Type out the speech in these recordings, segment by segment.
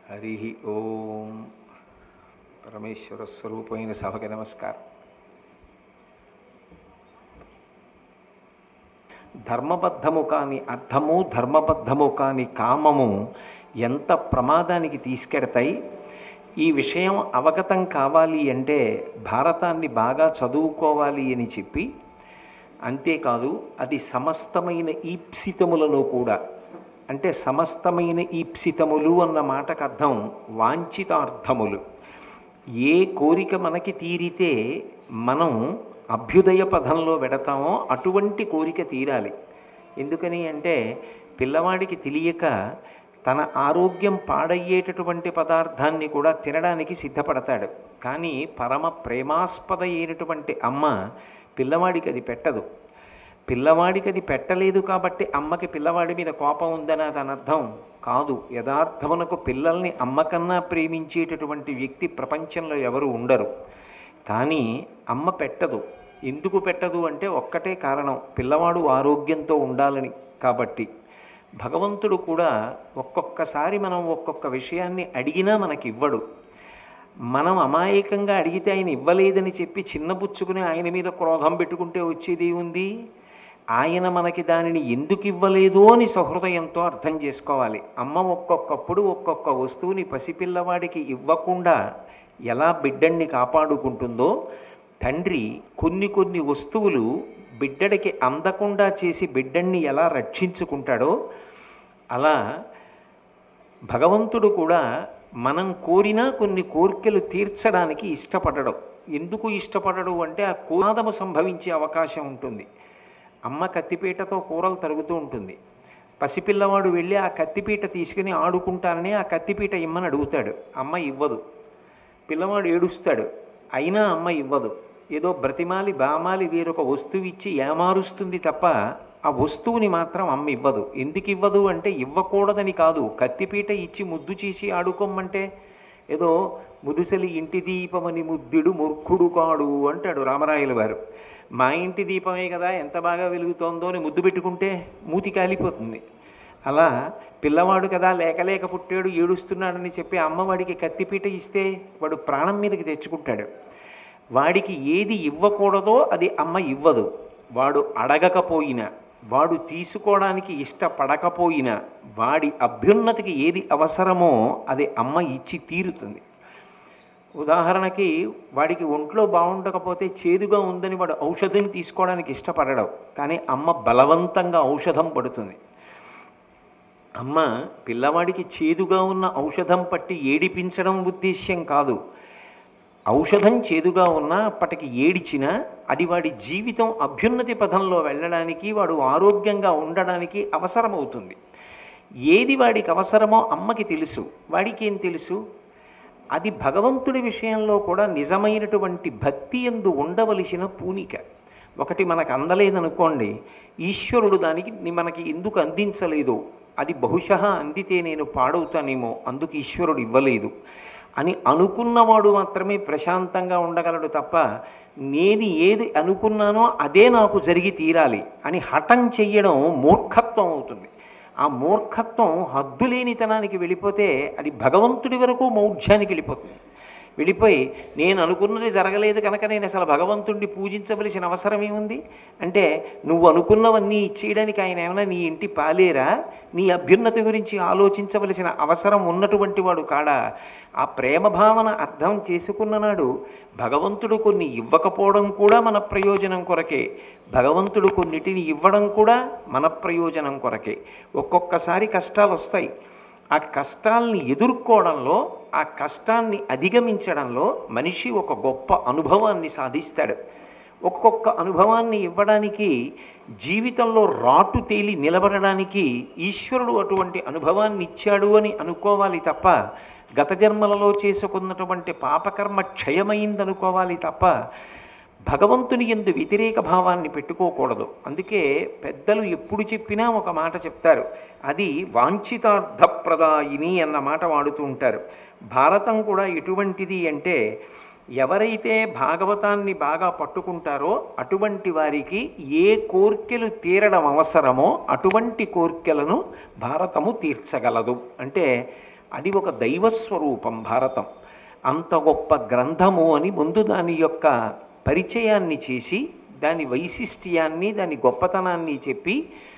హరి ఓం పరమేశ్వర స్వరూపమైన సభకి నమస్కారం ధర్మబద్ధము కాని అర్థము ధర్మబద్ధము కాని కామము ఎంత ప్రమాదానికి తీసుకెడతాయి ఈ విషయం అవగతం కావాలి అంటే భారతాన్ని బాగా చదువుకోవాలి అని చెప్పి అంతేకాదు అది సమస్తమైన ఈప్సితములలో కూడా అంటే సమస్తమైన ఈప్సితములు అన్న మాటకు అర్థం వాంఛితార్థములు ఏ కోరిక మనకి తీరితే మనం అభ్యుదయ పదంలో వెడతామో అటువంటి కోరిక తీరాలి ఎందుకని అంటే పిల్లవాడికి తెలియక తన ఆరోగ్యం పాడయ్యేటటువంటి పదార్థాన్ని కూడా తినడానికి సిద్ధపడతాడు కానీ పరమ ప్రేమాస్పద అయినటువంటి అమ్మ పిల్లవాడికి అది పెట్టదు పిల్లవాడికి అది పెట్టలేదు కాబట్టి అమ్మకి పిల్లవాడి మీద కోపం ఉందని అది అనర్థం కాదు యథార్థమునకు పిల్లల్ని అమ్మకన్నా ప్రేమించేటటువంటి వ్యక్తి ప్రపంచంలో ఎవరు ఉండరు కానీ అమ్మ పెట్టదు ఎందుకు పెట్టదు అంటే ఒక్కటే కారణం పిల్లవాడు ఆరోగ్యంతో ఉండాలని కాబట్టి భగవంతుడు కూడా ఒక్కొక్కసారి మనం ఒక్కొక్క విషయాన్ని అడిగినా మనకి ఇవ్వడు మనం అమాయకంగా అడిగితే ఆయన ఇవ్వలేదని చెప్పి చిన్నబుచ్చుకుని ఆయన మీద క్రోధం పెట్టుకుంటే వచ్చేది ఉంది ఆయన మనకి దానిని ఎందుకు ఇవ్వలేదు అని సహృదయంతో అర్థం చేసుకోవాలి అమ్మ ఒక్కొక్కప్పుడు ఒక్కొక్క వస్తువుని పసిపిల్లవాడికి ఇవ్వకుండా ఎలా బిడ్డన్ని కాపాడుకుంటుందో తండ్రి కొన్ని కొన్ని వస్తువులు బిడ్డడికి అందకుండా చేసి బిడ్డన్ని ఎలా రక్షించుకుంటాడో అలా భగవంతుడు కూడా మనం కోరినా కొన్ని కోరికలు తీర్చడానికి ఇష్టపడడం ఎందుకు ఇష్టపడడు అంటే ఆ కోనాదము సంభవించే అవకాశం ఉంటుంది అమ్మ కత్తిపీటతో కూరలు తరుగుతూ ఉంటుంది పసిపిల్లవాడు వెళ్ళి ఆ కత్తిపీట తీసుకుని ఆడుకుంటానని ఆ కత్తిపీట ఇమ్మని అడుగుతాడు అమ్మ ఇవ్వదు పిల్లవాడు ఏడుస్తాడు అయినా అమ్మ ఇవ్వదు ఏదో బ్రతిమాలి బామాలి వేరొక వస్తువు ఇచ్చి ఏమారుస్తుంది తప్ప ఆ వస్తువుని మాత్రం అమ్మ ఇవ్వదు ఎందుకు ఇవ్వదు అంటే ఇవ్వకూడదని కాదు కత్తిపీట ఇచ్చి ముద్దు చేసి ఆడుకోమంటే ఏదో ముదుసలి ఇంటి దీపమని ముద్దుడు మూర్ఖుడు కాడు అంటాడు రామరాయల వారు మా ఇంటి దీపమే కదా ఎంత బాగా వెలుగుతోందో అని ముద్దు పెట్టుకుంటే మూతి కాలిపోతుంది అలా పిల్లవాడు కదా లేక లేక పుట్టాడు ఏడుస్తున్నాడని చెప్పి అమ్మవాడికి కత్తిపీట ఇస్తే వాడు ప్రాణం మీదకి తెచ్చుకుంటాడు వాడికి ఏది ఇవ్వకూడదో అది అమ్మ ఇవ్వదు వాడు అడగకపోయినా వాడు తీసుకోవడానికి ఇష్టపడకపోయినా వాడి అభ్యున్నతికి ఏది అవసరమో అది అమ్మ ఇచ్చి తీరుతుంది ఉదాహరణకి వాడికి ఒంట్లో బాగుండకపోతే చేదుగా ఉందని వాడు ఔషధం తీసుకోవడానికి ఇష్టపడడం కానీ అమ్మ బలవంతంగా ఔషధం పడుతుంది అమ్మ పిల్లవాడికి చేదుగా ఉన్న ఔషధం పట్టి ఏడిపించడం ఉద్దేశ్యం కాదు ఔషధం చేదుగా ఉన్నా అప్పటికి ఏడిచినా అది వాడి జీవితం అభ్యున్నతి పథంలో వెళ్ళడానికి వాడు ఆరోగ్యంగా ఉండడానికి అవసరమవుతుంది ఏది వాడికి అవసరమో అమ్మకి తెలుసు వాడికి ఏం తెలుసు అది భగవంతుడి విషయంలో కూడా నిజమైనటువంటి భక్తి ఎందు ఉండవలసిన పూనిక ఒకటి మనకు అందలేదనుకోండి ఈశ్వరుడు దానికి మనకి ఎందుకు అందించలేదు అది బహుశः అందితే నేను పాడవుతానేమో అందుకు ఈశ్వరుడు ఇవ్వలేదు అని అనుకున్నవాడు మాత్రమే ప్రశాంతంగా ఉండగలడు తప్ప నేను ఏది అనుకున్నానో అదే నాకు జరిగి తీరాలి అని హఠం చెయ్యడం మూర్ఖత్వం అవుతుంది ఆ మూర్ఖత్వం హద్దులేనితనానికి వెళ్ళిపోతే అది భగవంతుడి వరకు మౌఢ్యానికి వెళ్ళిపోతుంది వెళ్ళిపోయి నేను అనుకున్నది జరగలేదు కనుక నేను అసలు భగవంతుడిని పూజించవలసిన అవసరం ఏముంది అంటే నువ్వు అనుకున్నవన్నీ ఇచ్చేయడానికి ఆయన ఏమైనా నీ ఇంటి పాలేరా నీ అభ్యున్నతి గురించి ఆలోచించవలసిన అవసరం ఉన్నటువంటి వాడు కాడా ఆ ప్రేమ భావన అర్థం చేసుకున్న నాడు భగవంతుడు కొన్ని ఇవ్వకపోవడం కూడా మన ప్రయోజనం కొరకే భగవంతుడు కొన్నిటిని ఇవ్వడం కూడా మన ప్రయోజనం కొరకే ఒక్కొక్కసారి కష్టాలు వస్తాయి ఆ కష్టాల్ని ఎదుర్కోవడంలో ఆ కష్టాన్ని అధిగమించడంలో మనిషి ఒక గొప్ప అనుభవాన్ని సాధిస్తాడు ఒక్కొక్క అనుభవాన్ని ఇవ్వడానికి జీవితంలో రాటు తేలి నిలబడడానికి ఈశ్వరుడు అటువంటి అనుభవాన్ని ఇచ్చాడు అని అనుకోవాలి తప్ప గత జన్మలలో చేసుకున్నటువంటి పాపకర్మ క్షయమైందనుకోవాలి తప్ప భగవంతుని ఎందు వ్యతిరేక భావాన్ని పెట్టుకోకూడదు అందుకే పెద్దలు ఎప్పుడు చెప్పినా ఒక మాట చెప్తారు అది వాంఛితార్థప్రదాయిని అన్న మాట వాడుతూ ఉంటారు భారతం కూడా ఎటువంటిది అంటే ఎవరైతే భాగవతాన్ని బాగా పట్టుకుంటారో అటువంటి వారికి ఏ కోర్కెలు తీరడం అవసరమో అటువంటి కోర్కెలను భారతము తీర్చగలదు అంటే అది ఒక దైవస్వరూపం భారతం అంత గొప్ప గ్రంథము అని ముందు దాని యొక్క పరిచయాన్ని చేసి దాని వైశిష్ట్యాన్ని దాని గొప్పతనాన్ని చెప్పి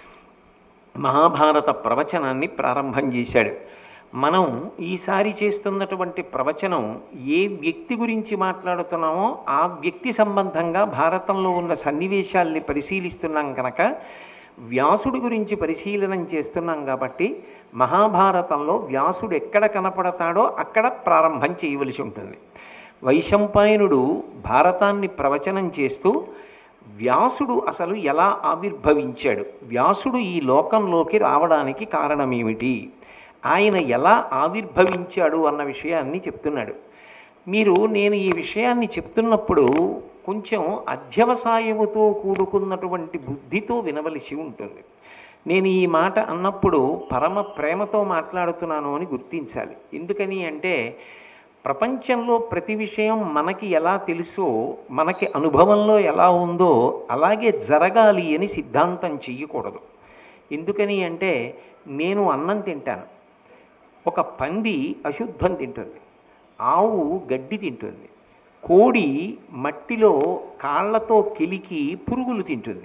మహాభారత ప్రవచనాన్ని ప్రారంభం చేశాడు మనం ఈసారి చేస్తున్నటువంటి ప్రవచనం ఏ వ్యక్తి గురించి మాట్లాడుతున్నామో ఆ వ్యక్తి సంబంధంగా భారతంలో ఉన్న సన్నివేశాల్ని పరిశీలిస్తున్నాం కనుక వ్యాసుడి గురించి పరిశీలనం చేస్తున్నాం కాబట్టి మహాభారతంలో వ్యాసుడు ఎక్కడ కనపడతాడో అక్కడ ప్రారంభం చేయవలసి ఉంటుంది వైశంపాయనుడు భారతాన్ని ప్రవచనం చేస్తూ వ్యాసుడు అసలు ఎలా ఆవిర్భవించాడు వ్యాసుడు ఈ లోకంలోకి రావడానికి కారణమేమిటి ఆయన ఎలా ఆవిర్భవించాడు అన్న విషయాన్ని చెప్తున్నాడు మీరు నేను ఈ విషయాన్ని చెప్తున్నప్పుడు కొంచెం అధ్యవసాయముతో కూడుకున్నటువంటి బుద్ధితో వినవలసి ఉంటుంది నేను ఈ మాట అన్నప్పుడు పరమ ప్రేమతో మాట్లాడుతున్నాను అని గుర్తించాలి ఎందుకని అంటే ప్రపంచంలో ప్రతి విషయం మనకి ఎలా తెలుసో మనకి అనుభవంలో ఎలా ఉందో అలాగే జరగాలి అని సిద్ధాంతం చెయ్యకూడదు ఎందుకని అంటే నేను అన్నం తింటాను ఒక పంది అశుద్ధం తింటుంది ఆవు గడ్డి తింటుంది కోడి మట్టిలో కాళ్ళతో కెలికి పురుగులు తింటుంది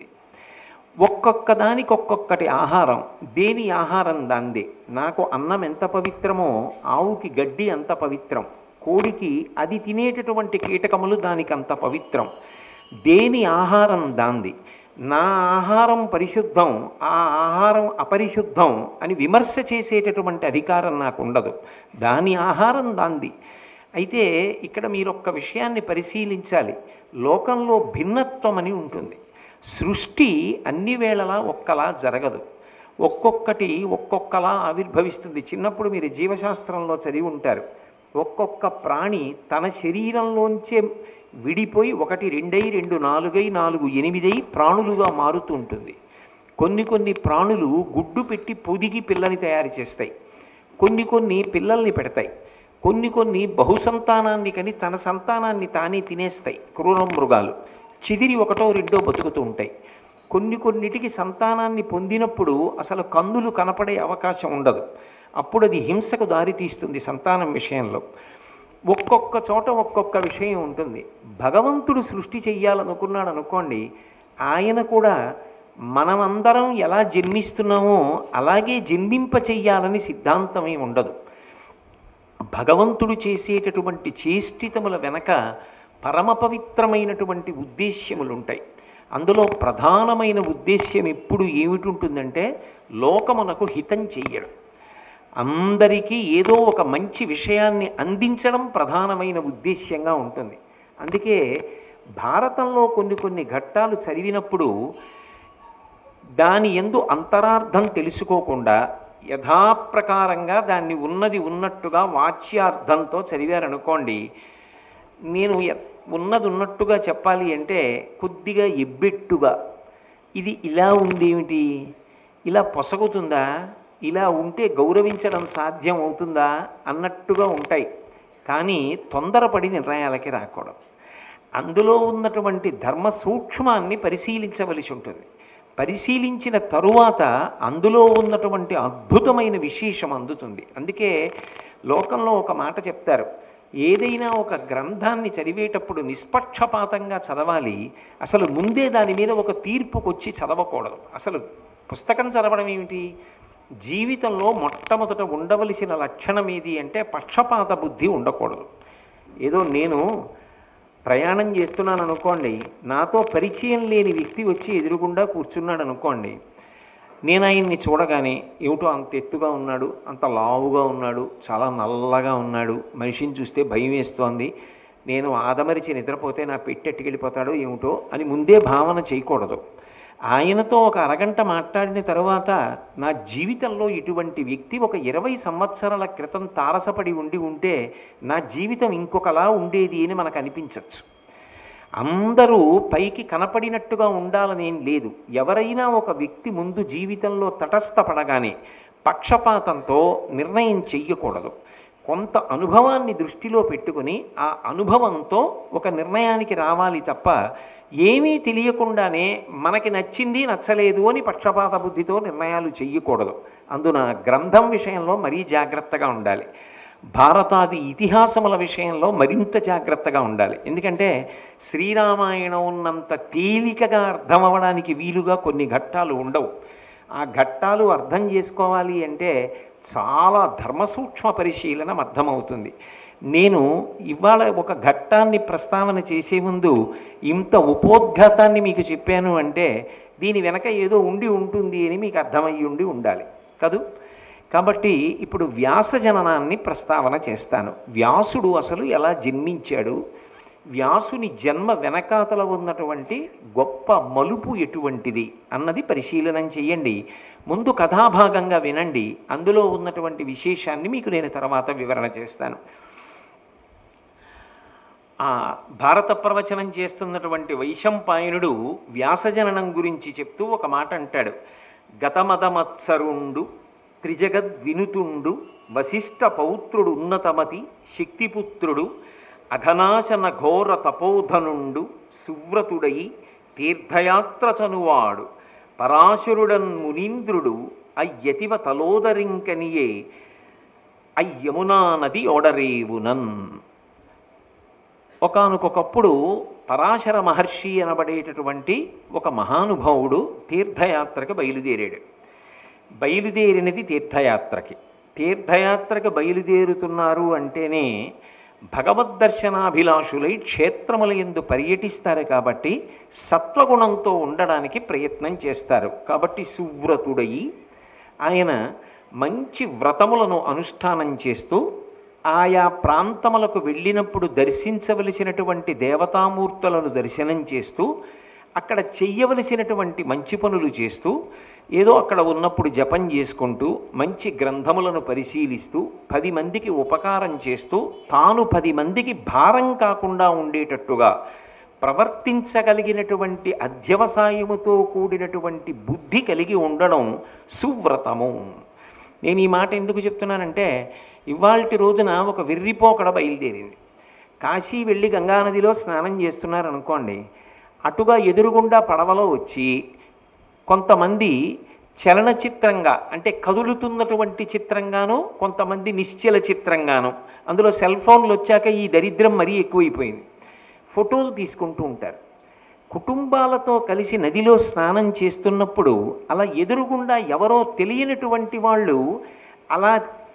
ఒక్కొక్క దానికి ఒక్కొక్కటి ఆహారం దేని ఆహారం దాందే నాకు అన్నం ఎంత పవిత్రమో ఆవుకి గడ్డి అంత పవిత్రం కోడికి అది తినేటటువంటి కీటకములు దానికి అంత పవిత్రం దేని ఆహారం దాంది నా ఆహారం పరిశుద్ధం ఆ ఆహారం అపరిశుద్ధం అని విమర్శ చేసేటటువంటి అధికారం నాకు ఉండదు దాని ఆహారం దాంది అయితే ఇక్కడ మీరు ఒక్క విషయాన్ని పరిశీలించాలి లోకంలో భిన్నత్వం అని ఉంటుంది సృష్టి అన్ని వేళలా ఒక్కలా జరగదు ఒక్కొక్కటి ఒక్కొక్కలా ఆవిర్భవిస్తుంది చిన్నప్పుడు మీరు జీవశాస్త్రంలో చదివి ఉంటారు ఒక్కొక్క ప్రాణి తన శరీరంలోంచే విడిపోయి ఒకటి రెండై రెండు నాలుగై నాలుగు ఎనిమిదై ప్రాణులుగా మారుతూ ఉంటుంది కొన్ని కొన్ని ప్రాణులు గుడ్డు పెట్టి పొదిగి పిల్లని తయారు చేస్తాయి కొన్ని కొన్ని పిల్లల్ని పెడతాయి కొన్ని కొన్ని బహుసంతానాన్ని కని తన సంతానాన్ని తానే తినేస్తాయి క్రూర మృగాలు చిదిరి ఒకటో రెండో బతుకుతూ ఉంటాయి కొన్ని కొన్నిటికి సంతానాన్ని పొందినప్పుడు అసలు కన్నులు కనపడే అవకాశం ఉండదు అప్పుడు అది హింసకు దారితీస్తుంది సంతానం విషయంలో ఒక్కొక్క చోట ఒక్కొక్క విషయం ఉంటుంది భగవంతుడు సృష్టి చెయ్యాలనుకున్నాడు అనుకోండి ఆయన కూడా మనమందరం ఎలా జన్మిస్తున్నామో అలాగే జన్మింప చెయ్యాలని సిద్ధాంతమే ఉండదు భగవంతుడు చేసేటటువంటి చేష్టితముల వెనక పరమ పవిత్రమైనటువంటి ఉద్దేశ్యములు ఉంటాయి అందులో ప్రధానమైన ఉద్దేశ్యం ఎప్పుడు ఏమిటి లోకమునకు హితం చెయ్యడం అందరికీ ఏదో ఒక మంచి విషయాన్ని అందించడం ప్రధానమైన ఉద్దేశ్యంగా ఉంటుంది అందుకే భారతంలో కొన్ని కొన్ని ఘట్టాలు చదివినప్పుడు దాని ఎందు అంతరార్థం తెలుసుకోకుండా యథాప్రకారంగా దాన్ని ఉన్నది ఉన్నట్టుగా వాచ్యార్థంతో చదివారనుకోండి నేను ఎ- ఉన్నది ఉన్నట్టుగా చెప్పాలి అంటే కొద్దిగా ఎబ్బెట్టుగా ఇది ఇలా ఉందేమిటి ఇలా పొసగుతుందా ఇలా ఉంటే గౌరవించడం సాధ్యం అవుతుందా అన్నట్టుగా ఉంటాయి కానీ తొందరపడి నిర్ణయాలకి రాకూడదు అందులో ఉన్నటువంటి ధర్మ సూక్ష్మాన్ని పరిశీలించవలసి ఉంటుంది పరిశీలించిన తరువాత అందులో ఉన్నటువంటి అద్భుతమైన విశేషం అందుతుంది అందుకే లోకంలో ఒక మాట చెప్తారు ఏదైనా ఒక గ్రంథాన్ని చదివేటప్పుడు నిష్పక్షపాతంగా చదవాలి అసలు ముందే దాని మీద ఒక తీర్పుకొచ్చి చదవకూడదు అసలు పుస్తకం చదవడం ఏమిటి జీవితంలో మొట్టమొదట ఉండవలసిన లక్షణం ఏది అంటే పక్షపాత బుద్ధి ఉండకూడదు ఏదో నేను ప్రయాణం చేస్తున్నాను అనుకోండి నాతో పరిచయం లేని వ్యక్తి వచ్చి ఎదురుగుండా కూర్చున్నాడు అనుకోండి నేను ఆయన్ని చూడగానే ఏమిటో అంత ఎత్తుగా ఉన్నాడు అంత లావుగా ఉన్నాడు చాలా నల్లగా ఉన్నాడు మనిషిని చూస్తే భయం వేస్తోంది నేను ఆదమరిచి నిద్రపోతే నా పెట్టెట్టుకెళ్ళిపోతాడో ఏమిటో అని ముందే భావన చేయకూడదు ఆయనతో ఒక అరగంట మాట్లాడిన తర్వాత నా జీవితంలో ఇటువంటి వ్యక్తి ఒక ఇరవై సంవత్సరాల క్రితం తారసపడి ఉండి ఉంటే నా జీవితం ఇంకొకలా ఉండేది అని మనకు అనిపించవచ్చు అందరూ పైకి కనపడినట్టుగా ఉండాలనేం లేదు ఎవరైనా ఒక వ్యక్తి ముందు జీవితంలో తటస్థపడగానే పక్షపాతంతో నిర్ణయం చెయ్యకూడదు కొంత అనుభవాన్ని దృష్టిలో పెట్టుకుని ఆ అనుభవంతో ఒక నిర్ణయానికి రావాలి తప్ప ఏమీ తెలియకుండానే మనకి నచ్చింది నచ్చలేదు అని పక్షపాత బుద్ధితో నిర్ణయాలు చెయ్యకూడదు అందున గ్రంథం విషయంలో మరీ జాగ్రత్తగా ఉండాలి భారతాది ఇతిహాసముల విషయంలో మరింత జాగ్రత్తగా ఉండాలి ఎందుకంటే శ్రీరామాయణం ఉన్నంత తేలికగా అర్థం అవ్వడానికి వీలుగా కొన్ని ఘట్టాలు ఉండవు ఆ ఘట్టాలు అర్థం చేసుకోవాలి అంటే చాలా ధర్మసూక్ష్మ పరిశీలన అర్థమవుతుంది నేను ఇవాళ ఒక ఘట్టాన్ని ప్రస్తావన చేసే ముందు ఇంత ఉపోద్ఘాతాన్ని మీకు చెప్పాను అంటే దీని వెనక ఏదో ఉండి ఉంటుంది అని మీకు అర్థమయ్యి ఉండి ఉండాలి కదూ కాబట్టి ఇప్పుడు వ్యాస జననాన్ని ప్రస్తావన చేస్తాను వ్యాసుడు అసలు ఎలా జన్మించాడు వ్యాసుని జన్మ వెనకాతల ఉన్నటువంటి గొప్ప మలుపు ఎటువంటిది అన్నది పరిశీలనం చేయండి ముందు కథాభాగంగా వినండి అందులో ఉన్నటువంటి విశేషాన్ని మీకు నేను తర్వాత వివరణ చేస్తాను ఆ భారత ప్రవచనం చేస్తున్నటువంటి వైశంపాయనుడు వ్యాసజననం గురించి చెప్తూ ఒక మాట అంటాడు గతమదమత్సరుండు త్రిజగద్వినుతుండు వశిష్ఠ పౌత్రుడు ఉన్నతమతి శక్తిపుత్రుడు అఘనాశన ఘోర తపోధనుండు సువ్రతుడై తీర్థయాత్ర చనువాడు పరాశరుడన్ మునీంద్రుడు అయ్యతివ తలోదరింకనియే అయ్యమునా నది ఓడరేవునన్ ఒకానొకప్పుడు పరాశర మహర్షి అనబడేటటువంటి ఒక మహానుభావుడు తీర్థయాత్రకు బయలుదేరాడు బయలుదేరినది తీర్థయాత్రకి తీర్థయాత్రకు బయలుదేరుతున్నారు అంటేనే భగవద్దర్శనాభిలాషులై క్షేత్రముల ఎందు పర్యటిస్తారు కాబట్టి సత్వగుణంతో ఉండడానికి ప్రయత్నం చేస్తారు కాబట్టి సువ్రతుడయి ఆయన మంచి వ్రతములను అనుష్ఠానం చేస్తూ ఆయా ప్రాంతములకు వెళ్ళినప్పుడు దర్శించవలసినటువంటి దేవతామూర్తులను దర్శనం చేస్తూ అక్కడ చెయ్యవలసినటువంటి మంచి పనులు చేస్తూ ఏదో అక్కడ ఉన్నప్పుడు జపం చేసుకుంటూ మంచి గ్రంథములను పరిశీలిస్తూ పది మందికి ఉపకారం చేస్తూ తాను పది మందికి భారం కాకుండా ఉండేటట్టుగా ప్రవర్తించగలిగినటువంటి అధ్యవసాయముతో కూడినటువంటి బుద్ధి కలిగి ఉండడం సువ్రతము నేను ఈ మాట ఎందుకు చెప్తున్నానంటే ఇవాల్టి రోజున ఒక వెర్రిపోకడ బయలుదేరింది కాశీ వెళ్ళి గంగానదిలో స్నానం చేస్తున్నారు అనుకోండి అటుగా ఎదురుగుండా పడవలో వచ్చి కొంతమంది చలనచిత్రంగా అంటే కదులుతున్నటువంటి చిత్రంగాను కొంతమంది నిశ్చల చిత్రంగాను అందులో సెల్ ఫోన్లు వచ్చాక ఈ దరిద్రం మరీ ఎక్కువైపోయింది ఫోటోలు తీసుకుంటూ ఉంటారు కుటుంబాలతో కలిసి నదిలో స్నానం చేస్తున్నప్పుడు అలా ఎదురుగుండా ఎవరో తెలియనటువంటి వాళ్ళు అలా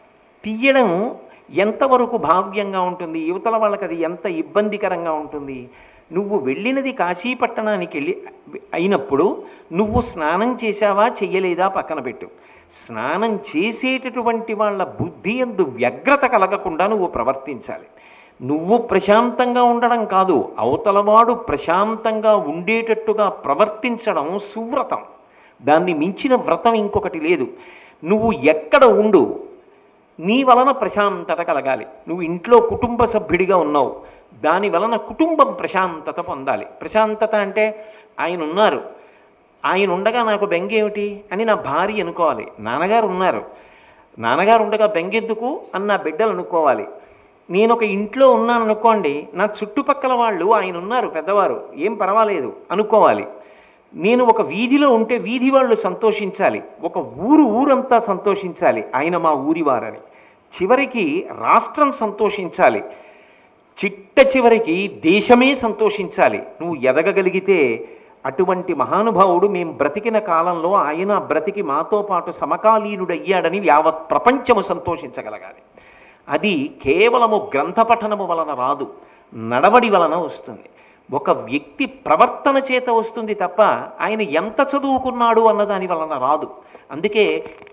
తీయడం ఎంతవరకు భావ్యంగా ఉంటుంది యువతల వాళ్ళకి అది ఎంత ఇబ్బందికరంగా ఉంటుంది నువ్వు వెళ్ళినది కాశీపట్టణానికి వెళ్ళి అయినప్పుడు నువ్వు స్నానం చేశావా చెయ్యలేదా పక్కన పెట్టు స్నానం చేసేటటువంటి వాళ్ళ బుద్ధి ఎందు వ్యగ్రత కలగకుండా నువ్వు ప్రవర్తించాలి నువ్వు ప్రశాంతంగా ఉండడం కాదు అవతలవాడు ప్రశాంతంగా ఉండేటట్టుగా ప్రవర్తించడం సువ్రతం దాన్ని మించిన వ్రతం ఇంకొకటి లేదు నువ్వు ఎక్కడ ఉండు నీ వలన ప్రశాంతత కలగాలి నువ్వు ఇంట్లో కుటుంబ సభ్యుడిగా ఉన్నావు దాని వలన కుటుంబం ప్రశాంతత పొందాలి ప్రశాంతత అంటే ఆయన ఉన్నారు ఆయన ఉండగా నాకు బెంగ ఏమిటి అని నా భార్య అనుకోవాలి నాన్నగారు ఉన్నారు నాన్నగారు ఉండగా బెంగెందుకు అని నా బిడ్డలు అనుకోవాలి నేను ఒక ఇంట్లో ఉన్నాను అనుకోండి నా చుట్టుపక్కల వాళ్ళు ఆయన ఉన్నారు పెద్దవారు ఏం పర్వాలేదు అనుకోవాలి నేను ఒక వీధిలో ఉంటే వీధి వాళ్ళు సంతోషించాలి ఒక ఊరు ఊరంతా సంతోషించాలి ఆయన మా ఊరివారని చివరికి రాష్ట్రం సంతోషించాలి చిట్ట చివరికి దేశమే సంతోషించాలి నువ్వు ఎదగగలిగితే అటువంటి మహానుభావుడు మేము బ్రతికిన కాలంలో ఆయన బ్రతికి మాతో పాటు సమకాలీనుడయ్యాడని యావత్ ప్రపంచము సంతోషించగలగాలి అది కేవలము గ్రంథపఠనము వలన రాదు నడవడి వలన వస్తుంది ఒక వ్యక్తి ప్రవర్తన చేత వస్తుంది తప్ప ఆయన ఎంత చదువుకున్నాడు అన్న దాని వలన రాదు అందుకే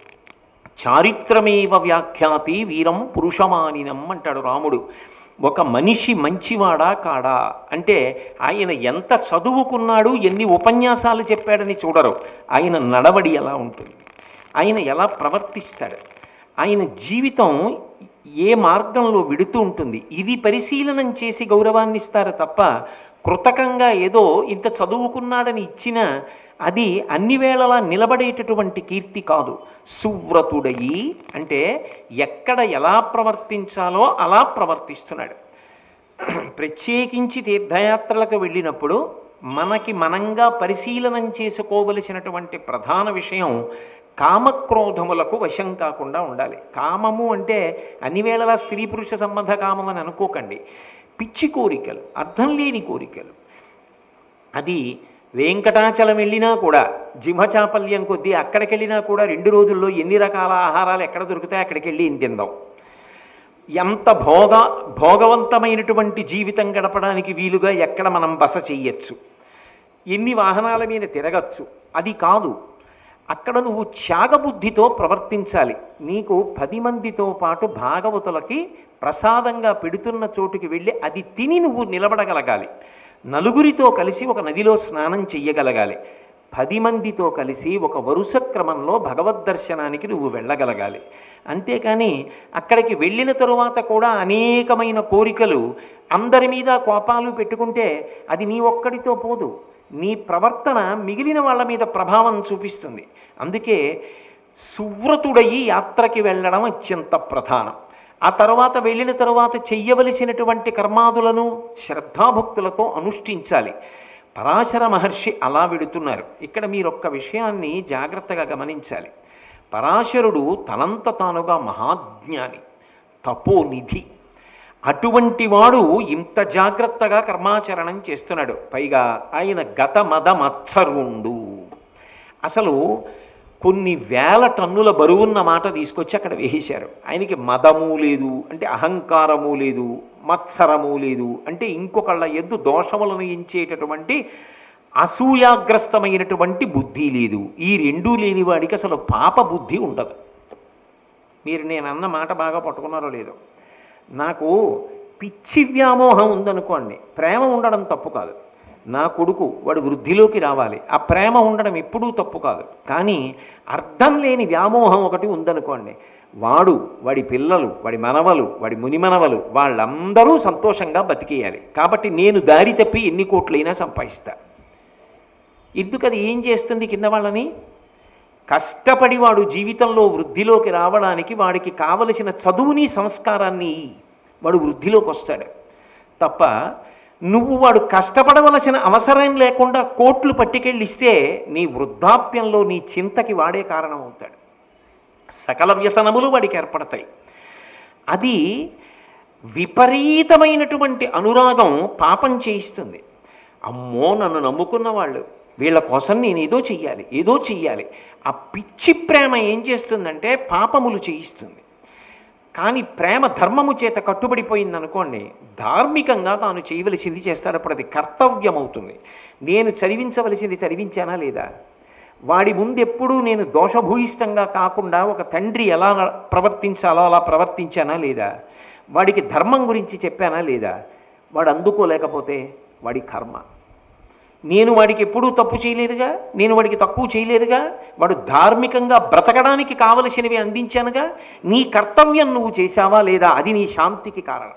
చారిత్రమేవ వ్యాఖ్యాతి వీరం పురుషమానినం అంటాడు రాముడు ఒక మనిషి మంచివాడా కాడా అంటే ఆయన ఎంత చదువుకున్నాడు ఎన్ని ఉపన్యాసాలు చెప్పాడని చూడరు ఆయన నడవడి ఎలా ఉంటుంది ఆయన ఎలా ప్రవర్తిస్తాడు ఆయన జీవితం ఏ మార్గంలో విడుతూ ఉంటుంది ఇది పరిశీలనం చేసి గౌరవాన్ని ఇస్తారు తప్ప కృతకంగా ఏదో ఇంత చదువుకున్నాడని ఇచ్చిన అది అన్ని వేళలా నిలబడేటటువంటి కీర్తి కాదు సువ్రతుడయి అంటే ఎక్కడ ఎలా ప్రవర్తించాలో అలా ప్రవర్తిస్తున్నాడు ప్రత్యేకించి తీర్థయాత్రలకు వెళ్ళినప్పుడు మనకి మనంగా పరిశీలనం చేసుకోవలసినటువంటి ప్రధాన విషయం కామక్రోధములకు వశం కాకుండా ఉండాలి కామము అంటే అన్ని వేళలా స్త్రీ పురుష సంబంధ కామం అని అనుకోకండి పిచ్చి కోరికలు అర్థం లేని కోరికలు అది వెంకటాచలం వెళ్ళినా కూడా జిమచాపల్యం కొద్దీ అక్కడికి వెళ్ళినా కూడా రెండు రోజుల్లో ఎన్ని రకాల ఆహారాలు ఎక్కడ దొరుకుతాయి అక్కడికి వెళ్ళి ఏం తిందాం ఎంత భోగ భోగవంతమైనటువంటి జీవితం గడపడానికి వీలుగా ఎక్కడ మనం బస చెయ్యొచ్చు ఎన్ని వాహనాల మీద తిరగచ్చు అది కాదు అక్కడ నువ్వు త్యాగబుద్ధితో ప్రవర్తించాలి నీకు పది మందితో పాటు భాగవతులకి ప్రసాదంగా పెడుతున్న చోటుకి వెళ్ళి అది తిని నువ్వు నిలబడగలగాలి నలుగురితో కలిసి ఒక నదిలో స్నానం చెయ్యగలగాలి పది మందితో కలిసి ఒక వరుస క్రమంలో భగవద్ దర్శనానికి నువ్వు వెళ్ళగలగాలి అంతేకాని అక్కడికి వెళ్ళిన తరువాత కూడా అనేకమైన కోరికలు అందరి మీద కోపాలు పెట్టుకుంటే అది నీ ఒక్కడితో పోదు నీ ప్రవర్తన మిగిలిన వాళ్ళ మీద ప్రభావం చూపిస్తుంది అందుకే సువ్రతుడయి యాత్రకి వెళ్ళడం అత్యంత ప్రధానం ఆ తర్వాత వెళ్ళిన తరువాత చెయ్యవలసినటువంటి కర్మాదులను శ్రద్ధాభక్తులతో అనుష్ఠించాలి పరాశర మహర్షి అలా వెడుతున్నారు ఇక్కడ మీరు ఒక్క విషయాన్ని జాగ్రత్తగా గమనించాలి పరాశరుడు తనంత తానుగా మహాజ్ఞాని తపోనిధి అటువంటి వాడు ఇంత జాగ్రత్తగా కర్మాచరణం చేస్తున్నాడు పైగా ఆయన గత మద మత్సరుండు అసలు కొన్ని వేల టన్నుల బరువున్న మాట తీసుకొచ్చి అక్కడ వేసేశారు ఆయనకి మదము లేదు అంటే అహంకారము లేదు మత్సరము లేదు అంటే ఇంకొకళ్ళ ఎద్దు దోషములను ఎంచేటటువంటి అసూయాగ్రస్తమైనటువంటి బుద్ధి లేదు ఈ రెండూ లేని వాడికి అసలు పాప బుద్ధి ఉండదు మీరు నేను అన్న మాట బాగా పట్టుకున్నారో లేదో నాకు పిచ్చి వ్యామోహం ఉందనుకోండి ప్రేమ ఉండడం తప్పు కాదు నా కొడుకు వాడు వృద్ధిలోకి రావాలి ఆ ప్రేమ ఉండడం ఎప్పుడూ తప్పు కాదు కానీ అర్థం లేని వ్యామోహం ఒకటి ఉందనుకోండి వాడు వాడి పిల్లలు వాడి మనవలు వాడి మునిమనవలు వాళ్ళందరూ సంతోషంగా బతికేయాలి కాబట్టి నేను దారి తప్పి ఎన్ని కోట్లైనా సంపాదిస్తా ఎందుకు అది ఏం చేస్తుంది కింద వాళ్ళని కష్టపడి వాడు జీవితంలో వృద్ధిలోకి రావడానికి వాడికి కావలసిన చదువుని సంస్కారాన్ని ఇయ్యి. వాడు వృద్ధిలోకి వస్తాడు తప్ప నువ్వు వాడు కష్టపడవలసిన అవసరం లేకుండా కోట్లు పట్టుకెళ్ళి ఇస్తే నీ వృద్ధాప్యంలో నీ చింతకి వాడే కారణం అవుతాడు సకల వ్యసనములు వాడికి ఏర్పడతాయి అది విపరీతమైనటువంటి అనురాగం పాపం చేయిస్తుంది అమ్మో నన్ను నమ్ముకున్న వాళ్ళు వీళ్ళ కోసం నేను ఏదో చెయ్యాలి ఏదో చెయ్యాలి ఆ పిచ్చి ప్రేమ ఏం చేస్తుందంటే పాపములు చేయిస్తుంది కానీ ప్రేమ ధర్మము చేత కట్టుబడిపోయింది అనుకోండి ధార్మికంగా తాను చేయవలసింది చేస్తాడు అప్పుడు అది కర్తవ్యం అవుతుంది నేను చదివించవలసింది చదివించానా లేదా వాడి ముందు ఎప్పుడూ నేను దోషభూయిష్టంగా కాకుండా ఒక తండ్రి ఎలా న- ప్రవర్తించాలో అలా ప్రవర్తించానా లేదా వాడికి ధర్మం గురించి చెప్పానా లేదా వాడు అందుకోలేకపోతే వాడి కర్మ నేను వాడికి ఎప్పుడూ తప్పు చేయలేదుగా నేను వాడికి తక్కువ చేయలేదుగా వాడు ధార్మికంగా బ్రతకడానికి కావలసినవి అందించానుగా నీ కర్తవ్యం నువ్వు చేశావా లేదా అది నీ శాంతికి కారణం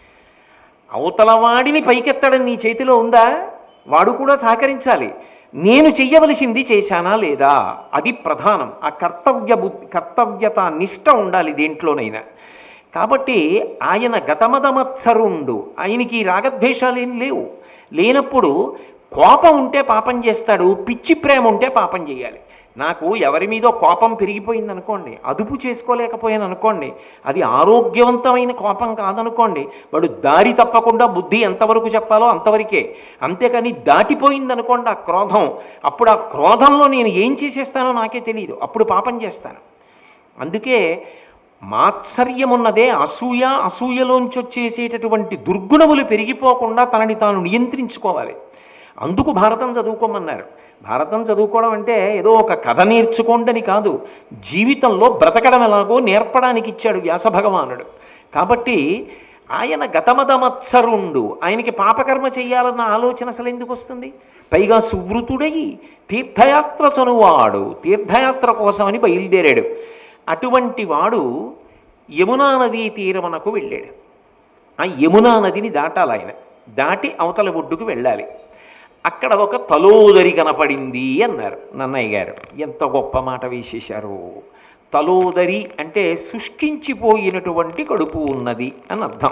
అవతల వాడిని పైకెత్తడం నీ చేతిలో ఉందా వాడు కూడా సహకరించాలి నేను చెయ్యవలసింది చేశానా లేదా అది ప్రధానం ఆ కర్తవ్య బుద్ధి కర్తవ్యత నిష్ట ఉండాలి దేంట్లోనైనా కాబట్టి ఆయన గతమదమత్సరుండు ఆయనకి ఈ రాగద్వేషాలు ఏం లేవు లేనప్పుడు కోపం ఉంటే పాపం చేస్తాడు పిచ్చి ప్రేమ ఉంటే పాపం చేయాలి నాకు ఎవరి మీదో కోపం పెరిగిపోయింది అనుకోండి అదుపు చేసుకోలేకపోయాను అనుకోండి అది ఆరోగ్యవంతమైన కోపం కాదనుకోండి వాడు దారి తప్పకుండా బుద్ధి ఎంతవరకు చెప్పాలో అంతవరకే అంతేకాని దాటిపోయింది అనుకోండి ఆ క్రోధం అప్పుడు ఆ క్రోధంలో నేను ఏం చేసేస్తానో నాకే తెలియదు అప్పుడు పాపం చేస్తాను అందుకే మాత్సర్యమున్నదే అసూయ అసూయలోంచి వచ్చేసేటటువంటి దుర్గుణములు పెరిగిపోకుండా తనని తాను నియంత్రించుకోవాలి అందుకు భారతం చదువుకోమన్నారు భారతం చదువుకోవడం అంటే ఏదో ఒక కథ నేర్చుకోండి అని కాదు జీవితంలో బ్రతకడం ఎలాగో నేర్పడానికి ఇచ్చాడు వ్యాస భగవానుడు కాబట్టి ఆయన గతమదమత్సరుండు ఆయనకి పాపకర్మ చేయాలన్న ఆలోచన అసలు ఎందుకు వస్తుంది పైగా సువృతుడై తీర్థయాత్ర చనువాడు తీర్థయాత్ర కోసమని బయలుదేరాడు అటువంటి వాడు యమునా నదీ తీరమునకు వెళ్ళాడు ఆ యమునా నదిని దాటాలి ఆయన దాటి అవతల ఒడ్డుకు వెళ్ళాలి అక్కడ ఒక తలోదరి కనపడింది అన్నారు నన్నయ్య గారు ఎంత గొప్ప మాట వేసేశారు తలోదరి అంటే శుష్కించిపోయినటువంటి కడుపు ఉన్నది అని అర్థం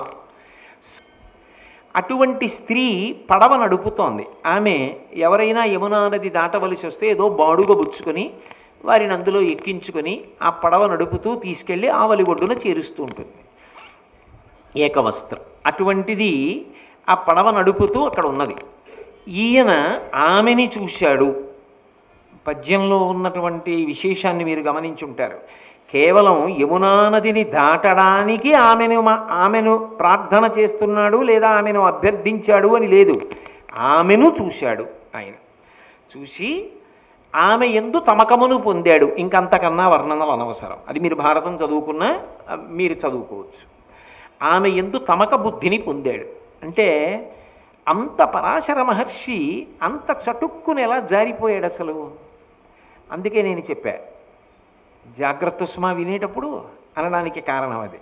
అటువంటి స్త్రీ పడవ నడుపుతోంది ఆమె ఎవరైనా యమునా నది దాటవలసి వస్తే ఏదో బాడుగ బుచ్చుకొని వారిని అందులో ఎక్కించుకొని ఆ పడవ నడుపుతూ తీసుకెళ్ళి ఆవలి ఒడ్డున చేరుస్తూ ఉంటుంది ఏకవస్త్రం అటువంటిది ఆ పడవ నడుపుతూ అక్కడ ఉన్నది ఈయన ఆమెని చూశాడు పద్యంలో ఉన్నటువంటి విశేషాన్ని మీరు గమనించుంటారు కేవలం యమునా నదిని దాటడానికి ఆమెను మా- ఆమెను ప్రార్థన చేస్తున్నాడు లేదా ఆమెను అభ్యర్థించాడు అని లేదు ఆమెను చూశాడు ఆయన చూసి ఆమె ఎందు తమకమును పొందాడు ఇంకంతకన్నా వర్ణనలు అనవసరం అది మీరు భారతం చదువుకున్నా ఆ, మీరు చదువుకోవచ్చు ఆమె ఎందు తమక బుద్ధిని పొందాడు అంటే అంత పరాశర మహర్షి అంత చటుక్కుని ఎలా జారిపోయాడు అసలు అందుకే నేను చెప్పా జాగ్రత్త సుమా వినేటప్పుడు అనడానికి కారణం అది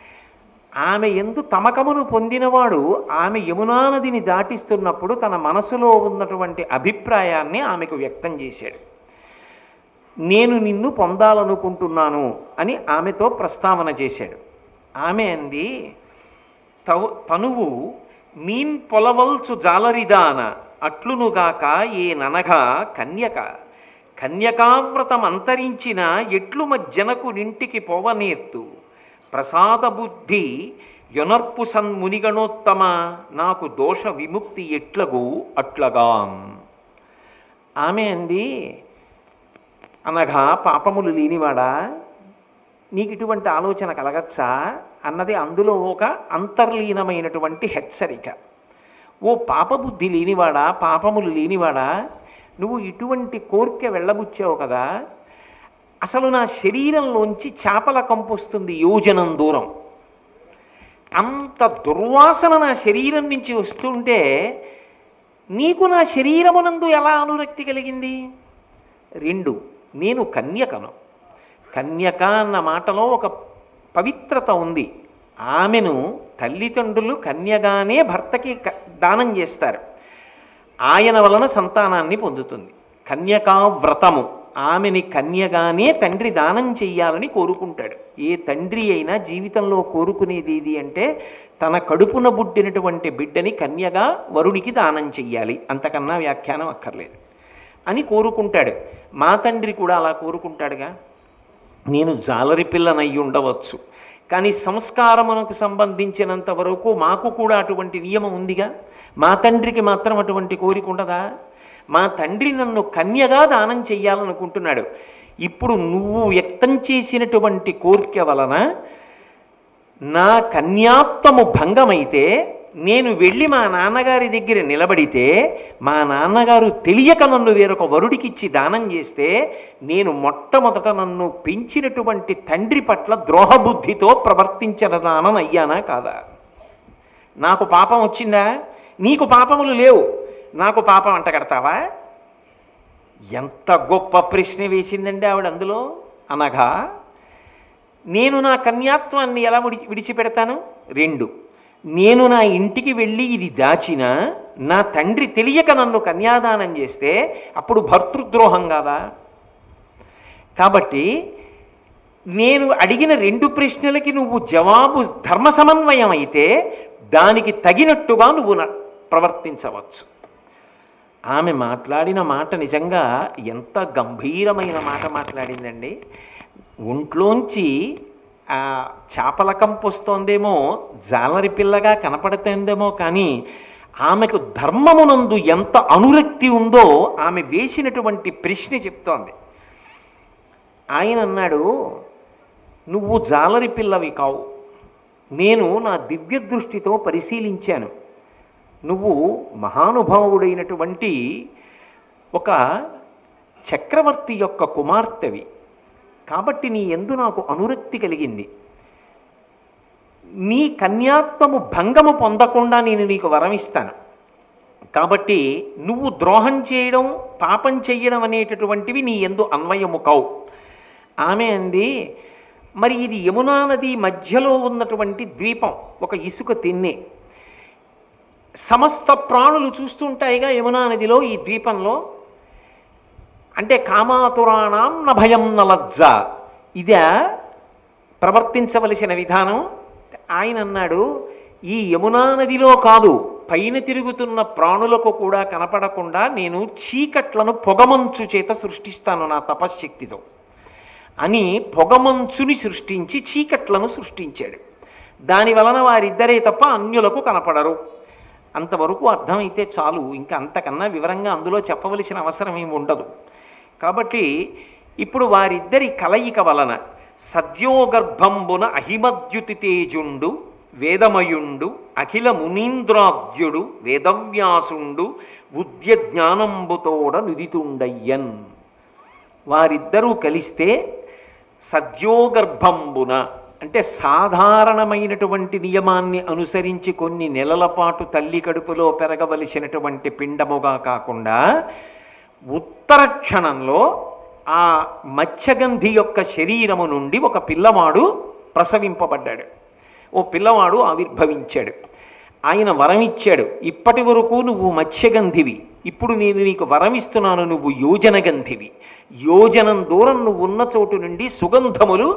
ఆమె ఎందు తమకమును పొందినవాడు ఆమె యమునా నదిని దాటిస్తున్నప్పుడు తన మనసులో ఉన్నటువంటి అభిప్రాయాన్ని ఆమెకు వ్యక్తం చేశాడు నేను నిన్ను పొందాలనుకుంటున్నాను అని ఆమెతో ప్రస్తావన చేశాడు ఆమె అంది తవు తనువు మీన్ పొలవల్చు జాలరిదాన అట్లునుగాక ఏ ననగా కన్యక కన్యకావ్రతం అంతరించిన ఎట్లు మజ్జనకు నింటికి పోవనేర్తు ప్రసాద బుద్ధి యొనర్పు సన్మునిగణోత్తమ నాకు దోష విముక్తి ఎట్లగు అట్లగా ఆమె అంది అనగా పాపములు లేనివాడా నీకు ఇటువంటి ఆలోచన కలగచ్చా అన్నది అందులో ఒక అంతర్లీనమైనటువంటి హెచ్చరిక ఓ పాపబుద్ధి లేనివాడా పాపములు లేనివాడా నువ్వు ఇటువంటి కోరిక వెళ్ళబుచ్చావు కదా అసలు నా శరీరంలోంచి చేపల కంపు వస్తుంది యోజనం దూరం అంత దుర్వాసన నా శరీరం నుంచి వస్తుంటే నీకు నా శరీరమునందు ఎలా అనురక్తి కలిగింది రెండు నేను కన్యకను కన్యక అన్న మాటలో ఒక పవిత్రత ఉంది ఆమెను తల్లిదండ్రులు కన్యగానే భర్తకి క- దానం చేస్తారు ఆయన వలన సంతానాన్ని పొందుతుంది కన్యకా వ్రతము ఆమెని కన్యగానే తండ్రి దానం చెయ్యాలని కోరుకుంటాడు ఏ తండ్రి అయినా జీవితంలో కోరుకునేది ఏది అంటే తన కడుపున పుట్టినటువంటి బిడ్డని కన్యగా వరుడికి దానం చెయ్యాలి అంతకన్నా వ్యాఖ్యానం అక్కర్లేదు అని కోరుకుంటాడు మా తండ్రి కూడా అలా కోరుకుంటాడుగా నేను జాలరి పిల్లనయ్యి ఉండవచ్చు కానీ సంస్కారమునకు సంబంధించినంత వరకు మాకు కూడా అటువంటి నియమం ఉందిగా మా తండ్రికి మాత్రం అటువంటి కోరిక ఉండదా మా తండ్రి నన్ను కన్యగా దానం చెయ్యాలనుకుంటున్నాడు ఇప్పుడు నువ్వు వ్యక్తం చేసినటువంటి కోరిక వలన నా కన్యాత్వము భంగమైతే నేను వెళ్ళి మా నాన్నగారి దగ్గర నిలబడితే మా నాన్నగారు తెలియక నన్ను వేరొక వరుడికిచ్చి దానం చేస్తే నేను మొట్టమొదట నన్ను పెంచినటువంటి తండ్రి పట్ల ద్రోహబుద్ధితో ప్రవర్తించదానని అయ్యానా కాదా నాకు పాపం వచ్చిందా నీకు పాపములు లేవు నాకు పాపం అంటగడతావా ఎంత గొప్ప ప్రశ్న వేసిందండి ఆవిడ అందులో అనగా నేను నా కన్యాత్వాన్ని ఎలా విడి విడిచిపెడతాను రెండు నేను నా ఇంటికి వెళ్ళి ఇది దాచిన నా తండ్రి తెలియక నన్ను కన్యాదానం చేస్తే అప్పుడు భర్తృద్రోహం కాదా కాబట్టి నేను అడిగిన రెండు ప్రశ్నలకి నువ్వు జవాబు ధర్మ సమన్వయం అయితే దానికి తగినట్టుగా నువ్వు న- ప్రవర్తించవచ్చు ఆమె మాట్లాడిన మాట నిజంగా ఎంత గంభీరమైన మాట మాట్లాడిందండి ఒంట్లోంచి ఆ చేపల కంపు వస్తోందేమో జాలరి పిల్లగా కనపడుతోందేమో కానీ ఆమెకు ధర్మమునందు ఎంత అనురక్తి ఉందో ఆమె వేసినటువంటి ప్రశ్న చెప్తోంది ఆయన అన్నాడు నువ్వు జాలరి పిల్లవి కావు నేను నా దివ్య దృష్టితో పరిశీలించాను నువ్వు మహానుభావుడైనటువంటి ఒక చక్రవర్తి యొక్క కుమార్తెవి కాబట్టి నీ ఎందు నాకు అనురక్తి కలిగింది నీ కన్యాత్వము భంగము పొందకుండా నేను నీకు వరమిస్తాను కాబట్టి నువ్వు ద్రోహం చేయడం పాపం చెయ్యడం అనేటటువంటివి నీ ఎందు అన్వయము కావు ఆమె అంది మరి ఇది యమునా నది మధ్యలో ఉన్నటువంటి ద్వీపం ఒక ఇసుక తిన్నే సమస్త ప్రాణులు చూస్తుంటాయిగా యమునా నదిలో ఈ ద్వీపంలో అంటే కామాతురాణం న భయం న లజ్జ ఇదే ప్రవర్తించవలసిన విధానం ఆయన అన్నాడు ఈ యమునా నదిలో కాదు పైన తిరుగుతున్న ప్రాణులకు కూడా కనపడకుండా నేను చీకట్లను పొగమంచు చేత సృష్టిస్తాను నా తపశ్శక్తితో అని పొగమంచుని సృష్టించి చీకట్లను సృష్టించాడు దాని వలన వారిద్దరే తప్ప అన్యులకు కనపడరు అంతవరకు అర్థమైతే చాలు ఇంకా అంతకన్నా వివరంగా అందులో చెప్పవలసిన అవసరం ఏమి ఉండదు కాబట్టి ఇప్పుడు వారిద్దరి కలయిక వలన సద్యోగర్భంబున అహిమద్యుతి తేజుండు వేదమయుండు అఖిల మునీంద్రాద్యుడు వేదవ్యాసుండు ఉద్య జ్ఞానంబుతోడ నుదితుండయ్యన్ వారిద్దరూ కలిస్తే సద్యోగర్భంబున అంటే సాధారణమైనటువంటి నియమాన్ని అనుసరించి కొన్ని నెలల పాటు తల్లి కడుపులో పెరగవలసినటువంటి పిండముగా కాకుండా ఉత్తర క్షణంలో ఆ మత్స్యగంధి యొక్క శరీరము నుండి ఒక పిల్లవాడు ప్రసవింపబడ్డాడు ఓ పిల్లవాడు ఆవిర్భవించాడు ఆయన వరం ఇచ్చాడు ఇప్పటి వరకు నువ్వు మత్స్యగంధివి ఇప్పుడు నేను నీకు వరం ఇస్తున్నాను నువ్వు యోజనగంధివి యోజనం దూరం నువ్వు ఉన్న చోటు నుండి సుగంధములు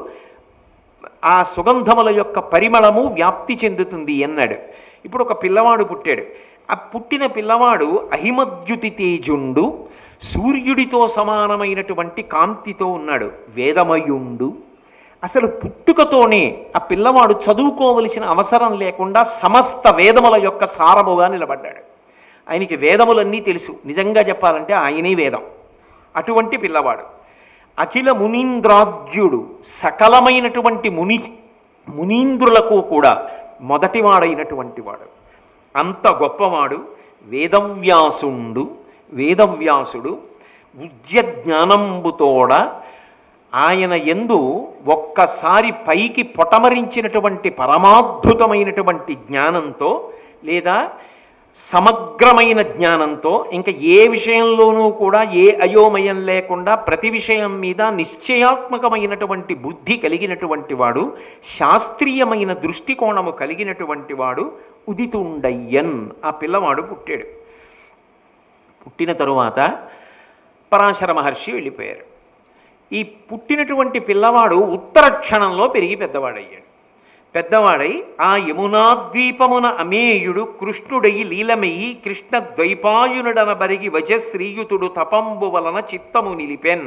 ఆ సుగంధముల యొక్క పరిమళము వ్యాప్తి చెందుతుంది అన్నాడు ఇప్పుడు ఒక పిల్లవాడు పుట్టాడు ఆ పుట్టిన పిల్లవాడు అహిమద్యుతి తేజుండు సూర్యుడితో సమానమైనటువంటి కాంతితో ఉన్నాడు వేదమయుండు అసలు పుట్టుకతోనే ఆ పిల్లవాడు చదువుకోవలసిన అవసరం లేకుండా సమస్త వేదముల యొక్క సారముగా నిలబడ్డాడు ఆయనకి వేదములన్నీ తెలుసు నిజంగా చెప్పాలంటే ఆయనే వేదం అటువంటి పిల్లవాడు అఖిల మునీంద్రాజ్యుడు సకలమైనటువంటి ముని మునీంద్రులకు కూడా మొదటివాడైనటువంటి వాడు అంత గొప్పవాడు వేదవ్యాసుండు వేదవ్యాసుడు ఉద్య జ్ఞానంబుతోడ ఆయన ఎందు ఒక్కసారి పైకి పొటమరించినటువంటి పరమాద్భుతమైనటువంటి జ్ఞానంతో లేదా సమగ్రమైన జ్ఞానంతో ఇంకా ఏ విషయంలోనూ కూడా ఏ అయోమయం లేకుండా ప్రతి విషయం మీద నిశ్చయాత్మకమైనటువంటి బుద్ధి కలిగినటువంటి వాడు శాస్త్రీయమైన దృష్టికోణము కలిగినటువంటి వాడు ఉదితుండయ్యన్ ఆ పిల్లవాడు పుట్టాడు పుట్టిన తరువాత పరాశర మహర్షి వెళ్ళిపోయారు ఈ పుట్టినటువంటి పిల్లవాడు ఉత్తర క్షణంలో పెరిగి పెద్దవాడయ్యాడు పెద్దవాడై ఆ యమునాద్వీపమున అమేయుడు కృష్ణుడై లీలమయి కృష్ణ ద్వైపాయునుడన బరిగి వజశ్రీయుతుడు తపంబు వలన చిత్తము నిలిపెన్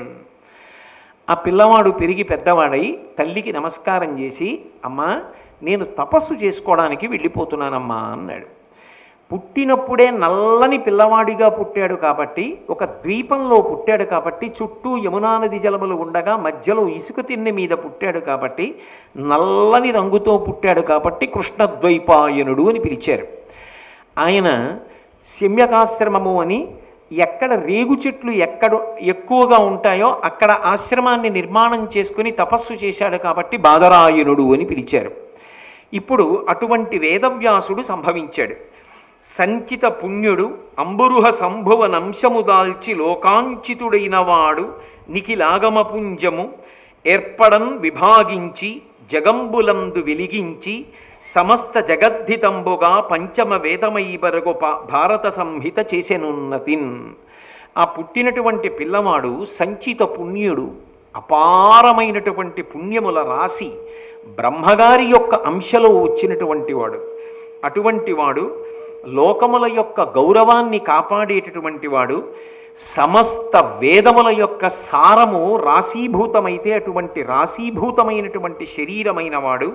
ఆ పిల్లవాడు పెరిగి పెద్దవాడై తల్లికి నమస్కారం చేసి అమ్మా నేను తపస్సు చేసుకోవడానికి వెళ్ళిపోతున్నానమ్మా అన్నాడు పుట్టినప్పుడే నల్లని పిల్లవాడిగా పుట్టాడు కాబట్టి ఒక ద్వీపంలో పుట్టాడు కాబట్టి చుట్టూ యమునా నది జలములు ఉండగా మధ్యలో ఇసుక తిన్నె మీద పుట్టాడు కాబట్టి నల్లని రంగుతో పుట్టాడు కాబట్టి కృష్ణద్వైపాయనుడు అని పిలిచారు ఆయన శమ్యకాశ్రమము అని ఎక్కడ రేగు చెట్లు ఎక్కడ ఎక్కువగా ఉంటాయో అక్కడ ఆశ్రమాన్ని నిర్మాణం చేసుకుని తపస్సు చేశాడు కాబట్టి బాదరాయనుడు అని పిలిచారు ఇప్పుడు అటువంటి వేదవ్యాసుడు సంభవించాడు సంచిత పుణ్యుడు అంబురుహ సంభువ నంశము దాల్చి లోకాంచితుడైన వాడు నిఖిలాగమ పుంజము ఏర్పడన్ విభాగించి జగంబులందు వెలిగించి సమస్త జగద్ధితంబుగా పంచమ వేదమై బరగు పా- భారత సంహిత చేసెనున్నతిన్ ఆ పుట్టినటువంటి పిల్లవాడు సంచిత పుణ్యుడు అపారమైనటువంటి పుణ్యముల రాశి బ్రహ్మగారి యొక్క అంశలో వచ్చినటువంటి వాడు అటువంటి వాడు లోకముల యొక్క గౌరవాన్ని కాపాడేటటువంటి వాడు సమస్త వేదముల యొక్క సారము రాశీభూతమైతే అటువంటి రాశీభూతమైనటువంటి శరీరమైన వాడు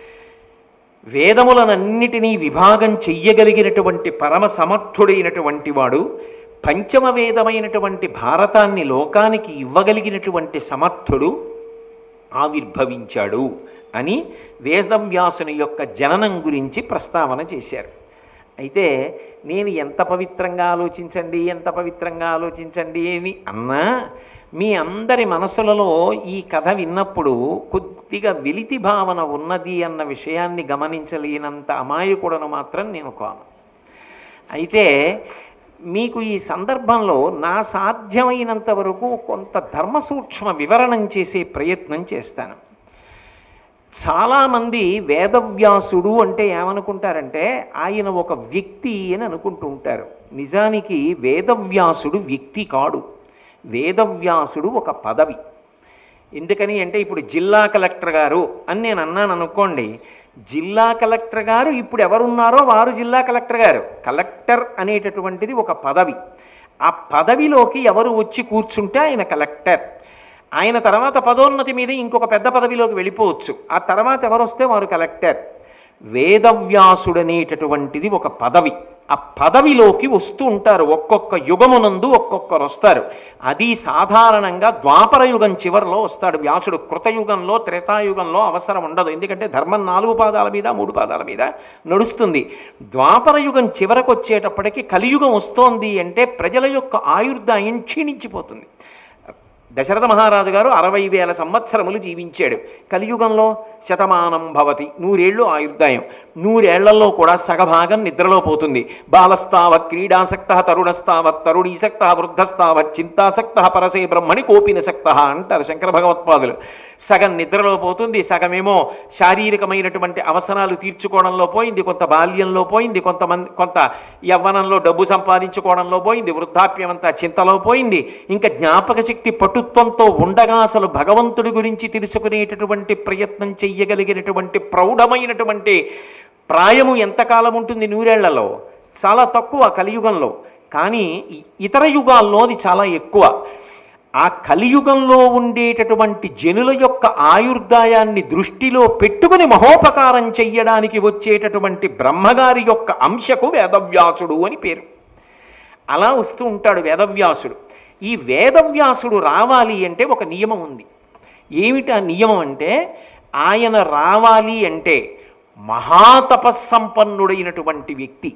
వేదములనన్నిటినీ విభాగం చెయ్యగలిగినటువంటి పరమ సమర్థుడైనటువంటి వాడు పంచమ వేదమైనటువంటి భారతాన్ని లోకానికి ఇవ్వగలిగినటువంటి సమర్థుడు ఆవిర్భవించాడు అని వేదవ్యాసుని యొక్క జననం గురించి ప్రస్తావన చేశారు అయితే నేను ఎంత పవిత్రంగా ఆలోచించండి ఎంత పవిత్రంగా ఆలోచించండి అని అన్నా మీ అందరి మనసులలో ఈ కథ విన్నప్పుడు కొద్దిగా వెలితి భావన ఉన్నది అన్న విషయాన్ని గమనించలేనంత అమాయకుడను మాత్రం నేను కాను అయితే మీకు ఈ సందర్భంలో నా సాధ్యమైనంత వరకు కొంత ధర్మ సూక్ష్మ వివరణం చేసే ప్రయత్నం చేస్తాను చాలామంది వేదవ్యాసుడు అంటే ఏమనుకుంటారంటే ఆయన ఒక వ్యక్తి అని అనుకుంటూ ఉంటారు నిజానికి వేదవ్యాసుడు వ్యక్తి కాడు వేదవ్యాసుడు ఒక పదవి ఎందుకని అంటే ఇప్పుడు జిల్లా కలెక్టర్ గారు అని నేను అన్నాను అనుకోండి జిల్లా కలెక్టర్ గారు ఇప్పుడు ఎవరున్నారో వారు జిల్లా కలెక్టర్ గారు కలెక్టర్ అనేటటువంటిది ఒక పదవి ఆ పదవిలోకి ఎవరు వచ్చి కూర్చుంటే ఆయన కలెక్టర్ ఆయన తర్వాత పదోన్నతి మీద ఇంకొక పెద్ద పదవిలోకి వెళ్ళిపోవచ్చు ఆ తర్వాత ఎవరు వస్తే వారు కలెక్టర్ వేదవ్యాసుడనేటటువంటిది ఒక పదవి ఆ పదవిలోకి వస్తూ ఉంటారు ఒక్కొక్క యుగమునందు ఒక్కొక్కరు వస్తారు అది సాధారణంగా ద్వాపర యుగం చివరిలో వస్తాడు వ్యాసుడు కృతయుగంలో త్రేతాయుగంలో అవసరం ఉండదు ఎందుకంటే ధర్మం నాలుగు పాదాల మీద మూడు పాదాల మీద నడుస్తుంది ద్వాపర యుగం చివరకు వచ్చేటప్పటికి కలియుగం వస్తోంది అంటే ప్రజల యొక్క ఆయుర్దాయం క్షీణించిపోతుంది దశరథ మహారాజు గారు అరవై వేల సంవత్సరములు జీవించాడు కలియుగంలో శతమానం భవతి నూరేళ్ళు ఆయుర్దాయం నూరేళ్లలో కూడా సగభాగం నిద్రలో పోతుంది బాలస్తావ క్రీడాసక్త తరుణస్తావత్ తరుణీసక్త వృద్ధస్తావత్ చింతాసక్త పరసే బ్రహ్మణి కోపినసక్త అంటారు శంకర భగవత్పాదులు సగం నిద్రలో పోతుంది సగమేమో శారీరకమైనటువంటి అవసరాలు తీర్చుకోవడంలో పోయింది కొంత బాల్యంలో పోయింది కొంతమంది కొంత యవ్వనంలో డబ్బు సంపాదించుకోవడంలో పోయింది వృద్ధాప్యం అంతా చింతలో పోయింది ఇంకా జ్ఞాపక శక్తి పటుత్వంతో ఉండగా అసలు భగవంతుడి గురించి తెలుసుకునేటటువంటి ప్రయత్నం చెయ్యగలిగినటువంటి ప్రౌఢమైనటువంటి ప్రాయము ఎంతకాలం ఉంటుంది నూరేళ్లలో చాలా తక్కువ కలియుగంలో కానీ ఇ- ఇతర యుగాల్లో అది చాలా ఎక్కువ ఆ కలియుగంలో ఉండేటటువంటి జనుల యొక్క ఆయుర్దాయాన్ని దృష్టిలో పెట్టుకుని మహోపకారం చెయ్యడానికి వచ్చేటటువంటి బ్రహ్మగారి యొక్క అంశకు వేదవ్యాసుడు అని పేరు అలా వస్తూ ఉంటాడు వేదవ్యాసుడు ఈ వేదవ్యాసుడు రావాలి అంటే ఒక నియమం ఉంది ఏమిటి ఆ నియమం అంటే ఆయన రావాలి అంటే మహాతపస్సంపన్నుడైనటువంటి వ్యక్తి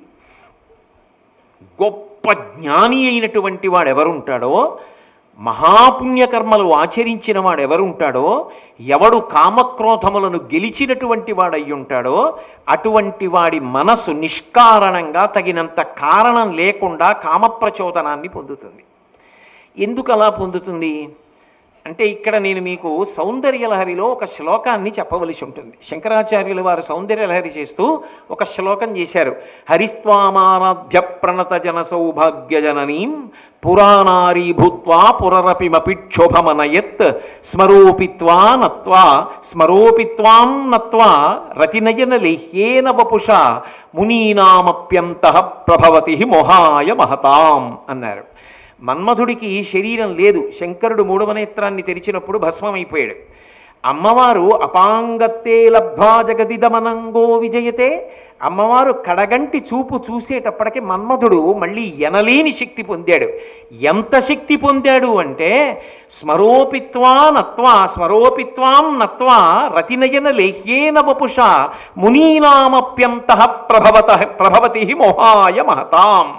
గొప్ప జ్ఞాని అయినటువంటి వాడు ఎవరుంటాడో మహాపుణ్యకర్మలు ఆచరించిన వాడు ఎవరుంటాడో ఎవడు కామక్రోధములను గెలిచినటువంటి వాడై ఉంటాడో అటువంటి వాడి మనసు నిష్కారణంగా తగినంత కారణం లేకుండా కామప్రచోదనాన్ని పొందుతుంది ఎందుకు అలా పొందుతుంది అంటే ఇక్కడ నేను మీకు సౌందర్యలహరిలో ఒక శ్లోకాన్ని చెప్పవలసి ఉంటుంది శంకరాచార్యుల వారు సౌందర్యలహరి చేస్తూ ఒక శ్లోకం చేశారు హరిస్వామారాధ్య ప్రణత జన సౌభాగ్య జననీం పురాణారీ భూత్వా పురరపిమపి క్షోభమనయత్ స్మరోపిత్వా నత్వా స్మరోపిత్వాం నత్వా రతినయన లేహ్యేన వపుష మునీనామప్యంత ప్రభవతి మొహాయ మహతాం అన్నారు మన్మధుడికి శరీరం లేదు శంకరుడు మూడవ నేత్రాన్ని తెరిచినప్పుడు భస్మమైపోయాడు అమ్మవారు అపాంగత్తే లబ్ధ్వా జగదిదమనంగో విజయతే అమ్మవారు కడగంటి చూపు చూసేటప్పటికి మన్మధుడు మళ్ళీ ఎనలేని శక్తి పొందాడు ఎంత శక్తి పొందాడు అంటే స్మరోపిత్వా నత్వా స్మరోపిత్వాం నత్వా రతినయన లేహ్యేన వపుష మునీనామప్యంత ప్రభవత ప్రభవతి మోహాయ మహతాం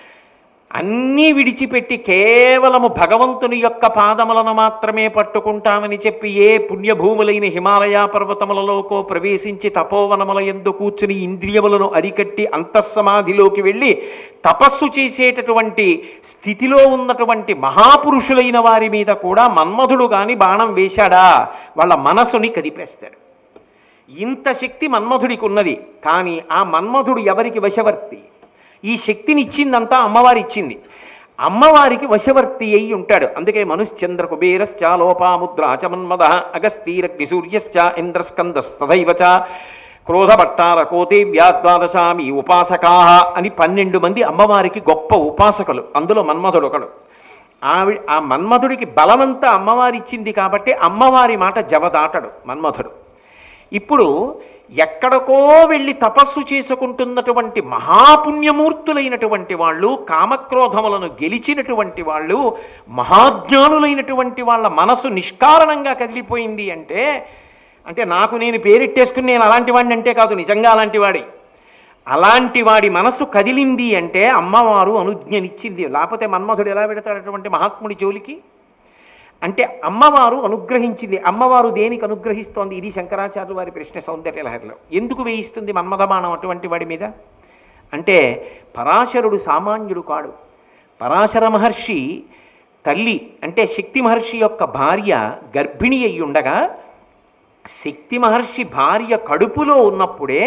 అన్నీ విడిచిపెట్టి కేవలము భగవంతుని యొక్క పాదములను మాత్రమే పట్టుకుంటామని చెప్పి ఏ పుణ్యభూములైన హిమాలయ పర్వతములలోకో ప్రవేశించి తపోవనముల ఎందు కూర్చుని ఇంద్రియములను అరికట్టి అంతఃసమాధిలోకి వెళ్ళి తపస్సు చేసేటటువంటి స్థితిలో ఉన్నటువంటి మహాపురుషులైన వారి మీద కూడా మన్మధుడు గాని బాణం వేశాడా వాళ్ళ మనసుని కదిపేస్తాడు ఇంత శక్తి మన్మధుడికి ఉన్నది కానీ ఆ మన్మధుడు ఎవరికి వశవర్తి ఈ శక్తిని ఇచ్చిందంతా అమ్మవారి ఇచ్చింది అమ్మవారికి వశవర్తి అయి ఉంటాడు అందుకే మనుశ్చంద్ర కుబేరశ్చ లోపాముద్రా చ మన్మద అగస్తీరగ్ని సూర్యశ్చ ఇంద్రస్కందస్తథైవ చ క్రోధభట్టార కోతేవ్యా ద్వాదశామి ఉపాసకా అని పన్నెండు మంది అమ్మవారికి గొప్ప ఉపాసకులు అందులో మన్మధుడు ఒకడు ఆవి ఆ మన్మధుడికి బలమంతా అమ్మవారి ఇచ్చింది కాబట్టి అమ్మవారి మాట జవదాటడు మన్మధుడు ఇప్పుడు ఎక్కడికో వెళ్ళి తపస్సు చేసుకుంటున్నటువంటి మహాపుణ్యమూర్తులైనటువంటి వాళ్ళు కామక్రోధములను గెలిచినటువంటి వాళ్ళు మహాజ్ఞానులైనటువంటి వాళ్ళ మనసు నిష్కారణంగా కదిలిపోయింది అంటే అంటే నాకు నేను పేరెట్టేసుకుని నేను అలాంటి వాడిని అంటే కాదు నిజంగా అలాంటి వాడి అలాంటి వాడి మనసు కదిలింది అంటే అమ్మవారు అనుజ్ఞనిచ్చింది లేకపోతే మన్మధుడు ఎలా పెడతాడటువంటి మహాత్ముడి జోలికి అంటే అమ్మవారు అనుగ్రహించింది అమ్మవారు దేనికి అనుగ్రహిస్తోంది ఇది శంకరాచార్యుల వారి ప్రశ్న సౌందర్య లహరిలో ఎందుకు వేయిస్తుంది మన్మధమానం అటువంటి వాడి మీద అంటే పరాశరుడు సామాన్యుడు కాడు పరాశర మహర్షి తల్లి అంటే శక్తి మహర్షి యొక్క భార్య గర్భిణి అయి ఉండగా శక్తి మహర్షి భార్య కడుపులో ఉన్నప్పుడే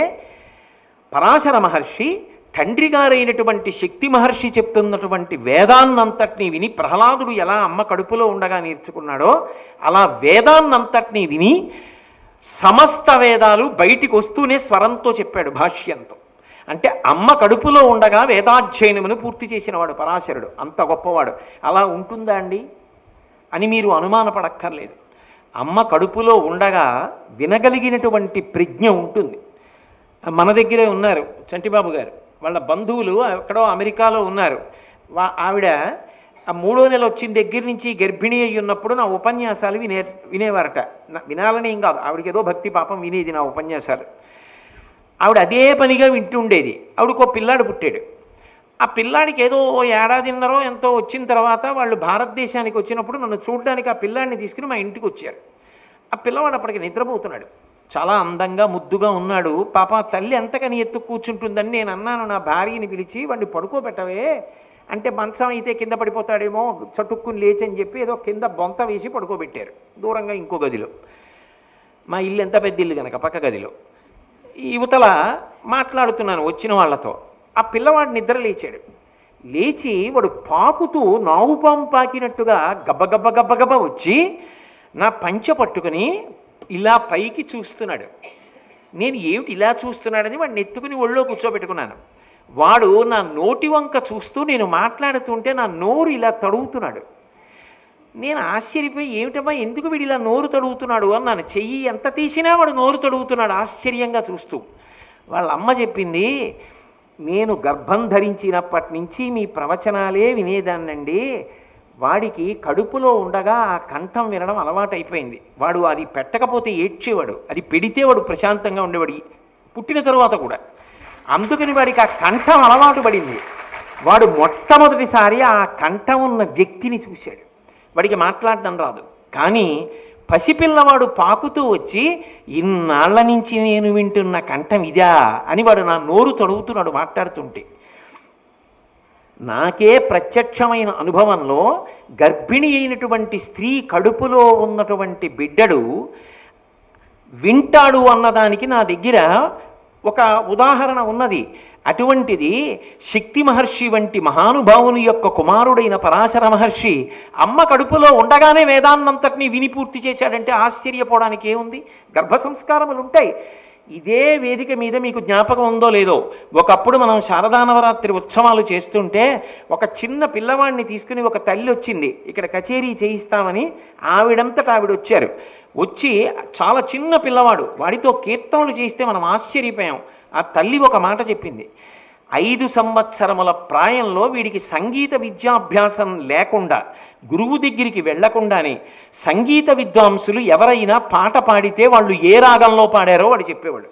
పరాశర మహర్షి తండ్రి గారైనటువంటి శక్తి మహర్షి చెప్తున్నటువంటి వేదాన్నంతటినీ విని ప్రహ్లాదుడు ఎలా అమ్మ కడుపులో ఉండగా నేర్చుకున్నాడో అలా వేదాన్నంతటినీ విని సమస్త వేదాలు బయటికి వస్తూనే స్వరంతో చెప్పాడు భాష్యంతో అంటే అమ్మ కడుపులో ఉండగా వేదాధ్యయనమును పూర్తి చేసినవాడు పరాశరుడు అంత గొప్పవాడు అలా ఉంటుందా అండి అని మీరు అనుమానపడక్కర్లేదు అమ్మ కడుపులో ఉండగా వినగలిగినటువంటి ప్రజ్ఞ ఉంటుంది మన దగ్గరే ఉన్నారు చంటిబాబు గారు వాళ్ళ బంధువులు ఎక్కడో అమెరికాలో ఉన్నారు వా- ఆవిడ ఆ మూడో నెల వచ్చిన దగ్గర నుంచి గర్భిణి అయి ఉన్నప్పుడు నా ఉపన్యాసాలు వినే వినేవారట నా- వినాలని ఏం కాదు ఆవిడకి ఏదో భక్తి పాపం వినేది నా ఉపన్యాసాలు ఆవిడ అదే పనిగా వింటుండేది ఆవిడకు ఒక పిల్లాడు పుట్టాడు ఆ పిల్లాడికి ఏదో ఓ ఏడాదిన్నరో ఎంతో వచ్చిన తర్వాత వాళ్ళు భారతదేశానికి వచ్చినప్పుడు నన్ను చూడడానికి ఆ పిల్లాడిని తీసుకుని మా ఇంటికి వచ్చారు ఆ పిల్లవాడు అప్పటికి నిద్రపోతున్నాడు చాలా అందంగా ముద్దుగా ఉన్నాడు పాప తల్లి ఎంతకని ఎత్తు కూర్చుంటుందని నేను అన్నాను నా భార్యని పిలిచి వాడిని పడుకోబెట్టవే అంటే మంచం అయితే కింద పడిపోతాడేమో చటుక్కుని లేచి అని చెప్పి ఏదో కింద బొంత వేసి పడుకోబెట్టారు దూరంగా ఇంకో గదిలో మా ఇల్లు ఎంత పెద్ద ఇల్లు కనుక పక్క గదిలో ఈ యువతల మాట్లాడుతున్నాను వచ్చిన వాళ్ళతో ఆ పిల్లవాడు నిద్ర లేచాడు లేచి వాడు పాకుతూ నావుపాము పాకినట్టుగా గబ్బ గబ్బ గబ్బ గబ్బ వచ్చి నా పంచ పట్టుకుని ఇలా పైకి చూస్తున్నాడు నేను ఏమిటి ఇలా చూస్తున్నాడని వాడిని ఎత్తుకుని ఒళ్ళో కూర్చోబెట్టుకున్నాను వాడు నా నోటి వంక చూస్తూ నేను మాట్లాడుతుంటే నా నోరు ఇలా తడుగుతున్నాడు నేను ఆశ్చర్యపోయి ఏమిటమ్మా ఎందుకు వీడు ఇలా నోరు తడుగుతున్నాడు అన్నాను చెయ్యి ఎంత తీసినా వాడు నోరు తడుగుతున్నాడు ఆశ్చర్యంగా చూస్తూ వాళ్ళ అమ్మ చెప్పింది నేను గర్భం ధరించినప్పటి నుంచి మీ ప్రవచనాలే వినేదాన్నండి వాడికి కడుపులో ఉండగా ఆ కంఠం వినడం అలవాటైపోయింది వాడు అది పెట్టకపోతే ఏడ్చేవాడు అది పెడితే వాడు ప్రశాంతంగా ఉండేవాడు పుట్టిన తరువాత కూడా అందుకని వాడికి ఆ కంఠం అలవాటు పడింది వాడు మొట్టమొదటిసారి ఆ కంఠం ఉన్న వ్యక్తిని చూశాడు వాడికి మాట్లాడడం రాదు కానీ పసిపిల్లవాడు పాకుతూ వచ్చి ఇన్నాళ్ల నుంచి నేను వింటున్న కంఠం ఇదా అని వాడు నా నోరు తడుగుతున్నాడు మాట్లాడుతుంటే నాకే ప్రత్యక్షమైన అనుభవంలో గర్భిణి అయినటువంటి స్త్రీ కడుపులో ఉన్నటువంటి బిడ్డడు వింటాడు అన్నదానికి నా దగ్గర ఒక ఉదాహరణ ఉన్నది అటువంటిది శక్తి మహర్షి వంటి మహానుభావుని యొక్క కుమారుడైన పరాశర మహర్షి అమ్మ కడుపులో ఉండగానే వేదాన్నంతటినీ విని పూర్తి చేశాడంటే ఆశ్చర్యపోవడానికి ఏముంది గర్భ సంస్కారములు ఉంటాయి ఇదే వేదిక మీద మీకు జ్ఞాపకం ఉందో లేదో ఒకప్పుడు మనం శారదానవరాత్రి ఉత్సవాలు చేస్తుంటే ఒక చిన్న పిల్లవాడిని తీసుకుని ఒక తల్లి వచ్చింది ఇక్కడ కచేరీ చేయిస్తామని ఆవిడంతట ఆవిడ వచ్చారు వచ్చి చాలా చిన్న పిల్లవాడు వాడితో కీర్తనలు చేయిస్తే మనం ఆశ్చర్యపోయాం ఆ తల్లి ఒక మాట చెప్పింది ఐదు సంవత్సరముల ప్రాయంలో వీడికి సంగీత విద్యాభ్యాసం లేకుండా గురువు దగ్గరికి వెళ్లకుండానే సంగీత విద్వాంసులు ఎవరైనా పాట పాడితే వాళ్ళు ఏ రాగంలో పాడారో వాడు చెప్పేవాడు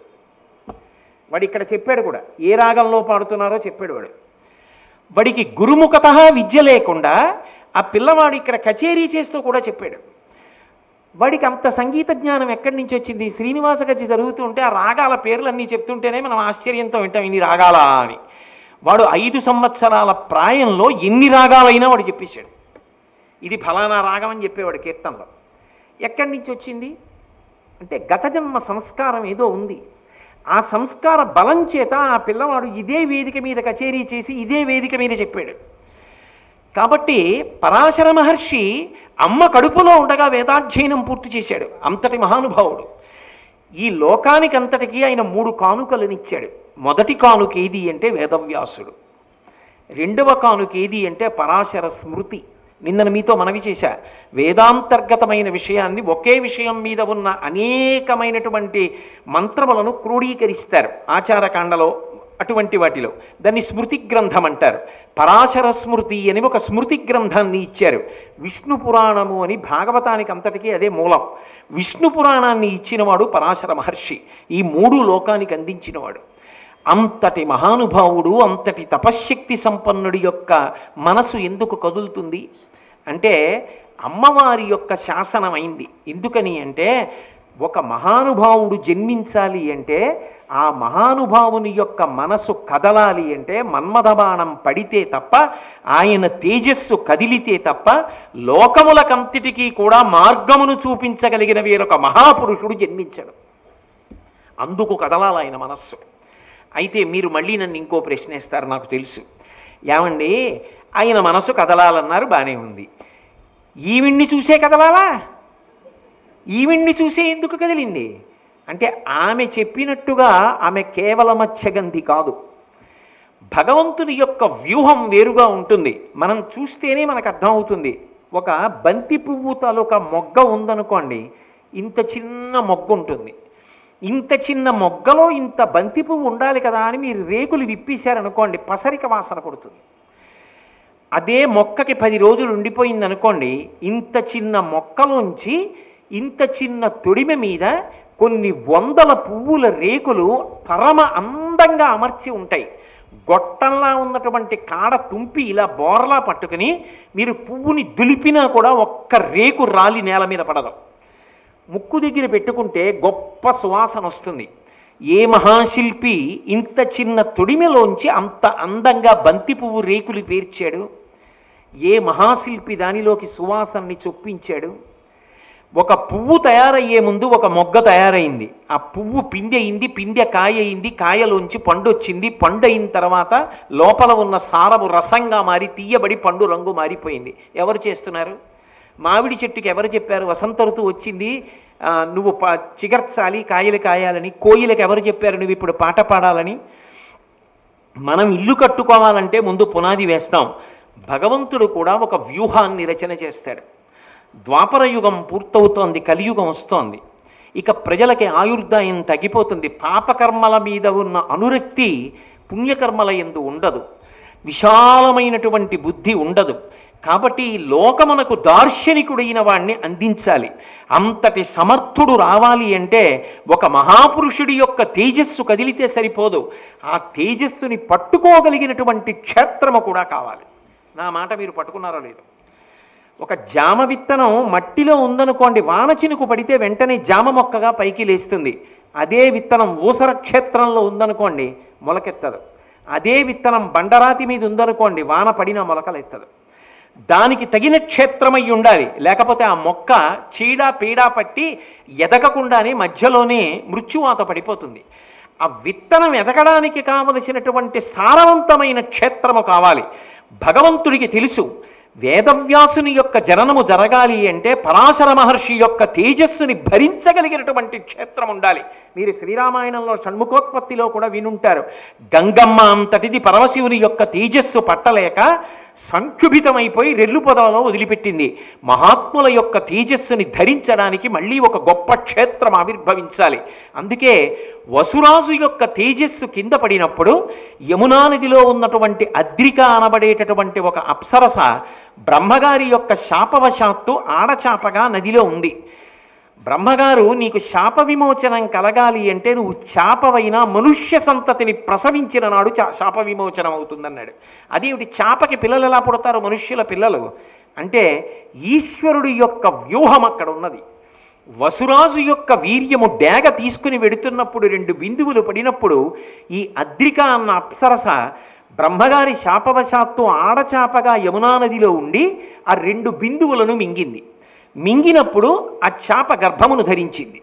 వాడు ఇక్కడ చెప్పాడు కూడా ఏ రాగంలో పాడుతున్నారో చెప్పాడు వాడు వాడికి గురుముఖత విద్య లేకుండా ఆ పిల్లవాడు ఇక్కడ కచేరీ చేస్తూ కూడా చెప్పాడు వాడికి అంత సంగీత జ్ఞానం ఎక్కడి నుంచి వచ్చింది శ్రీనివాస గజ్జి జరుగుతుంటే ఆ రాగాల పేర్లన్నీ చెప్తుంటేనే మనం ఆశ్చర్యంతో వింటాం ఇన్ని రాగాలా అని వాడు ఐదు సంవత్సరాల ప్రాయంలో ఎన్ని రాగాలైనా వాడు చెప్పేశాడు ఇది ఫలానా రాగం అని చెప్పేవాడు కీర్తనలో ఎక్కడి నుంచి వచ్చింది అంటే గత జన్మ సంస్కారం ఏదో ఉంది ఆ సంస్కార బలం చేత ఆ పిల్లవాడు ఇదే వేదిక మీద కచేరీ చేసి ఇదే వేదిక మీద చెప్పాడు కాబట్టి పరాశర మహర్షి అమ్మ కడుపులో ఉండగా వేదాధ్యయనం పూర్తి చేశాడు అంతటి మహానుభావుడు ఈ లోకానికి అంతటికీ ఆయన మూడు కానుకలనిచ్చాడు మొదటి కానుక ఏది అంటే వేదవ్యాసుడు రెండవ కానుక ఏది అంటే పరాశర స్మృతి నిన్న మీతో మనవి చేశా వేదాంతర్గతమైన విషయాన్ని ఒకే విషయం మీద ఉన్న అనేకమైనటువంటి మంత్రములను క్రోడీకరిస్తారు ఆచారకాండలో అటువంటి వాటిలో దాన్ని స్మృతి గ్రంథం అంటారు పరాశర స్మృతి అని ఒక స్మృతి గ్రంథాన్ని ఇచ్చారు విష్ణు పురాణము అని భాగవతానికి అంతటికీ అదే మూలం విష్ణు పురాణాన్ని ఇచ్చినవాడు పరాశర మహర్షి ఈ మూడు లోకానికి అందించినవాడు అంతటి మహానుభావుడు అంతటి తపశ్శక్తి సంపన్నుడి యొక్క మనసు ఎందుకు కదులుతుంది అంటే అమ్మవారి యొక్క శాసనం అయింది ఎందుకని అంటే ఒక మహానుభావుడు జన్మించాలి అంటే ఆ మహానుభావుని యొక్క మనసు కదలాలి అంటే మన్మథబాణం పడితే తప్ప ఆయన తేజస్సు కదిలితే తప్ప లోకములకంతటికీ కూడా మార్గమును చూపించగలిగిన వేరొక మహాపురుషుడు జన్మించడు అందుకు కదలాలి ఆయన మనస్సు అయితే మీరు మళ్ళీ నన్ను ఇంకో ప్రశ్న వేస్తారు నాకు తెలుసు ఏమండి ఆయన మనసు కదలాలన్నారు బాగానే ఉంది ఈవిడ్ని చూసే కదలాలా ఈవిడ్ని చూసే ఎందుకు కదిలింది అంటే ఆమె చెప్పినట్టుగా ఆమె కేవలమత్స్యగంధి కాదు భగవంతుని యొక్క వ్యూహం వేరుగా ఉంటుంది మనం చూస్తేనే మనకు అర్థమవుతుంది ఒక బంతి పువ్వు తాలూకా మొగ్గ ఉందనుకోండి ఇంత చిన్న మొగ్గ ఉంటుంది ఇంత చిన్న మొగ్గలో ఇంత బంతి పువ్వు ఉండాలి కదా అని మీరు రేకులు విప్పేశారనుకోండి పసరిక వాసన కొడుతుంది అదే మొక్కకి పది రోజులు ఉండిపోయింది అనుకోండి ఇంత చిన్న మొక్కలోంచి ఇంత చిన్న తొడిమె మీద కొన్ని వందల పువ్వుల రేకులు పరమ అందంగా అమర్చి ఉంటాయి గొట్టంలా ఉన్నటువంటి కాడ తుంపి ఇలా బోర్లా పట్టుకుని మీరు పువ్వుని దులిపినా కూడా ఒక్క రేకు రాలి నేల మీద పడదు ముక్కు దగ్గర పెట్టుకుంటే గొప్ప సువాసన వస్తుంది ఏ మహాశిల్పి ఇంత చిన్న తొడిమెలోంచి అంత అందంగా బంతి పువ్వు రేకులు పేర్చాడు ఏ మహాశిల్పి దానిలోకి సువాసనని చొప్పించాడు ఒక పువ్వు తయారయ్యే ముందు ఒక మొగ్గ తయారైంది ఆ పువ్వు పిందె అయింది పిందె కాయ అయింది కాయలోంచి పండు వచ్చింది పండు అయిన తర్వాత లోపల ఉన్న సారము రసంగా మారి తీయబడి పండు రంగు మారిపోయింది ఎవరు చేస్తున్నారు మామిడి చెట్టుకి ఎవరు చెప్పారు వసంత ఋతువు వచ్చింది ఆ, నువ్వు ప చిగర్చాలి కాయలు కాయాలని కోయిలకు ఎవరు చెప్పారు నువ్వు ఇప్పుడు పాట పాడాలని మనం ఇల్లు కట్టుకోవాలంటే ముందు పునాది వేస్తాం భగవంతుడు కూడా ఒక వ్యూహాన్ని రచన చేస్తాడు ద్వాపర యుగం పూర్తవుతోంది కలియుగం వస్తోంది ఇక ప్రజలకి ఆయుర్దాయం తగ్గిపోతుంది పాపకర్మల మీద ఉన్న అనురక్తి పుణ్యకర్మల ఎందు ఉండదు విశాలమైనటువంటి బుద్ధి ఉండదు కాబట్టి ఈ లోకమునకు దార్శనికుడైన వాణ్ణి అందించాలి అంతటి సమర్థుడు రావాలి అంటే ఒక మహాపురుషుడి యొక్క తేజస్సు కదిలితే సరిపోదు ఆ తేజస్సుని పట్టుకోగలిగినటువంటి క్షేత్రము కూడా కావాలి నా మాట మీరు పట్టుకున్నారో లేదు ఒక జామ విత్తనం మట్టిలో ఉందనుకోండి వాన చినుకు పడితే వెంటనే జామ మొక్కగా పైకి లేస్తుంది అదే విత్తనం ఊసర క్షేత్రంలో ఉందనుకోండి మొలకెత్తదు అదే విత్తనం బండరాతి మీద ఉందనుకోండి వాన పడిన మొలకలెత్తదు దానికి తగిన క్షేత్రమై ఉండాలి లేకపోతే ఆ మొక్క చీడ పీడ పట్టి ఎదగకుండానే మధ్యలోనే మృత్యువాత పడిపోతుంది ఆ విత్తనం ఎదగడానికి కావలసినటువంటి సారవంతమైన క్షేత్రము కావాలి భగవంతుడికి తెలుసు వేదవ్యాసుని యొక్క జననము జరగాలి అంటే పరాశర మహర్షి యొక్క తేజస్సుని భరించగలిగినటువంటి క్షేత్రం ఉండాలి మీరు శ్రీరామాయణంలో షణ్ముఖోత్పత్తిలో కూడా వినుంటారు గంగమ్మ అంతటిది పరమశివుని యొక్క తేజస్సు పట్టలేక సంక్షుభితమైపోయి రెల్లు పొదవలో వదిలిపెట్టింది మహాత్ముల యొక్క తేజస్సుని ధరించడానికి మళ్ళీ ఒక గొప్ప క్షేత్రం ఆవిర్భవించాలి అందుకే వసురాజు యొక్క తేజస్సు కింద పడినప్పుడు యమునా నదిలో ఉన్నటువంటి అద్రిక అనబడేటటువంటి ఒక అప్సరస బ్రహ్మగారి యొక్క శాపవశాత్తు ఆడచాపగా నదిలో ఉంది బ్రహ్మగారు నీకు శాప విమోచనం కలగాలి అంటే నువ్వు చాపవైన మనుష్య సంతతిని ప్రసవించిన నాడు చా శాప విమోచనం అవుతుందన్నాడు అదేమిటి చాపకి పిల్లలు ఎలా పుడతారు మనుష్యుల పిల్లలు అంటే ఈశ్వరుడి యొక్క వ్యూహం అక్కడ ఉన్నది వసురాజు యొక్క వీర్యము డేగ తీసుకుని వెడుతున్నప్పుడు రెండు బిందువులు పడినప్పుడు ఈ అద్రిక అన్న అప్సరస బ్రహ్మగారి శాపవశాత్తు ఆడచాపగా యమునా నదిలో ఉండి ఆ రెండు బిందువులను మింగింది మింగినప్పుడు ఆ చాప గర్భమును ధరించింది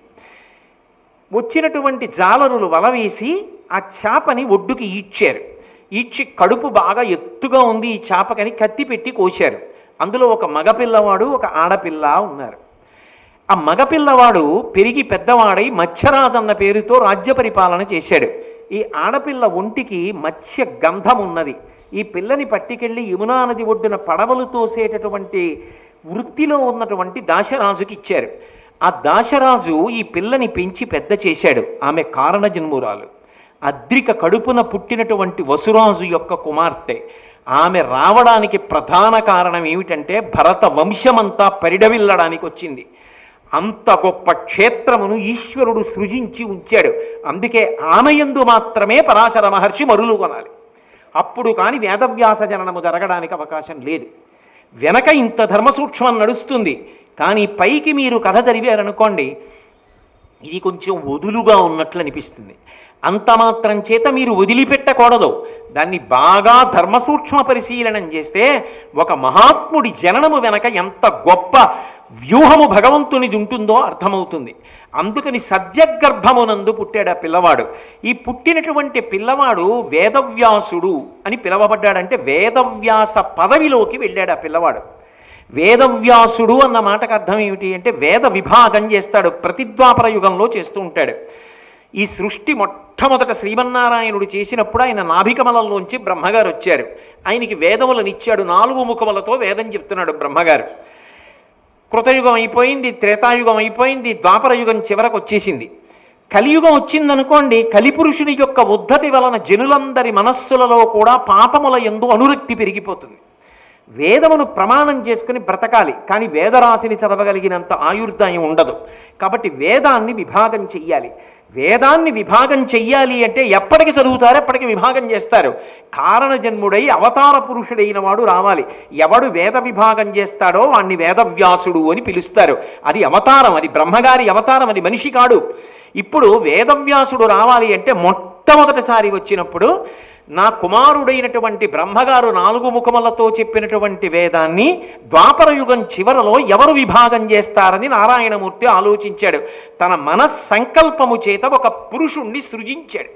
వచ్చినటువంటి జాలరులు వల వేసి ఆ చాపని ఒడ్డుకి ఈడ్చారు ఈడ్చి కడుపు బాగా ఎత్తుగా ఉంది ఈ చాపకని కత్తి పెట్టి కోశారు అందులో ఒక మగపిల్లవాడు ఒక ఆడపిల్ల ఉన్నారు ఆ మగపిల్లవాడు పెరిగి పెద్దవాడై మత్స్యరాజు అన్న పేరుతో రాజ్య పరిపాలన చేశాడు ఈ ఆడపిల్ల ఒంటికి మత్స్య గంధం ఉన్నది ఈ పిల్లని పట్టుకెళ్ళి యమునా నది ఒడ్డున పడవలు తోసేటటువంటి వృత్తిలో ఉన్నటువంటి దాశరాజుకి ఇచ్చారు ఆ దాశరాజు ఈ పిల్లని పెంచి పెద్ద చేశాడు ఆమె కారణ జన్మురాలు అద్రిక కడుపున పుట్టినటువంటి వసురాజు యొక్క కుమార్తె ఆమె రావడానికి ప్రధాన కారణం ఏమిటంటే భరత వంశమంతా పరిడవిల్లడానికి వచ్చింది అంత గొప్ప క్షేత్రమును ఈశ్వరుడు సృజించి ఉంచాడు అందుకే ఆమెయందు మాత్రమే పరాశర మహర్షి మరులు కొనాలి అప్పుడు కానీ వేదవ్యాస జననము జరగడానికి అవకాశం లేదు వెనక ఇంత ధర్మ సూక్ష్మం నడుస్తుంది కానీ పైకి మీరు కథ చదివారనుకోండి ఇది కొంచెం వదులుగా ఉన్నట్లు అనిపిస్తుంది అంత మాత్రం చేత మీరు వదిలిపెట్టకూడదు దాన్ని బాగా ధర్మసూక్ష్మ పరిశీలనం చేస్తే ఒక మహాత్ముడి జననము వెనక ఎంత గొప్ప వ్యూహము భగవంతునిది ఉంటుందో అర్థమవుతుంది అందుకని సద్యగర్భమునందు పుట్టాడు ఆ పిల్లవాడు ఈ పుట్టినటువంటి పిల్లవాడు వేదవ్యాసుడు అని పిలవబడ్డాడంటే వేదవ్యాస పదవిలోకి వెళ్ళాడు ఆ పిల్లవాడు వేదవ్యాసుడు అన్న మాటకు అర్థం ఏమిటి అంటే వేద విభాగం చేస్తాడు ప్రతిద్వాపర యుగంలో చేస్తూ ఉంటాడు ఈ సృష్టి మొట్టమొదట శ్రీమన్నారాయణుడు చేసినప్పుడు ఆయన నాభికమలంలోంచి బ్రహ్మగారు వచ్చారు ఆయనకి వేదములను ఇచ్చాడు నాలుగు ముఖములతో వేదం చెప్తున్నాడు బ్రహ్మగారు కృతయుగం అయిపోయింది త్రేతాయుగం అయిపోయింది ద్వాపర యుగం చివరకు వచ్చేసింది కలియుగం వచ్చిందనుకోండి కలిపురుషుని యొక్క ఉద్ధతి వలన జనులందరి మనస్సులలో కూడా పాపముల ఎందు అనురక్తి పెరిగిపోతుంది వేదమును ప్రమాణం చేసుకుని బ్రతకాలి కానీ వేదరాశిని చదవగలిగినంత ఆయుర్దాయం ఉండదు కాబట్టి వేదాన్ని విభాగం చెయ్యాలి వేదాన్ని విభాగం చెయ్యాలి అంటే ఎప్పటికి చదువుతారో ఎప్పటికి విభాగం చేస్తారు కారణ జన్ముడై అవతార పురుషుడైన వాడు రావాలి ఎవడు వేద విభాగం చేస్తాడో వాణ్ణి వేదవ్యాసుడు అని పిలుస్తారు అది అవతారం అది బ్రహ్మగారి అవతారం అది మనిషి కాడు ఇప్పుడు వేదవ్యాసుడు రావాలి అంటే మొట్టమొదటిసారి వచ్చినప్పుడు నా కుమారుడైనటువంటి బ్రహ్మగారు నాలుగు ముఖములతో చెప్పినటువంటి వేదాన్ని ద్వాపర యుగం చివరలో ఎవరు విభాగం చేస్తారని నారాయణమూర్తి ఆలోచించాడు తన మనస్సంకల్పము చేత ఒక పురుషుణ్ణి సృజించాడు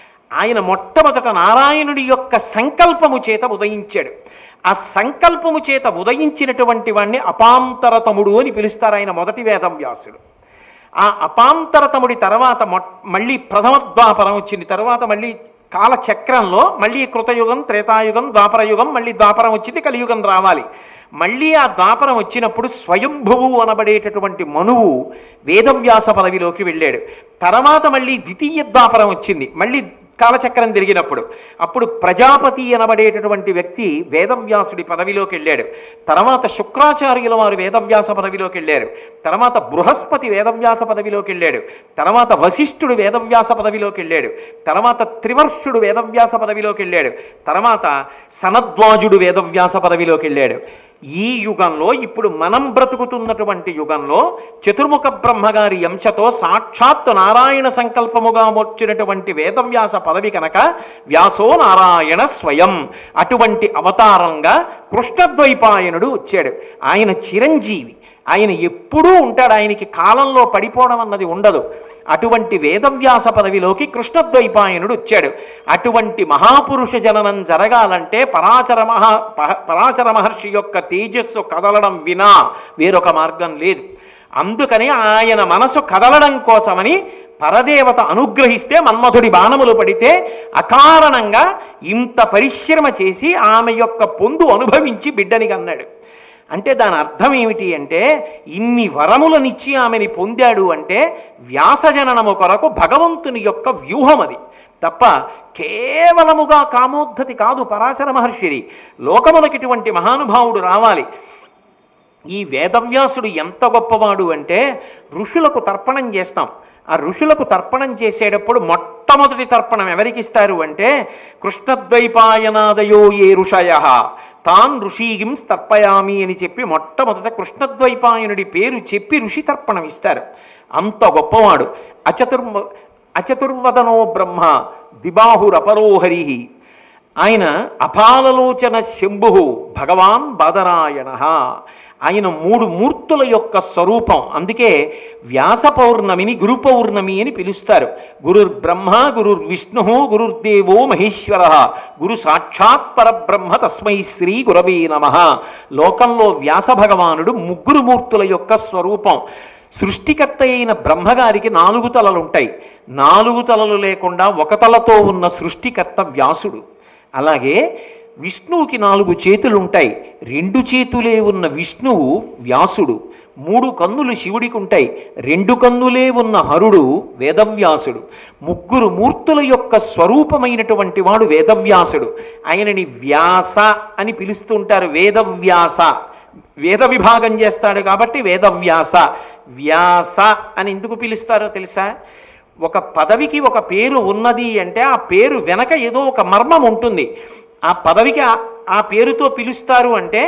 ఆయన మొట్టమొదట నారాయణుడి యొక్క సంకల్పము చేత ఉదయించాడు ఆ సంకల్పము చేత ఉదయించినటువంటి వాణ్ణి అపాంతరతముడు అని పిలుస్తారు ఆయన మొదటి వేదం వ్యాసుడు ఆ అపాంతరతముడి తర్వాత మొ- మళ్ళీ ప్రథమ ద్వాపరం వచ్చింది తర్వాత మళ్ళీ కాలచక్రంలో మళ్ళీ కృతయుగం త్రేతాయుగం ద్వాపరయుగం మళ్ళీ ద్వాపరం వచ్చింది కలియుగం రావాలి మళ్ళీ ఆ ద్వాపరం వచ్చినప్పుడు స్వయంభువు అనబడేటటువంటి మనువు వేదవ్యాస పదవిలోకి వెళ్ళాడు తర్వాత మళ్ళీ ద్వితీయ ద్వాపరం వచ్చింది మళ్ళీ కాలచక్రం తిరిగినప్పుడు అప్పుడు ప్రజాపతి అనబడేటటువంటి వ్యక్తి వేదవ్యాసుడి పదవిలోకి వెళ్ళాడు తర్వాత శుక్రాచార్యుల వారు వేదవ్యాస పదవిలోకి వెళ్ళారు తర్వాత బృహస్పతి వేదవ్యాస పదవిలోకి వెళ్ళాడు తర్వాత వశిష్ఠుడు వేదవ్యాస పదవిలోకి వెళ్ళాడు తర్వాత త్రివర్షుడు వేదవ్యాస పదవిలోకి వెళ్ళాడు తర్వాత సనద్వాజుడు వేదవ్యాస పదవిలోకి వెళ్ళాడు ఈ యుగంలో ఇప్పుడు మనం బ్రతుకుతున్నటువంటి యుగంలో చతుర్ముఖ బ్రహ్మగారి అంశతో సాక్షాత్ నారాయణ సంకల్పముగా వచ్చినటువంటి వేదవ్యాస పదవి కనుక వ్యాసో నారాయణ స్వయం అటువంటి అవతారంగా కృష్ణద్వైపాయనుడు వచ్చాడు ఆయన చిరంజీవి ఆయన ఎప్పుడూ ఉంటాడు ఆయనకి కాలంలో పడిపోవడం అన్నది ఉండదు అటువంటి వేదవ్యాస పదవిలోకి కృష్ణద్వైపాయనుడు వచ్చాడు అటువంటి మహాపురుష జననం జరగాలంటే పరాచర మహా పహ- పరాచర మహర్షి యొక్క తేజస్సు కదలడం వినా వేరొక మార్గం లేదు అందుకని ఆయన మనసు కదలడం కోసమని పరదేవత అనుగ్రహిస్తే మన్మధుడి బాణములు పడితే అకారణంగా ఇంత పరిశ్రమ చేసి ఆమె యొక్క పొందు అనుభవించి బిడ్డని కన్నాడు అంటే దాని అర్థం ఏమిటి అంటే ఇన్ని వరములనిచ్చి ఆమెని పొందాడు అంటే వ్యాసజననము కొరకు భగవంతుని యొక్క వ్యూహం అది తప్ప కేవలముగా కామోద్ధతి కాదు పరాశర మహర్షిది లోకములకి ఇటువంటి మహానుభావుడు రావాలి ఈ వేదవ్యాసుడు ఎంత గొప్పవాడు అంటే ఋషులకు తర్పణం చేస్తాం ఆ ఋషులకు తర్పణం చేసేటప్పుడు మొట్టమొదటి తర్పణం ఎవరికి ఇస్తారు అంటే కృష్ణద్వైపాయనాదయో ఏ ఋషయ తాన్ ఋషీగిం తర్పయామి అని చెప్పి మొట్టమొదట కృష్ణద్వైపాయనుడి పేరు చెప్పి ఋషి తర్పణం ఇస్తారు అంత గొప్పవాడు అచతుర్మ అచతుర్వదనో బ్రహ్మ దిబాహురపరోహరి ఆయన అపాలలోచన శంభు భగవాన్ బాదరాయణ ఆయన మూడు మూర్తుల యొక్క స్వరూపం అందుకే వ్యాస పౌర్ణమిని గురు పౌర్ణమి అని పిలుస్తారు గురుర్ బ్రహ్మ గురుర్ విష్ణు గురుర్దేవో మహేశ్వర గురు సాక్షాత్ పరబ్రహ్మ తస్మై శ్రీ గురవే నమ లోకంలో వ్యాస భగవానుడు ముగ్గురు మూర్తుల యొక్క స్వరూపం సృష్టికర్త అయిన బ్రహ్మగారికి నాలుగు తలలు ఉంటాయి నాలుగు తలలు లేకుండా ఒక తలతో ఉన్న సృష్టికర్త వ్యాసుడు అలాగే విష్ణువుకి నాలుగు చేతులు ఉంటాయి రెండు చేతులే ఉన్న విష్ణువు వ్యాసుడు మూడు కన్నులు శివుడికి ఉంటాయి రెండు కన్నులే ఉన్న హరుడు వేదవ్యాసుడు ముగ్గురు మూర్తుల యొక్క స్వరూపమైనటువంటి వాడు వేదవ్యాసుడు ఆయనని వ్యాస అని పిలుస్తుంటారు వేదవ్యాస వేద విభాగం చేస్తాడు కాబట్టి వేదవ్యాస వ్యాస అని ఎందుకు పిలుస్తారో తెలుసా ఒక పదవికి ఒక పేరు ఉన్నది అంటే ఆ పేరు వెనక ఏదో ఒక మర్మం ఉంటుంది ఆ పదవికి ఆ- ఆ పేరుతో పిలుస్తారు అంటే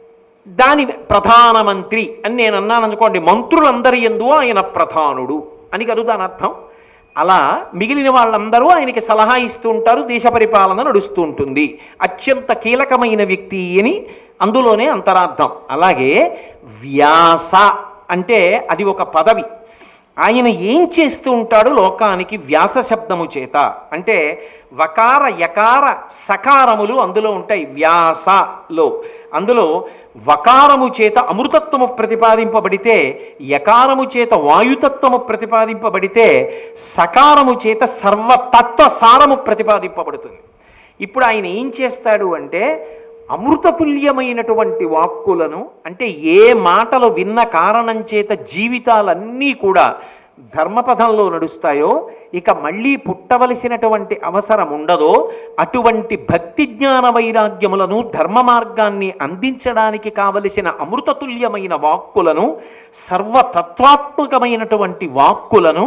దాని ప్రధానమంత్రి అని నేను అన్నాను అనుకోండి మంత్రులందరి ఎందు ఆయన ప్రధానుడు అని కదూ దాని అర్థం అలా మిగిలిన వాళ్ళందరూ ఆయనకి సలహా ఇస్తూ ఉంటారు దేశ పరిపాలన నడుస్తూ ఉంటుంది అత్యంత కీలకమైన వ్యక్తి అని అందులోనే అంతరార్థం అలాగే వ్యాస అంటే అది ఒక పదవి ఆయన ఏం చేస్తూ ఉంటాడు లోకానికి వ్యాస శబ్దము చేత అంటే వకార యకార సకారములు అందులో ఉంటాయి వ్యాసలో అందులో వకారము చేత అమృతత్వము ప్రతిపాదింపబడితే యకారము చేత వాయుతత్వము ప్రతిపాదింపబడితే సకారము చేత సర్వతత్వ సారము ప్రతిపాదింపబడుతుంది ఇప్పుడు ఆయన ఏం చేస్తాడు అంటే అమృతతుల్యమైనటువంటి వాక్కులను అంటే ఏ మాటలు విన్న కారణం చేత జీవితాలన్నీ కూడా ధర్మపథంలో నడుస్తాయో ఇక మళ్ళీ పుట్టవలసినటువంటి అవసరం ఉండదో అటువంటి భక్తి జ్ఞాన వైరాగ్యములను ధర్మ మార్గాన్ని అందించడానికి కావలసిన అమృతతుల్యమైన వాక్కులను సర్వతత్వాత్మకమైనటువంటి వాక్కులను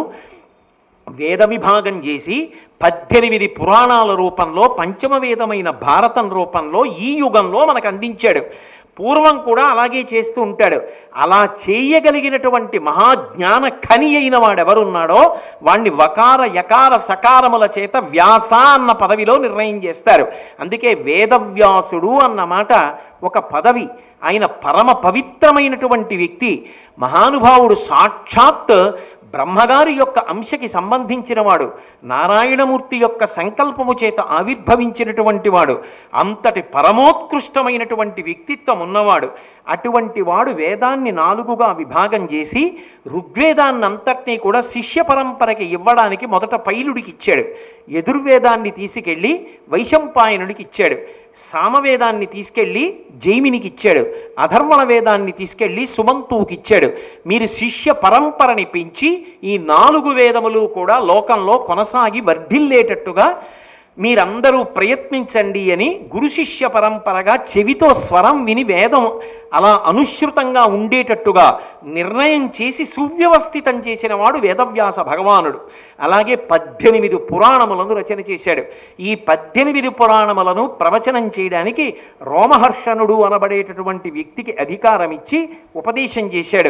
వేద విభాగం చేసి పద్దెనిమిది పురాణాల రూపంలో పంచమ వేదమైన భారతం రూపంలో ఈ యుగంలో మనకు అందించాడు పూర్వం కూడా అలాగే చేస్తూ ఉంటాడు అలా చేయగలిగినటువంటి మహాజ్ఞాన ఖని అయిన వాడెవరున్నాడో వాణ్ణి వకార యకార సకారముల చేత వ్యాస అన్న పదవిలో నిర్ణయం చేస్తారు అందుకే వేదవ్యాసుడు అన్న మాట ఒక పదవి ఆయన పరమ పవిత్రమైనటువంటి వ్యక్తి మహానుభావుడు సాక్షాత్ బ్రహ్మగారి యొక్క అంశకి సంబంధించిన వాడు నారాయణమూర్తి యొక్క సంకల్పము చేత ఆవిర్భవించినటువంటి వాడు అంతటి పరమోత్కృష్టమైనటువంటి వ్యక్తిత్వం ఉన్నవాడు అటువంటి వాడు వేదాన్ని నాలుగుగా విభాగం చేసి ఋగ్వేదాన్ని అంతటినీ కూడా శిష్య పరంపరకి ఇవ్వడానికి మొదట పైలుడికి ఇచ్చాడు ఎదుర్వేదాన్ని తీసుకెళ్ళి వైశంపాయనుడికి ఇచ్చాడు సామవేదాన్ని తీసుకెళ్ళి జైమినికి ఇచ్చాడు అధర్వణ వేదాన్ని తీసుకెళ్ళి సుమంతువుకి ఇచ్చాడు మీరు శిష్య పరంపరని పెంచి ఈ నాలుగు వేదములు కూడా లోకంలో కొనసాగి వర్ధిల్లేటట్టుగా మీరందరూ ప్రయత్నించండి అని గురు శిష్య పరంపరగా చెవితో స్వరం విని వేదం అలా అనుసృతంగా ఉండేటట్టుగా నిర్ణయం చేసి సువ్యవస్థితం చేసిన వాడు వేదవ్యాస భగవానుడు అలాగే పద్దెనిమిది పురాణములను రచన చేశాడు ఈ పద్దెనిమిది పురాణములను ప్రవచనం చేయడానికి రోమహర్షణుడు అనబడేటటువంటి వ్యక్తికి అధికారం ఇచ్చి ఉపదేశం చేశాడు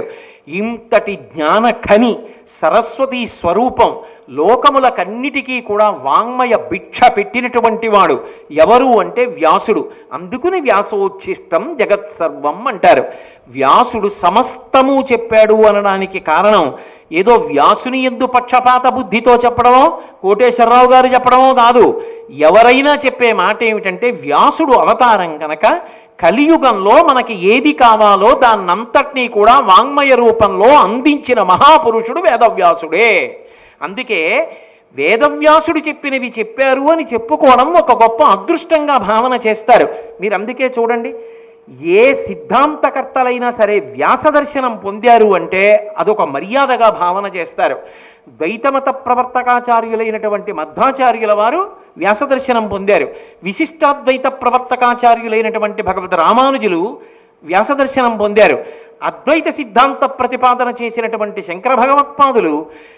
ఇంతటి జ్ఞాన ఖని సరస్వతి స్వరూపం లోకములకన్నిటికీ కూడా వాంగ్మయ భిక్ష పెట్టినటువంటి వాడు ఎవరు అంటే వ్యాసుడు అందుకుని వ్యాసోచ్ఛిష్టం జగత్ సర్వం అంటారు వ్యాసుడు సమస్తము చెప్పాడు అనడానికి కారణం ఏదో వ్యాసుని ఎందు పక్షపాత బుద్ధితో చెప్పడమో కోటేశ్వరరావు గారు చెప్పడమో కాదు ఎవరైనా చెప్పే మాట ఏమిటంటే వ్యాసుడు అవతారం కనుక కలియుగంలో మనకి ఏది కావాలో దాన్నంతటినీ కూడా వాంగ్మయ రూపంలో అందించిన మహాపురుషుడు వేదవ్యాసుడే అందుకే వేదవ్యాసుడు చెప్పినవి చెప్పారు అని చెప్పుకోవడం ఒక గొప్ప అదృష్టంగా భావన చేస్తారు మీరు అందుకే చూడండి ఏ సిద్ధాంతకర్తలైనా సరే వ్యాస దర్శనం పొందారు అంటే అదొక మర్యాదగా భావన చేస్తారు ద్వైతమత ప్రవర్తకాచార్యులైనటువంటి మధ్వాచార్యుల వారు వ్యాస దర్శనం పొందారు విశిష్టాద్వైత ప్రవర్తకాచార్యులైనటువంటి భగవద్ రామానుజులు వ్యాస దర్శనం పొందారు అద్వైత సిద్ధాంత ప్రతిపాదన చేసినటువంటి శంకర భగవత్పాదులు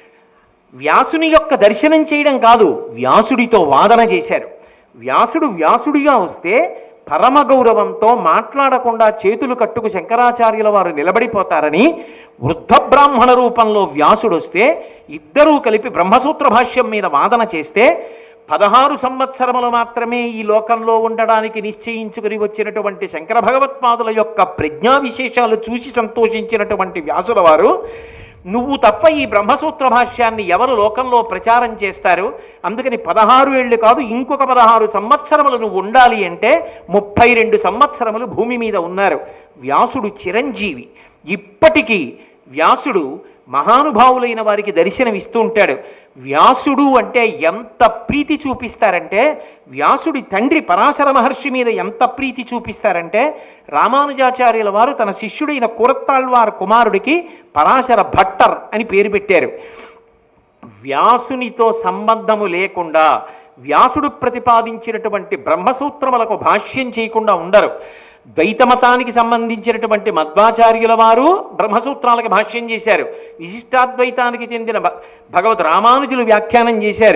వ్యాసుని యొక్క దర్శనం చేయడం కాదు వ్యాసుడితో వాదన చేశారు వ్యాసుడు వ్యాసుడిగా వస్తే పరమ గౌరవంతో మాట్లాడకుండా చేతులు కట్టుకు శంకరాచార్యుల వారు నిలబడిపోతారని వృద్ధ బ్రాహ్మణ రూపంలో వ్యాసుడు వస్తే ఇద్దరూ కలిపి బ్రహ్మసూత్ర భాష్యం మీద వాదన చేస్తే పదహారు సంవత్సరములు మాత్రమే ఈ లోకంలో ఉండడానికి నిశ్చయించుకుని వచ్చినటువంటి శంకర భగవత్పాదుల యొక్క ప్రజ్ఞా విశేషాలు చూసి సంతోషించినటువంటి వ్యాసుల వారు నువ్వు తప్ప ఈ బ్రహ్మసూత్ర భాష్యాన్ని ఎవరు లోకంలో ప్రచారం చేస్తారు అందుకని పదహారు ఏళ్ళు కాదు ఇంకొక పదహారు సంవత్సరములు నువ్వు ఉండాలి అంటే ముప్పై రెండు సంవత్సరములు భూమి మీద ఉన్నారు వ్యాసుడు చిరంజీవి ఇప్పటికీ వ్యాసుడు మహానుభావులైన వారికి దర్శనమిస్తూ ఉంటాడు వ్యాసుడు అంటే ఎంత ప్రీతి చూపిస్తారంటే వ్యాసుడి తండ్రి పరాశర మహర్షి మీద ఎంత ప్రీతి చూపిస్తారంటే రామానుజాచార్యుల వారు తన శిష్యుడైన కురత్తాళ్వార్ కుమారుడికి పరాశర భట్టర్ అని పేరు పెట్టారు వ్యాసునితో సంబంధము లేకుండా వ్యాసుడు ప్రతిపాదించినటువంటి బ్రహ్మసూత్రములకు భాష్యం చేయకుండా ఉండరు ద్వైతమతానికి సంబంధించినటువంటి మధ్వాచార్యుల వారు బ్రహ్మసూత్రాలకు భాష్యం చేశారు విశిష్టాద్వైతానికి చెందిన భ- భగవద్ రామానుజులు వ్యాఖ్యానం చేశారు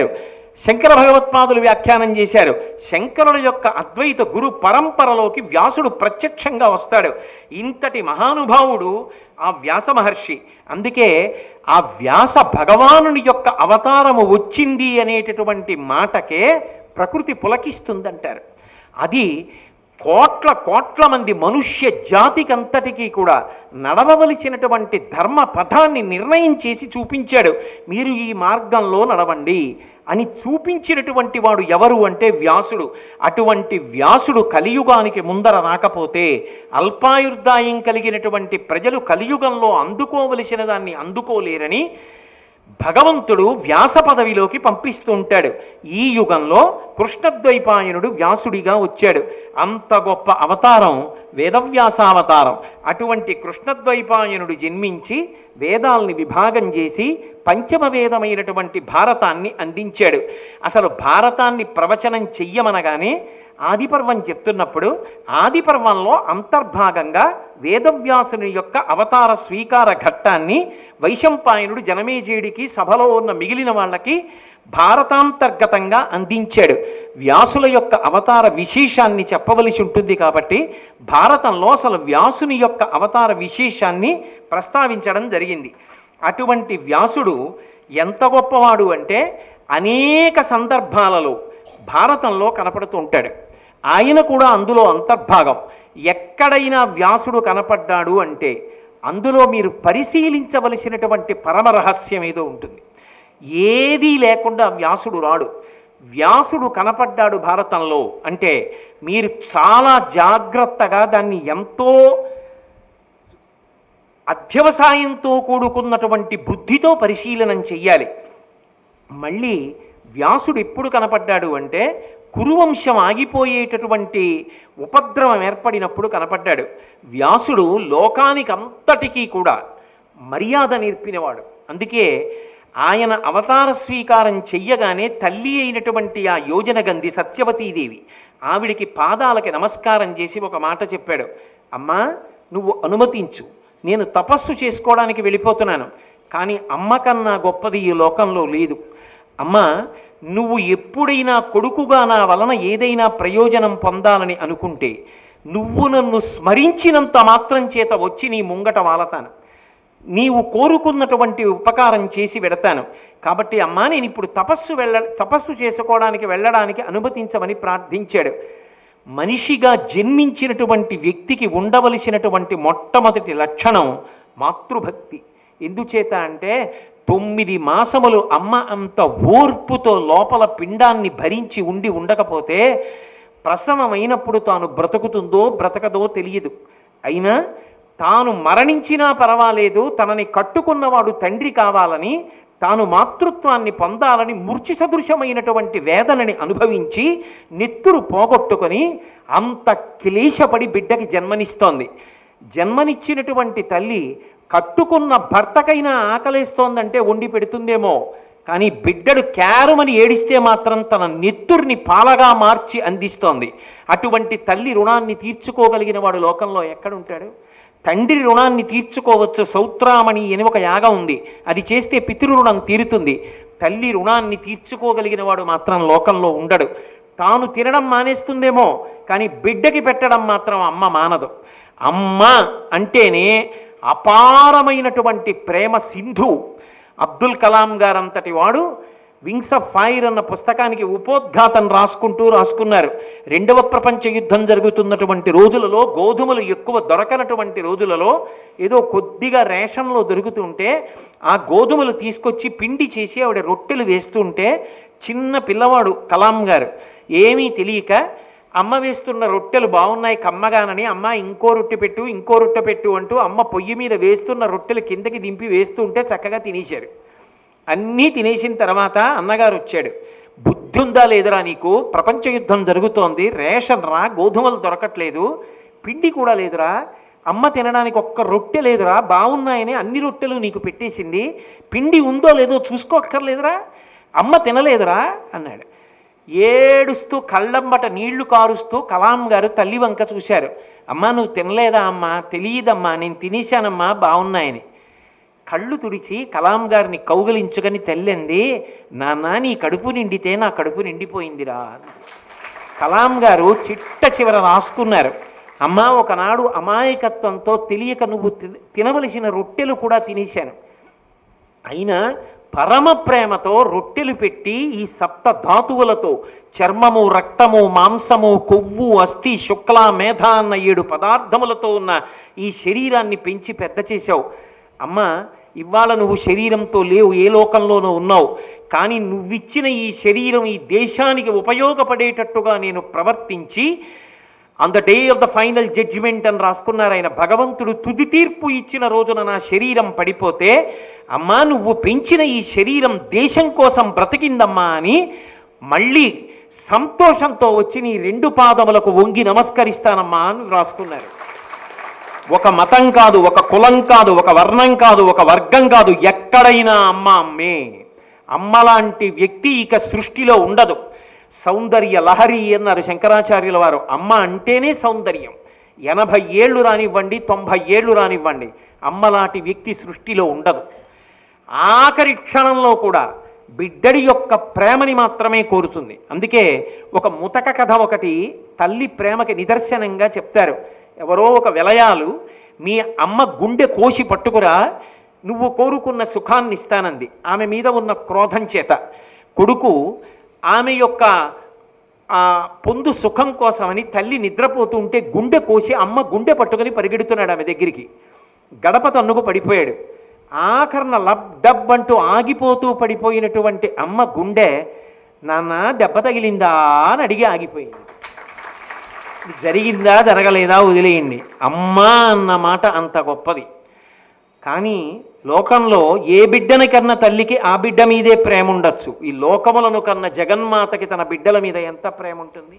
శంకర భగవత్పాదులు వ్యాఖ్యానం చేశారు శంకరుల యొక్క అద్వైత గురు పరంపరలోకి వ్యాసుడు ప్రత్యక్షంగా వస్తాడు ఇంతటి మహానుభావుడు ఆ వ్యాస మహర్షి అందుకే ఆ వ్యాస భగవానుని యొక్క అవతారము వచ్చింది అనేటటువంటి మాటకే ప్రకృతి పులకిస్తుందంటారు అది కోట్ల కోట్ల మంది మనుష్య జాతికంతటికీ కూడా నడవవలసినటువంటి ధర్మ పథాన్ని నిర్ణయం చేసి చూపించాడు మీరు ఈ మార్గంలో నడవండి అని చూపించినటువంటి వాడు ఎవరు అంటే వ్యాసుడు అటువంటి వ్యాసుడు కలియుగానికి ముందర రాకపోతే అల్పాయుర్దాయం కలిగినటువంటి ప్రజలు కలియుగంలో అందుకోవలసిన దాన్ని అందుకోలేరని భగవంతుడు వ్యాస పదవిలోకి పంపిస్తూ ఉంటాడు ఈ యుగంలో కృష్ణద్వైపాయనుడు వ్యాసుడిగా వచ్చాడు అంత గొప్ప అవతారం వేదవ్యాసావతారం అటువంటి కృష్ణద్వైపాయనుడు జన్మించి వేదాల్ని విభాగం చేసి పంచమ వేదమైనటువంటి భారతాన్ని అందించాడు అసలు భారతాన్ని ప్రవచనం చెయ్యమనగానే ఆదిపర్వం చెప్తున్నప్పుడు ఆదిపర్వంలో అంతర్భాగంగా వేదవ్యాసుని యొక్క అవతార స్వీకార ఘట్టాన్ని వైశంపాయనుడు జనమేజయుడికి సభలో ఉన్న మిగిలిన వాళ్ళకి భారతాంతర్గతంగా అందించాడు వ్యాసుల యొక్క అవతార విశేషాన్ని చెప్పవలసి ఉంటుంది కాబట్టి భారతంలో అసలు వ్యాసుని యొక్క అవతార విశేషాన్ని ప్రస్తావించడం జరిగింది అటువంటి వ్యాసుడు ఎంత గొప్పవాడు అంటే అనేక సందర్భాలలో భారతంలో కనపడుతూ ఉంటాడు ఆయన కూడా అందులో అంతర్భాగం ఎక్కడైనా వ్యాసుడు కనపడ్డాడు అంటే అందులో మీరు పరిశీలించవలసినటువంటి పరమ రహస్యం ఏదో ఉంటుంది ఏదీ లేకుండా వ్యాసుడు రాడు వ్యాసుడు కనపడ్డాడు భారతంలో అంటే మీరు చాలా జాగ్రత్తగా దాన్ని ఎంతో అధ్యవసాయంతో కూడుకున్నటువంటి బుద్ధితో పరిశీలనం చెయ్యాలి మళ్ళీ వ్యాసుడు ఎప్పుడు కనపడ్డాడు అంటే కురువంశం ఆగిపోయేటటువంటి ఉపద్రవం ఏర్పడినప్పుడు కనపడ్డాడు వ్యాసుడు లోకానికి అంతటికీ కూడా మర్యాద నేర్పినవాడు అందుకే ఆయన అవతార స్వీకారం చెయ్యగానే తల్లి అయినటువంటి ఆ యోజన గంధి సత్యవతీదేవి ఆవిడికి పాదాలకి నమస్కారం చేసి ఒక మాట చెప్పాడు అమ్మా నువ్వు అనుమతించు నేను తపస్సు చేసుకోవడానికి వెళ్ళిపోతున్నాను కానీ అమ్మ కన్నా గొప్పది ఈ లోకంలో లేదు అమ్మా నువ్వు ఎప్పుడైనా కొడుకుగా నా వలన ఏదైనా ప్రయోజనం పొందాలని అనుకుంటే నువ్వు నన్ను స్మరించినంత మాత్రం చేత వచ్చి నీ ముంగట వాలతాను నీవు కోరుకున్నటువంటి ఉపకారం చేసి వెడతాను కాబట్టి అమ్మా నేను ఇప్పుడు తపస్సు వెళ్ళ తపస్సు చేసుకోవడానికి వెళ్ళడానికి అనుమతించమని ప్రార్థించాడు మనిషిగా జన్మించినటువంటి వ్యక్తికి ఉండవలసినటువంటి మొట్టమొదటి లక్షణం మాతృభక్తి ఎందుచేత అంటే తొమ్మిది మాసములు అమ్మ అంత ఓర్పుతో లోపల పిండాన్ని భరించి ఉండి ఉండకపోతే ప్రసవమైనప్పుడు తాను బ్రతుకుతుందో బ్రతకదో తెలియదు అయినా తాను మరణించినా పర్వాలేదు తనని కట్టుకున్నవాడు తండ్రి కావాలని తాను మాతృత్వాన్ని పొందాలని మూర్చి సదృశమైనటువంటి వేదనని అనుభవించి నెత్తురు పోగొట్టుకొని అంత క్లేశపడి బిడ్డకి జన్మనిస్తోంది జన్మనిచ్చినటువంటి తల్లి కట్టుకున్న భర్తకైనా ఆకలేస్తోందంటే వండి పెడుతుందేమో కానీ బిడ్డడు క్యారమని ఏడిస్తే మాత్రం తన నెత్తుర్ని పాలగా మార్చి అందిస్తోంది అటువంటి తల్లి రుణాన్ని తీర్చుకోగలిగిన వాడు లోకంలో ఎక్కడుంటాడు తండ్రి రుణాన్ని తీర్చుకోవచ్చు సౌత్రామణి అని ఒక యాగం ఉంది అది చేస్తే పితృ రుణం తీరుతుంది తల్లి రుణాన్ని తీర్చుకోగలిగిన వాడు మాత్రం లోకంలో ఉండడు తాను తినడం మానేస్తుందేమో కానీ బిడ్డకి పెట్టడం మాత్రం అమ్మ మానదు అమ్మ అంటేనే అపారమైనటువంటి ప్రేమ సింధు అబ్దుల్ కలాం గారంతటి వాడు వింగ్స్ ఆఫ్ ఫైర్ అన్న పుస్తకానికి ఉపోద్ఘాతం రాసుకుంటూ రాసుకున్నారు రెండవ ప్రపంచ యుద్ధం జరుగుతున్నటువంటి రోజులలో గోధుమలు ఎక్కువ దొరకనటువంటి రోజులలో ఏదో కొద్దిగా రేషన్లో దొరుకుతుంటే ఆ గోధుమలు తీసుకొచ్చి పిండి చేసి ఆవిడ రొట్టెలు వేస్తుంటే చిన్న పిల్లవాడు కలాం గారు ఏమీ తెలియక అమ్మ వేస్తున్న రొట్టెలు బాగున్నాయి కమ్మగానని అమ్మ ఇంకో రొట్టె పెట్టు ఇంకో రొట్టె పెట్టు అంటూ అమ్మ పొయ్యి మీద వేస్తున్న రొట్టెలు కిందకి దింపి వేస్తుంటే చక్కగా తినేశారు అన్నీ తినేసిన తర్వాత అన్నగారు వచ్చాడు బుద్ధి ఉందా లేదురా నీకు ప్రపంచ యుద్ధం జరుగుతోంది రేషన్ రా గోధుమలు దొరకట్లేదు పిండి కూడా లేదురా అమ్మ తినడానికి ఒక్క రొట్టె లేదురా బాగున్నాయని అన్ని రొట్టెలు నీకు పెట్టేసింది పిండి ఉందో లేదో చూసుకోక్కర్లేదురా అమ్మ తినలేదురా అన్నాడు ఏడుస్తూ కళ్ళంబట నీళ్లు కారుస్తూ కలాం గారు తల్లి వంక చూశారు అమ్మా నువ్వు తినలేదా అమ్మా తెలియదమ్మా నేను తినేశానమ్మా బాగున్నాయని కళ్ళు తుడిచి కలాం గారిని కౌగలించుకొని తెల్లింది నాన్న నీ కడుపు నిండితే నా కడుపు నిండిపోయిందిరా అన్నది. కలాం గారు చిట్ట చివర రాసుకున్నారు అమ్మా ఒకనాడు అమాయకత్వంతో తెలియక నువ్వు తి- తినవలసిన రొట్టెలు కూడా తినేశాను అయినా పరమ ప్రేమతో రొట్టెలు పెట్టి ఈ సప్త ధాతువులతో చర్మము రక్తము మాంసము కొవ్వు అస్థి శుక్ల మేధ అన్న ఏడు పదార్థములతో ఉన్న ఈ శరీరాన్ని పెంచి పెద్ద చేశావు అమ్మా ఇవాళ నువ్వు శరీరంతో లేవు ఏ లోకంలోనూ ఉన్నావు కానీ నువ్విచ్చిన ఈ శరీరం ఈ దేశానికి ఉపయోగపడేటట్టుగా నేను ప్రవర్తించి on the day of the final judgement అని రాసుకున్నారు ఆయన భగవంతుడు తుది తీర్పు ఇచ్చిన రోజున నా శరీరం పడిపోతే అమ్మా నువ్వు పెంచిన ఈ శరీరం దేశం కోసం బ్రతికిందమ్మా అని మళ్ళీ సంతోషంతో వచ్చి నీ రెండు పాదములకు వంగి నమస్కరిస్తానమ్మా అని రాసుకున్నారు ఒక మతం కాదు ఒక కులం కాదు ఒక వర్ణం కాదు ఒక వర్గం కాదు ఎక్కడైనా అమ్మ అమ్మే అమ్మ లాంటి వ్యక్తి ఇక సృష్టిలో ఉండదు సౌందర్య లహరి అన్నారు శంకరాచార్యుల వారు అమ్మ అంటేనే సౌందర్యం ఎనభై ఏళ్ళు రానివ్వండి తొంభై ఏళ్ళు రానివ్వండి అమ్మలాంటి వ్యక్తి సృష్టిలో ఉండదు ఆఖరి క్షణంలో కూడా బిడ్డడి యొక్క ప్రేమని మాత్రమే కోరుతుంది అందుకే ఒక ముతక కథ ఒకటి తల్లి ప్రేమకి నిదర్శనంగా చెప్తారు ఎవరో ఒక విలయాలు మీ అమ్మ గుండె కోసి పట్టుకురా నువ్వు కోరుకున్న సుఖాన్ని ఇస్తానంది ఆమె మీద ఉన్న క్రోధం చేత కొడుకు ఆమె యొక్క ఆ పొందు సుఖం కోసమని తల్లి నిద్రపోతూ ఉంటే గుండె కోసి అమ్మ గుండె పట్టుకొని పరిగెడుతున్నాడు ఆమె దగ్గరికి గడప తన్నుకు పడిపోయాడు ఆఖరణ లబ్ డబ్ అంటూ ఆగిపోతూ పడిపోయినటువంటి అమ్మ గుండె నాన్న దెబ్బ తగిలిందా అని అడిగి ఆగిపోయింది ఇది జరిగిందా జరగలేదా వదిలేయండి అమ్మా అన్న మాట అంత గొప్పది కానీ లోకంలో ఏ బిడ్డని కన్న తల్లికి ఆ బిడ్డ మీదే ప్రేమ ఉండొచ్చు ఈ లోకములను కన్న జగన్మాతకి తన బిడ్డల మీద ఎంత ప్రేమ ఉంటుంది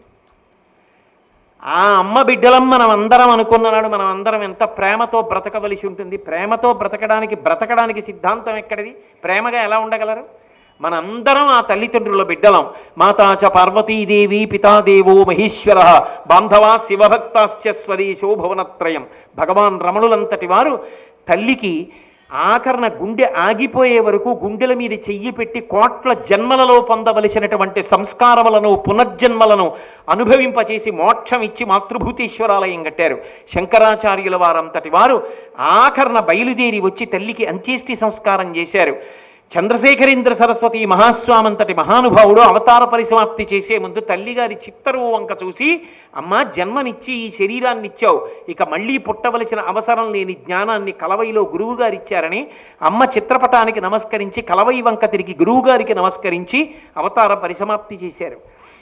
ఆ అమ్మ బిడ్డలం మనం అందరం అనుకున్ననాడు మనం అందరం ఎంత ప్రేమతో బ్రతకవలసి ఉంటుంది ప్రేమతో బ్రతకడానికి బ్రతకడానికి సిద్ధాంతం ఎక్కడిది ప్రేమగా ఎలా ఉండగలరు మనందరం ఆ తల్లిదండ్రుల బిడ్డలం మాతాచ పార్వతీదేవి పితాదేవో మహేశ్వర బాంధవా శివభక్తాశ్చ స్వదేశో భువనత్రయం భగవాన్ రమణులంతటి వారు తల్లికి ఆకరణ గుండె ఆగిపోయే వరకు గుండెల మీద చెయ్యి పెట్టి కోట్ల జన్మలలో పొందవలసినటువంటి సంస్కారములను పునర్జన్మలను అనుభవింపచేసి మోక్షం ఇచ్చి మాతృభూతేశ్వరాలయం కట్టారు శంకరాచార్యుల వారంతటి వారు ఆఖరణ బయలుదేరి వచ్చి తల్లికి అంత్యేష్టి సంస్కారం చేశారు చంద్రశేఖరేంద్ర సరస్వతి మహాస్వామంతటి మహానుభావుడు అవతార పరిసమాప్తి చేసే ముందు తల్లిగారి చిత్తరువు వంక చూసి అమ్మా జన్మనిచ్చి ఈ శరీరాన్ని ఇచ్చావు ఇక మళ్ళీ పుట్టవలసిన అవసరం లేని జ్ఞానాన్ని కలవైలో గురువుగారు ఇచ్చారని అమ్మ చిత్రపటానికి నమస్కరించి కలవై వంక తిరిగి గురువుగారికి నమస్కరించి అవతార పరిసమాప్తి చేశారు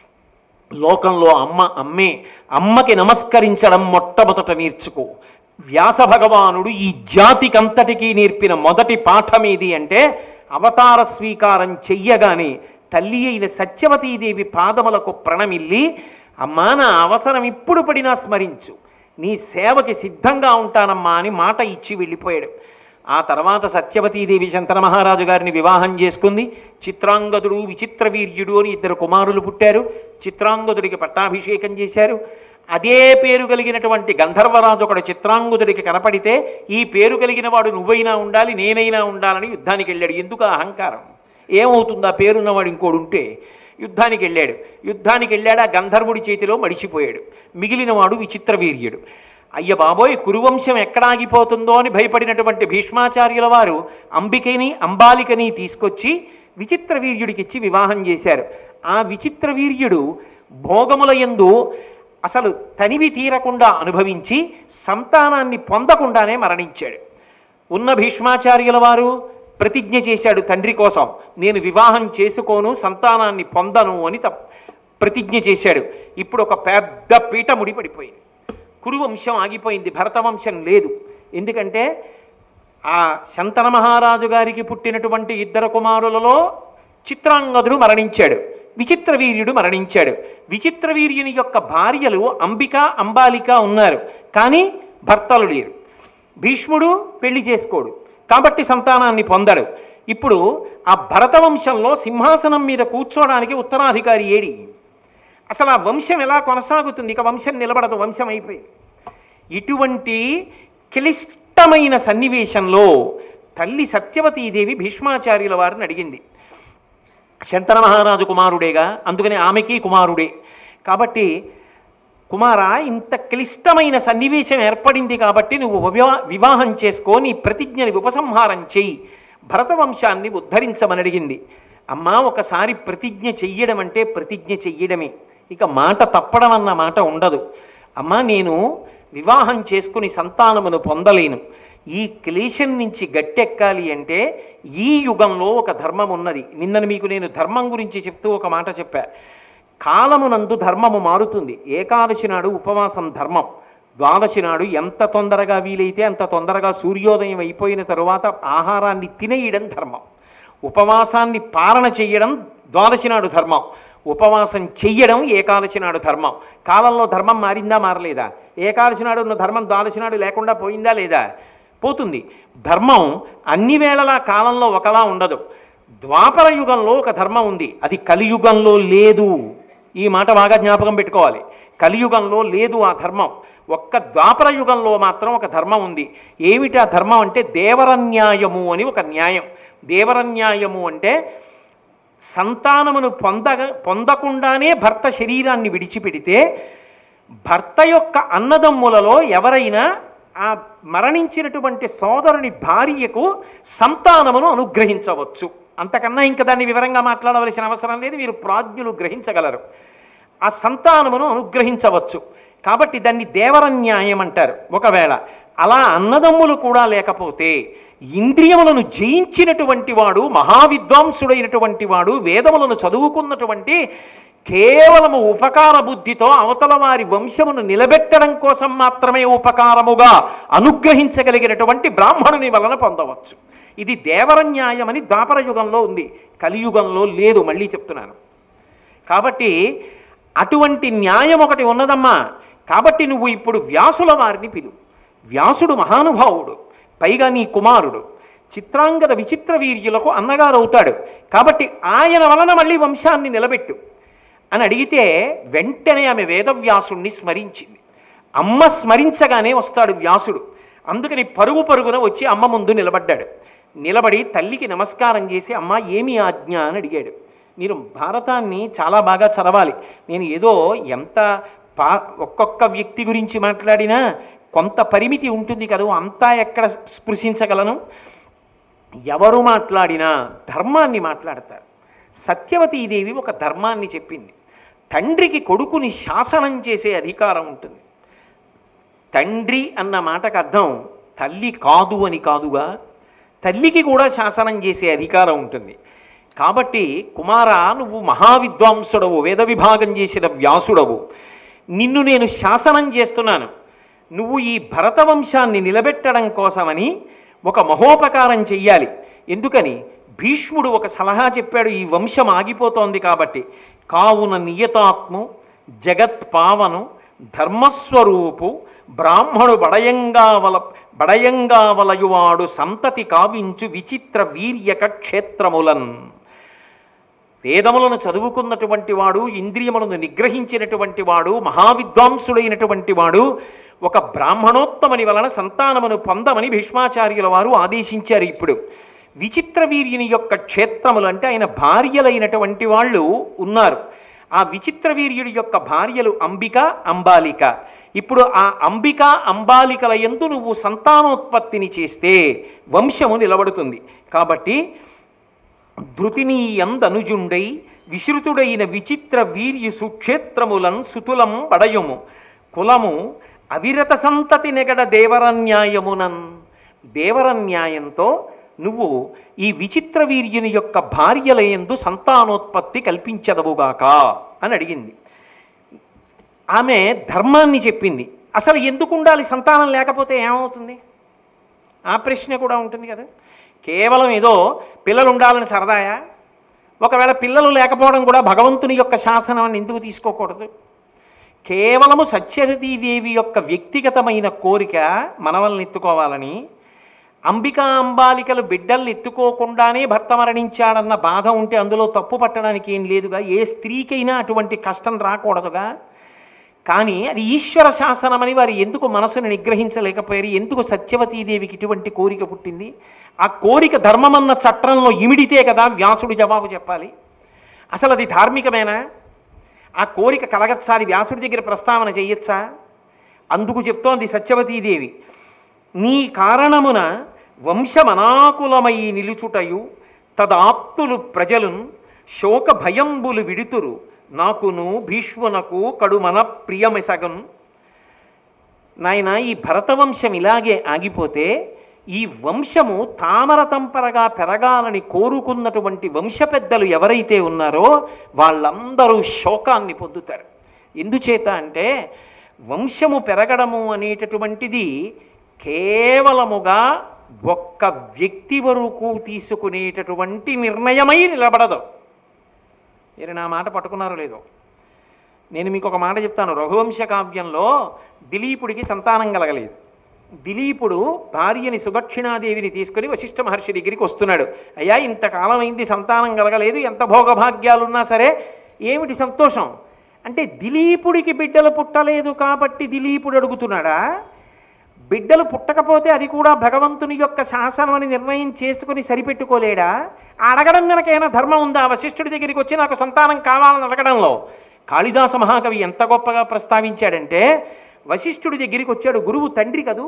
లోకంలో అమ్మ అమ్మే అమ్మకి నమస్కరించడం మొట్టమొదట నేర్చుకో వ్యాస భగవానుడు ఈ జాతికంతటికీ నేర్పిన మొదటి పాఠం ఏది అంటే అవతార స్వీకారం చెయ్యగానే తల్లి అయిన సత్యవతీదేవి పాదములకు ప్రణమిల్లి అమ్మా నా అవసరం ఇప్పుడు పడినా స్మరించు నీ సేవకి సిద్ధంగా ఉంటానమ్మా అని మాట ఇచ్చి వెళ్ళిపోయాడు ఆ తర్వాత సత్యవతీదేవి శంతన మహారాజు గారిని వివాహం చేసుకుంది చిత్రాంగదుడు విచిత్ర వీర్యుడు అని ఇద్దరు కుమారులు పుట్టారు చిత్రాంగదుడికి పట్టాభిషేకం చేశారు అదే పేరు కలిగినటువంటి గంధర్వరాజు ఒకడు చిత్రాంగుదుడికి కనపడితే ఈ పేరు కలిగిన వాడు నువ్వైనా ఉండాలి నేనైనా ఉండాలని యుద్ధానికి వెళ్ళాడు ఎందుకు ఆ అహంకారం ఏమవుతుంది ఆ పేరున్నవాడు ఇంకోడు ఉంటే యుద్ధానికి వెళ్ళాడు యుద్ధానికి వెళ్ళాడు ఆ గంధర్వుడి చేతిలో మడిచిపోయాడు మిగిలిన వాడు విచిత్ర వీర్యుడు అయ్య బాబోయ్ కురువంశం ఎక్కడ ఆగిపోతుందో అని భయపడినటువంటి భీష్మాచార్యుల వారు అంబికని అంబాలికని తీసుకొచ్చి విచిత్ర వీర్యుడికి ఇచ్చి వివాహం చేశారు ఆ విచిత్ర వీర్యుడు భోగముల యందు అసలు తనివి తీరకుండా అనుభవించి సంతానాన్ని పొందకుండానే మరణించాడు ఉన్న భీష్మాచార్యుల వారు ప్రతిజ్ఞ చేశాడు తండ్రి కోసం నేను వివాహం చేసుకోను సంతానాన్ని పొందను అని తప్ ప్రతిజ్ఞ చేశాడు ఇప్పుడు ఒక పెద్ద పీట ముడిపడిపోయింది కురువంశం ఆగిపోయింది భరతవంశం లేదు ఎందుకంటే ఆ శంతన మహారాజు గారికి పుట్టినటువంటి ఇద్దరు కుమారులలో చిత్రాంగదుడు మరణించాడు విచిత్ర వీర్యుడు మరణించాడు విచిత్ర వీర్యుని యొక్క భార్యలు అంబిక అంబాలిక ఉన్నారు కానీ భర్తలు లేరు భీష్ముడు పెళ్లి చేసుకోడు కాబట్టి సంతానాన్ని పొందడు ఇప్పుడు ఆ భరతవంశంలో సింహాసనం మీద కూర్చోవడానికి ఉత్తరాధికారి ఏడి అసలు ఆ వంశం ఎలా కొనసాగుతుంది ఇక వంశం నిలబడదు వంశం అయిపోయింది ఇటువంటి క్లిష్టమైన సన్నివేశంలో తల్లి సత్యవతీదేవి భీష్మాచార్యుల వారిని అడిగింది శంతన మహారాజు కుమారుడేగా అందుకని ఆమెకి కుమారుడే కాబట్టి కుమార ఇంత క్లిష్టమైన సన్నివేశం ఏర్పడింది కాబట్టి నువ్వు వివా వివాహం చేసుకో నీ ప్రతిజ్ఞని ఉపసంహారం చెయ్యి భరతవంశాన్ని ఉద్ధరించమని అడిగింది అమ్మా ఒకసారి ప్రతిజ్ఞ చెయ్యడం అంటే ప్రతిజ్ఞ చెయ్యడమే ఇక మాట తప్పడం అన్న మాట ఉండదు అమ్మా నేను వివాహం చేసుకుని సంతానమును పొందలేను ఈ క్లేశం నుంచి గట్టెక్కాలి అంటే ఈ యుగంలో ఒక ధర్మం ఉన్నది నిన్నను మీకు నేను ధర్మం గురించి చెప్తూ ఒక మాట చెప్పా కాలమునందు ధర్మము మారుతుంది ఏకాదశి నాడు ఉపవాసం ధర్మం ద్వాదశి నాడు ఎంత తొందరగా వీలైతే అంత తొందరగా సూర్యోదయం అయిపోయిన తరువాత ఆహారాన్ని తినేయడం ధర్మం ఉపవాసాన్ని పాలన చెయ్యడం ద్వాదశి నాడు ధర్మం ఉపవాసం చెయ్యడం ఏకాదశి నాడు ధర్మం కాలంలో ధర్మం మారిందా మారలేదా ఏకాదశి నాడు ఉన్న ధర్మం ద్వాదశి నాడు లేకుండా పోయిందా లేదా పోతుంది ధర్మం అన్ని వేళలా కాలంలో ఒకలా ఉండదు ద్వాపర యుగంలో ఒక ధర్మం ఉంది అది కలియుగంలో లేదు ఈ మాట బాగా జ్ఞాపకం పెట్టుకోవాలి కలియుగంలో లేదు ఆ ధర్మం ఒక్క ద్వాపర యుగంలో మాత్రం ఒక ధర్మం ఉంది ఏమిటి ఆ ధర్మం అంటే దేవరన్యాయము అని ఒక న్యాయం దేవరన్యాయము అంటే సంతానమును పొందగ పొందకుండానే భర్త శరీరాన్ని విడిచిపెడితే భర్త యొక్క అన్నదమ్ములలో ఎవరైనా ఆ మరణించినటువంటి సోదరుని భార్యకు సంతానమును అనుగ్రహించవచ్చు అంతకన్నా ఇంకా దాన్ని వివరంగా మాట్లాడవలసిన అవసరం లేదు మీరు ప్రాజ్ఞులు గ్రహించగలరు ఆ సంతానమును అనుగ్రహించవచ్చు కాబట్టి దాన్ని దేవరన్యాయం అంటారు ఒకవేళ అలా అన్నదమ్ములు కూడా లేకపోతే ఇంద్రియములను జయించినటువంటి వాడు మహావిద్వాంసుడైనటువంటి వాడు వేదములను చదువుకున్నటువంటి కేవలము ఉపకార బుద్ధితో అవతల వారి వంశమును నిలబెట్టడం కోసం మాత్రమే ఉపకారముగా అనుగ్రహించగలిగినటువంటి బ్రాహ్మణుని వలన పొందవచ్చు ఇది దేవరన్యాయమని ద్వాపర యుగంలో ఉంది కలియుగంలో లేదు మళ్ళీ చెప్తున్నాను కాబట్టి అటువంటి న్యాయం ఒకటి ఉన్నదమ్మా కాబట్టి నువ్వు ఇప్పుడు వ్యాసుల వారిని పిలు వ్యాసుడు మహానుభావుడు పైగా నీ కుమారుడు చిత్రాంగద విచిత్ర వీర్యులకు అన్నగారు అవుతాడు కాబట్టి ఆయన వలన మళ్ళీ వంశాన్ని నిలబెట్టు అని అడిగితే వెంటనే ఆమె వేదవ్యాసుణ్ణి స్మరించింది అమ్మ స్మరించగానే వస్తాడు వ్యాసుడు అందుకని పరుగు పరుగున వచ్చి అమ్మ ముందు నిలబడ్డాడు నిలబడి తల్లికి నమస్కారం చేసి అమ్మ ఏమి ఆజ్ఞ అని అడిగాడు మీరు భారతాన్ని చాలా బాగా చదవాలి నేను ఏదో ఎంత పా ఒక్కొక్క వ్యక్తి గురించి మాట్లాడినా కొంత పరిమితి ఉంటుంది కదా అంతా ఎక్కడ స్పృశించగలను ఎవరు మాట్లాడినా ధర్మాన్ని మాట్లాడతారు సత్యవతీదేవి ఒక ధర్మాన్ని చెప్పింది తండ్రికి కొడుకుని శాసనం చేసే అధికారం ఉంటుంది తండ్రి అన్న మాటకు అర్థం తల్లి కాదు అని కాదుగా తల్లికి కూడా శాసనం చేసే అధికారం ఉంటుంది కాబట్టి కుమార నువ్వు మహావిద్వాంసుడవు వేద విభాగం చేసిన వ్యాసుడవు నిన్ను నేను శాసనం చేస్తున్నాను నువ్వు ఈ భరతవంశాన్ని నిలబెట్టడం కోసమని ఒక మహోపకారం చెయ్యాలి ఎందుకని భీష్ముడు ఒక సలహా చెప్పాడు ఈ వంశం ఆగిపోతోంది కాబట్టి కావున నియతాత్ము జగత్ పావను ధర్మస్వరూపు బ్రాహ్మణు బడయంగావల బడయంగావలయువాడు సంతతి కావించు విచిత్ర వీర్యక క్షేత్రములన్ వేదములను చదువుకున్నటువంటి వాడు ఇంద్రియములను నిగ్రహించినటువంటి వాడు మహావిద్వాంసుడైనటువంటి వాడు ఒక బ్రాహ్మణోత్తమని వలన సంతానమును పొందమని భీష్మాచార్యుల వారు ఆదేశించారు ఇప్పుడు విచిత్ర వీర్యుని యొక్క క్షేత్రములు అంటే ఆయన భార్యలైనటువంటి వాళ్ళు ఉన్నారు ఆ విచిత్ర వీర్యుడి యొక్క భార్యలు అంబిక అంబాలిక ఇప్పుడు ఆ అంబిక అంబాలికల ఎందు నువ్వు సంతానోత్పత్తిని చేస్తే వంశము నిలబడుతుంది కాబట్టి ధృతినీయందనుజుండై విశ్రుతుడైన విచిత్ర వీర్యు సుక్షేత్రములన్ సుతులం పడయుము కులము అవిరత సంతతి నెగడ దేవరన్యాయమునన్ దేవరన్యాయంతో నువ్వు ఈ విచిత్ర వీర్యుని యొక్క భార్యల యందు సంతానోత్పత్తి కల్పించదవుగాక అని అడిగింది ఆమె ధర్మాన్ని చెప్పింది అసలు ఎందుకు ఉండాలి సంతానం లేకపోతే ఏమవుతుంది ఆ ప్రశ్న కూడా ఉంటుంది కదా కేవలం ఏదో పిల్లలు ఉండాలని సరదాయా ఒకవేళ పిల్లలు లేకపోవడం కూడా భగవంతుని యొక్క శాసనం అని ఎందుకు తీసుకోకూడదు కేవలము సత్యవతీదేవి యొక్క వ్యక్తిగతమైన కోరిక మనవల్ని ఎత్తుకోవాలని అంబికా అంబాలికలు బిడ్డల్ని ఎత్తుకోకుండానే భర్త మరణించాడన్న బాధ ఉంటే అందులో తప్పు పట్టడానికి ఏం లేదుగా ఏ స్త్రీకైనా అటువంటి కష్టం రాకూడదుగా కానీ అది ఈశ్వర శాసనమని వారు ఎందుకు మనసును నిగ్రహించలేకపోయారు ఎందుకు సత్యవతీదేవికి ఇటువంటి కోరిక పుట్టింది ఆ కోరిక ధర్మమన్న చట్రంలో ఇమిడితే కదా వ్యాసుడు జవాబు చెప్పాలి అసలు అది ధార్మికమేనా ఆ కోరిక కలగచ్చాలి వ్యాసుడి దగ్గర ప్రస్తావన చేయొచ్చా అందుకు చెప్తోంది సత్యవతీదేవి నీ కారణమున వంశమనాకులమై నిలుచుటయు తదాప్తులు ప్రజలున్ శోక భయంబులు విడుతురు నాకును భీష్మునకు కడుమన ప్రియమెసగన్ నాయన ఈ భరతవంశం ఇలాగే ఆగిపోతే ఈ వంశము తామర తంపరగా పెరగాలని కోరుకున్నటువంటి వంశ పెద్దలు ఎవరైతే ఉన్నారో వాళ్ళందరూ శోకాన్ని పొందుతారు ఎందుచేత అంటే వంశము పెరగడము అనేటటువంటిది కేవలముగా ఒక్క వ్యక్తి వరకు తీసుకునేటటువంటి నిర్ణయమై నిలబడదు మీరు నా మాట పట్టుకున్నారో లేదో నేను మీకు ఒక మాట చెప్తాను రఘువంశ కావ్యంలో దిలీపుడికి సంతానం కలగలేదు దిలీపుడు భార్యని సుదక్షిణాదేవిని తీసుకుని వశిష్ఠ మహర్షి దగ్గరికి వస్తున్నాడు అయ్యా ఇంతకాలం అయింది సంతానం కలగలేదు ఎంత భోగభాగ్యాలున్నా సరే ఏమిటి సంతోషం అంటే దిలీపుడికి బిడ్డలు పుట్టలేదు కాబట్టి దిలీపుడు అడుగుతున్నాడా బిడ్డలు పుట్టకపోతే అది కూడా భగవంతుని యొక్క శాసనం అని నిర్ణయం చేసుకుని సరిపెట్టుకోలేడా అడగడం గనక ఏమైనా ధర్మం ఉందా వశిష్ఠుడి దగ్గరికి వచ్చి నాకు సంతానం కావాలని అడగడంలో కాళిదాస మహాకవి ఎంత గొప్పగా ప్రస్తావించాడంటే వశిష్ఠుడి దగ్గరికి వచ్చాడు గురువు తండ్రి కదూ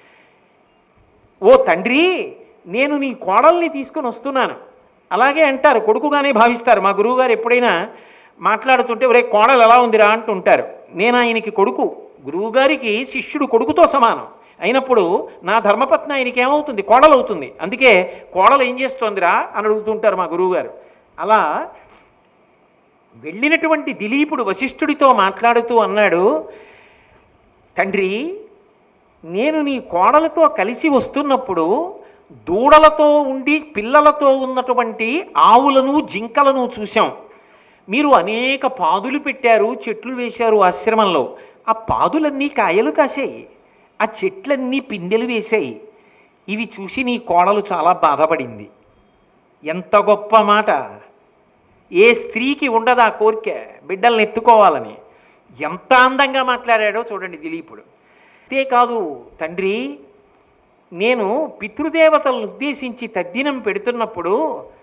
ఓ తండ్రి నేను నీ కోడల్ని తీసుకొని వస్తున్నాను అలాగే అంటారు కొడుకుగానే భావిస్తారు మా గురువుగారు ఎప్పుడైనా మాట్లాడుతుంటే ఒరే కోడలు ఎలా ఉందిరా అంటుంటారు నేను ఆయనకి కొడుకు గురువుగారికి శిష్యుడు కొడుకుతో సమానం అయినప్పుడు నా ధర్మపత్ని ఆయనకి ఏమవుతుంది కోడలు అవుతుంది అందుకే కోడలు ఏం చేస్తోందిరా అని అడుగుతుంటారు మా గురువుగారు అలా వెళ్ళినటువంటి దిలీపుడు వశిష్ఠుడితో మాట్లాడుతూ అన్నాడు తండ్రి నేను నీ కోడలతో కలిసి వస్తున్నప్పుడు దూడలతో ఉండి పిల్లలతో ఉన్నటువంటి ఆవులను జింకలను చూశాం మీరు అనేక పాదులు పెట్టారు చెట్లు వేశారు ఆశ్రమంలో ఆ పాదులన్నీ కాయలు కాసాయి ఆ చెట్లన్నీ పిందెలు వేశాయి ఇవి చూసి నీ కోడలు చాలా బాధపడింది ఎంత గొప్ప మాట ఏ స్త్రీకి ఉండదు ఆ కోరిక బిడ్డల్ని ఎత్తుకోవాలని ఎంత అందంగా మాట్లాడాడో చూడండి దిలీపుడు అంతేకాదు తండ్రి నేను పితృదేవతలను ఉద్దేశించి తద్దినం పెడుతున్నప్పుడు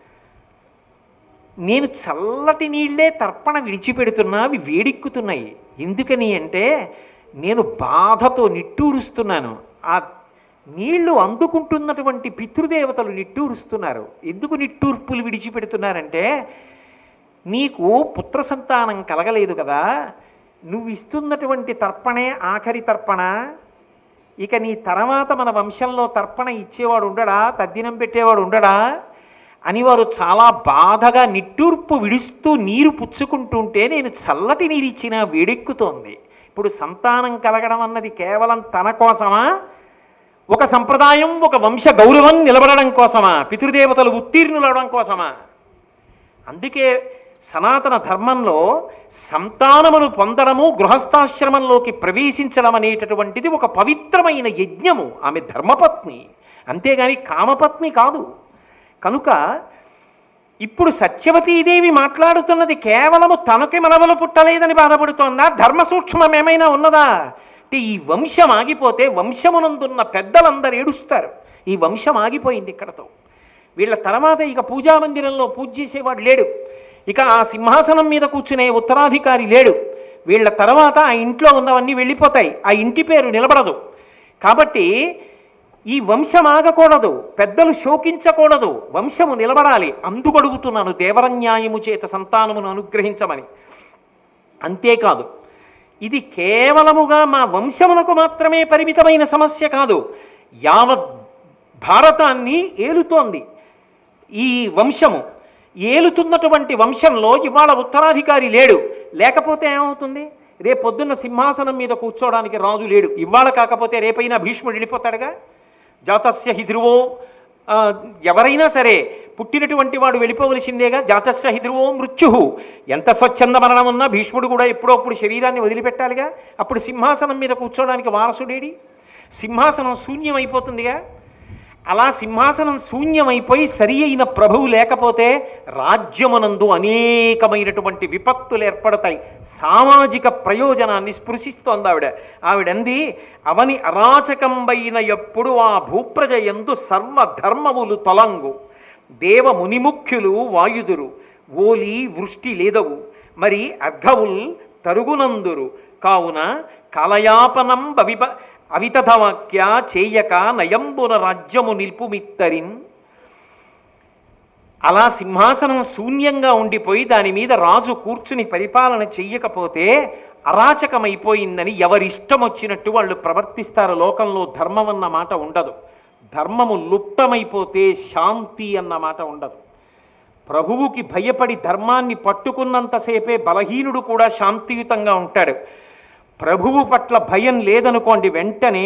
నేను చల్లటి నీళ్లే తర్పణ విడిచిపెడుతున్నా అవి వేడెక్కుతున్నాయి ఎందుకని అంటే నేను బాధతో నిట్టూరుస్తున్నాను ఆ నీళ్లు అందుకుంటున్నటువంటి పితృదేవతలు నిట్టూరుస్తున్నారు ఎందుకు నిట్టూర్పులు విడిచిపెడుతున్నారంటే నీకు పుత్ర సంతానం కలగలేదు కదా నువ్వు ఇస్తున్నటువంటి తర్పణే ఆఖరి తర్పణ ఇక నీ తర్వాత మన వంశంలో తర్పణ ఇచ్చేవాడు ఉండడా తద్దినం పెట్టేవాడు ఉండడా అని వారు చాలా బాధగా నిట్టూర్పు విడుస్తూ నీరు పుచ్చుకుంటుంటే నేను చల్లటి నీరు ఇచ్చినా వేడెక్కుతోంది ఇప్పుడు సంతానం కలగడం అన్నది కేవలం తన కోసమా ఒక సంప్రదాయం ఒక వంశ గౌరవం నిలబడడం కోసమా పితృదేవతలు ఉత్తీర్ణులవడం కోసమా అందుకే సనాతన ధర్మంలో సంతానమును పొందడము గృహస్థాశ్రమంలోకి ప్రవేశించడం అనేటటువంటిది ఒక పవిత్రమైన యజ్ఞము ఆమె ధర్మపత్ని అంతేగాని కామపత్ని కాదు కనుక ఇప్పుడు సత్యవతీదేవి మాట్లాడుతున్నది కేవలము తనకి మనవలు పుట్టలేదని బాధపడుతోందా ధర్మ సూక్ష్మం ఏమైనా ఉన్నదా అంటే ఈ వంశం ఆగిపోతే వంశమునందున్న పెద్దలందరూ ఏడుస్తారు ఈ వంశం ఆగిపోయింది ఇక్కడతో వీళ్ళ తర్వాత ఇక పూజా మందిరంలో పూజ చేసేవాడు లేడు ఇక ఆ సింహాసనం మీద కూర్చునే ఉత్తరాధికారి లేడు వీళ్ళ తర్వాత ఆ ఇంట్లో ఉన్నవన్నీ వెళ్ళిపోతాయి ఆ ఇంటి పేరు నిలబడదు కాబట్టి ఈ వంశం ఆగకూడదు పెద్దలు శోకించకూడదు వంశము నిలబడాలి అందుకడుగుతున్నాను దేవరన్యాయము చేత సంతానమును అనుగ్రహించమని అంతేకాదు ఇది కేవలముగా మా వంశమునకు మాత్రమే పరిమితమైన సమస్య కాదు యావత్ భారతాన్ని ఏలుతోంది ఈ వంశము ఏలుతున్నటువంటి వంశంలో ఇవాళ ఉత్తరాధికారి లేడు లేకపోతే ఏమవుతుంది రేపు పొద్దున్న సింహాసనం మీద కూర్చోవడానికి రాజు లేడు ఇవాళ కాకపోతే రేపైనా భీష్ముడు వెళ్ళిపోతాడుగా జాతస్య హిధ్రువో ఆ, ఎవరైనా సరే పుట్టినటువంటి వాడు వెళ్ళిపోవలసిందేగా జాతస్య హిధ్రువో మృత్యు ఎంత స్వచ్ఛంద మరణం ఉన్నా భీష్ముడు కూడా ఎప్పుడో అప్పుడు శరీరాన్ని వదిలిపెట్టాలిగా అప్పుడు సింహాసనం మీద కూర్చోవడానికి వారసుడేడి సింహాసనం శూన్యమైపోతుందిగా అలా సింహాసనం శూన్యమైపోయి సరి అయిన ప్రభువు లేకపోతే రాజ్యమునందు అనేకమైనటువంటి విపత్తులు ఏర్పడతాయి సామాజిక ప్రయోజనాన్ని స్పృశిస్తోంది ఆవిడ ఆవిడంది అవని అరాచకంబైన ఎప్పుడు ఆ భూప్రజ ఎందు సర్వధర్మములు తొలంగు దేవ మునిముఖ్యులు వాయుదురు ఓలి వృష్టి లేదవు మరి అర్ఘవుల్ తరుగునందురు కావున కలయాపనం బవిప అవితథవాక్య చేయక నయంబున రాజ్యము నిల్పుమిత్తరిన్ అలా సింహాసనం శూన్యంగా ఉండిపోయి దాని మీద రాజు కూర్చుని పరిపాలన చెయ్యకపోతే అరాచకమైపోయిందని ఎవరిష్టం వచ్చినట్టు వాళ్ళు ప్రవర్తిస్తారు లోకంలో ధర్మం అన్న మాట ఉండదు ధర్మము లుప్తమైపోతే శాంతి అన్న మాట ఉండదు ప్రభువుకి భయపడి ధర్మాన్ని పట్టుకున్నంతసేపే బలహీనుడు కూడా శాంతియుతంగా ఉంటాడు ప్రభువు పట్ల భయం లేదనుకోండి వెంటనే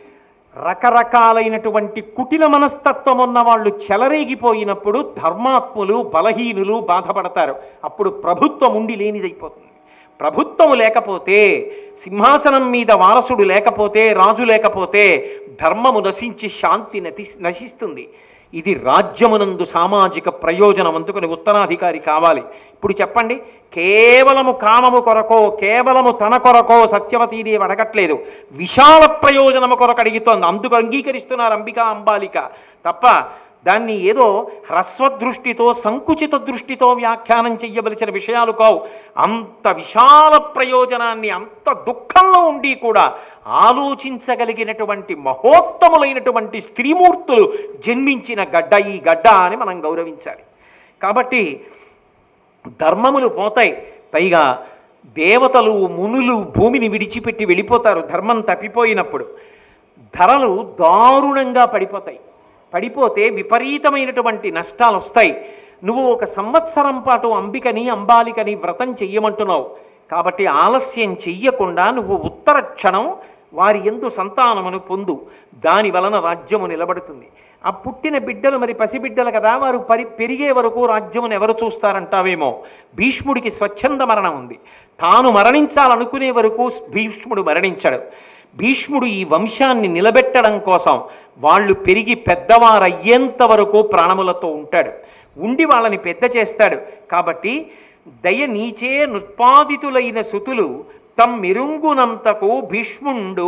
రకరకాలైనటువంటి కుటిల మనస్తత్వం ఉన్న వాళ్ళు చెలరేగిపోయినప్పుడు ధర్మాత్ములు బలహీనులు బాధపడతారు అప్పుడు ప్రభుత్వం ఉండి లేనిదైపోతుంది ప్రభుత్వం లేకపోతే సింహాసనం మీద వారసుడు లేకపోతే రాజు లేకపోతే ధర్మము నశించి శాంతి నతి నశిస్తుంది ఇది రాజ్యమునందు సామాజిక ప్రయోజనం అందుకుని ఉత్తరాధికారి కావాలి ఇప్పుడు చెప్పండి కేవలము కామము కొరకో కేవలము తన కొరకో సత్యవతీదేవి అడగట్లేదు విశాల ప్రయోజనము కొరకు అడుగుతోంది అందుకు అంగీకరిస్తున్నారు అంబిక అంబాలిక తప్ప దాన్ని ఏదో హ్రస్వదృష్టితో సంకుచిత దృష్టితో వ్యాఖ్యానం చెయ్యవలసిన విషయాలు కావు అంత విశాల ప్రయోజనాన్ని అంత దుఃఖంలో ఉండి కూడా ఆలోచించగలిగినటువంటి మహోత్తములైనటువంటి స్త్రీమూర్తులు జన్మించిన గడ్డ ఈ గడ్డ అని మనం గౌరవించాలి కాబట్టి ధర్మములు పోతాయి పైగా దేవతలు మునులు భూమిని విడిచిపెట్టి వెళ్ళిపోతారు ధర్మం తప్పిపోయినప్పుడు ధరలు దారుణంగా పడిపోతాయి పడిపోతే విపరీతమైనటువంటి నష్టాలు వస్తాయి నువ్వు ఒక సంవత్సరం పాటు అంబికని అంబాలికని వ్రతం చెయ్యమంటున్నావు కాబట్టి ఆలస్యం చెయ్యకుండా నువ్వు ఉత్తర క్షణం వారి ఎందు సంతానమును పొందు దాని వలన రాజ్యము నిలబడుతుంది ఆ పుట్టిన బిడ్డలు మరి పసిబిడ్డలు కదా వారు పరి పెరిగే వరకు రాజ్యమును ఎవరు చూస్తారంటావేమో భీష్ముడికి స్వచ్ఛంద మరణం ఉంది తాను మరణించాలనుకునే వరకు భీష్ముడు మరణించడు భీష్ముడు ఈ వంశాన్ని నిలబెట్టడం కోసం వాళ్ళు పెరిగి పెద్దవారయ్యేంత వరకు ప్రాణములతో ఉంటాడు ఉండి వాళ్ళని పెద్ద చేస్తాడు కాబట్టి దయ నీచే నుత్పాదితులైన సుతులు తమ్మిరుంగునంతకు భీష్ముండు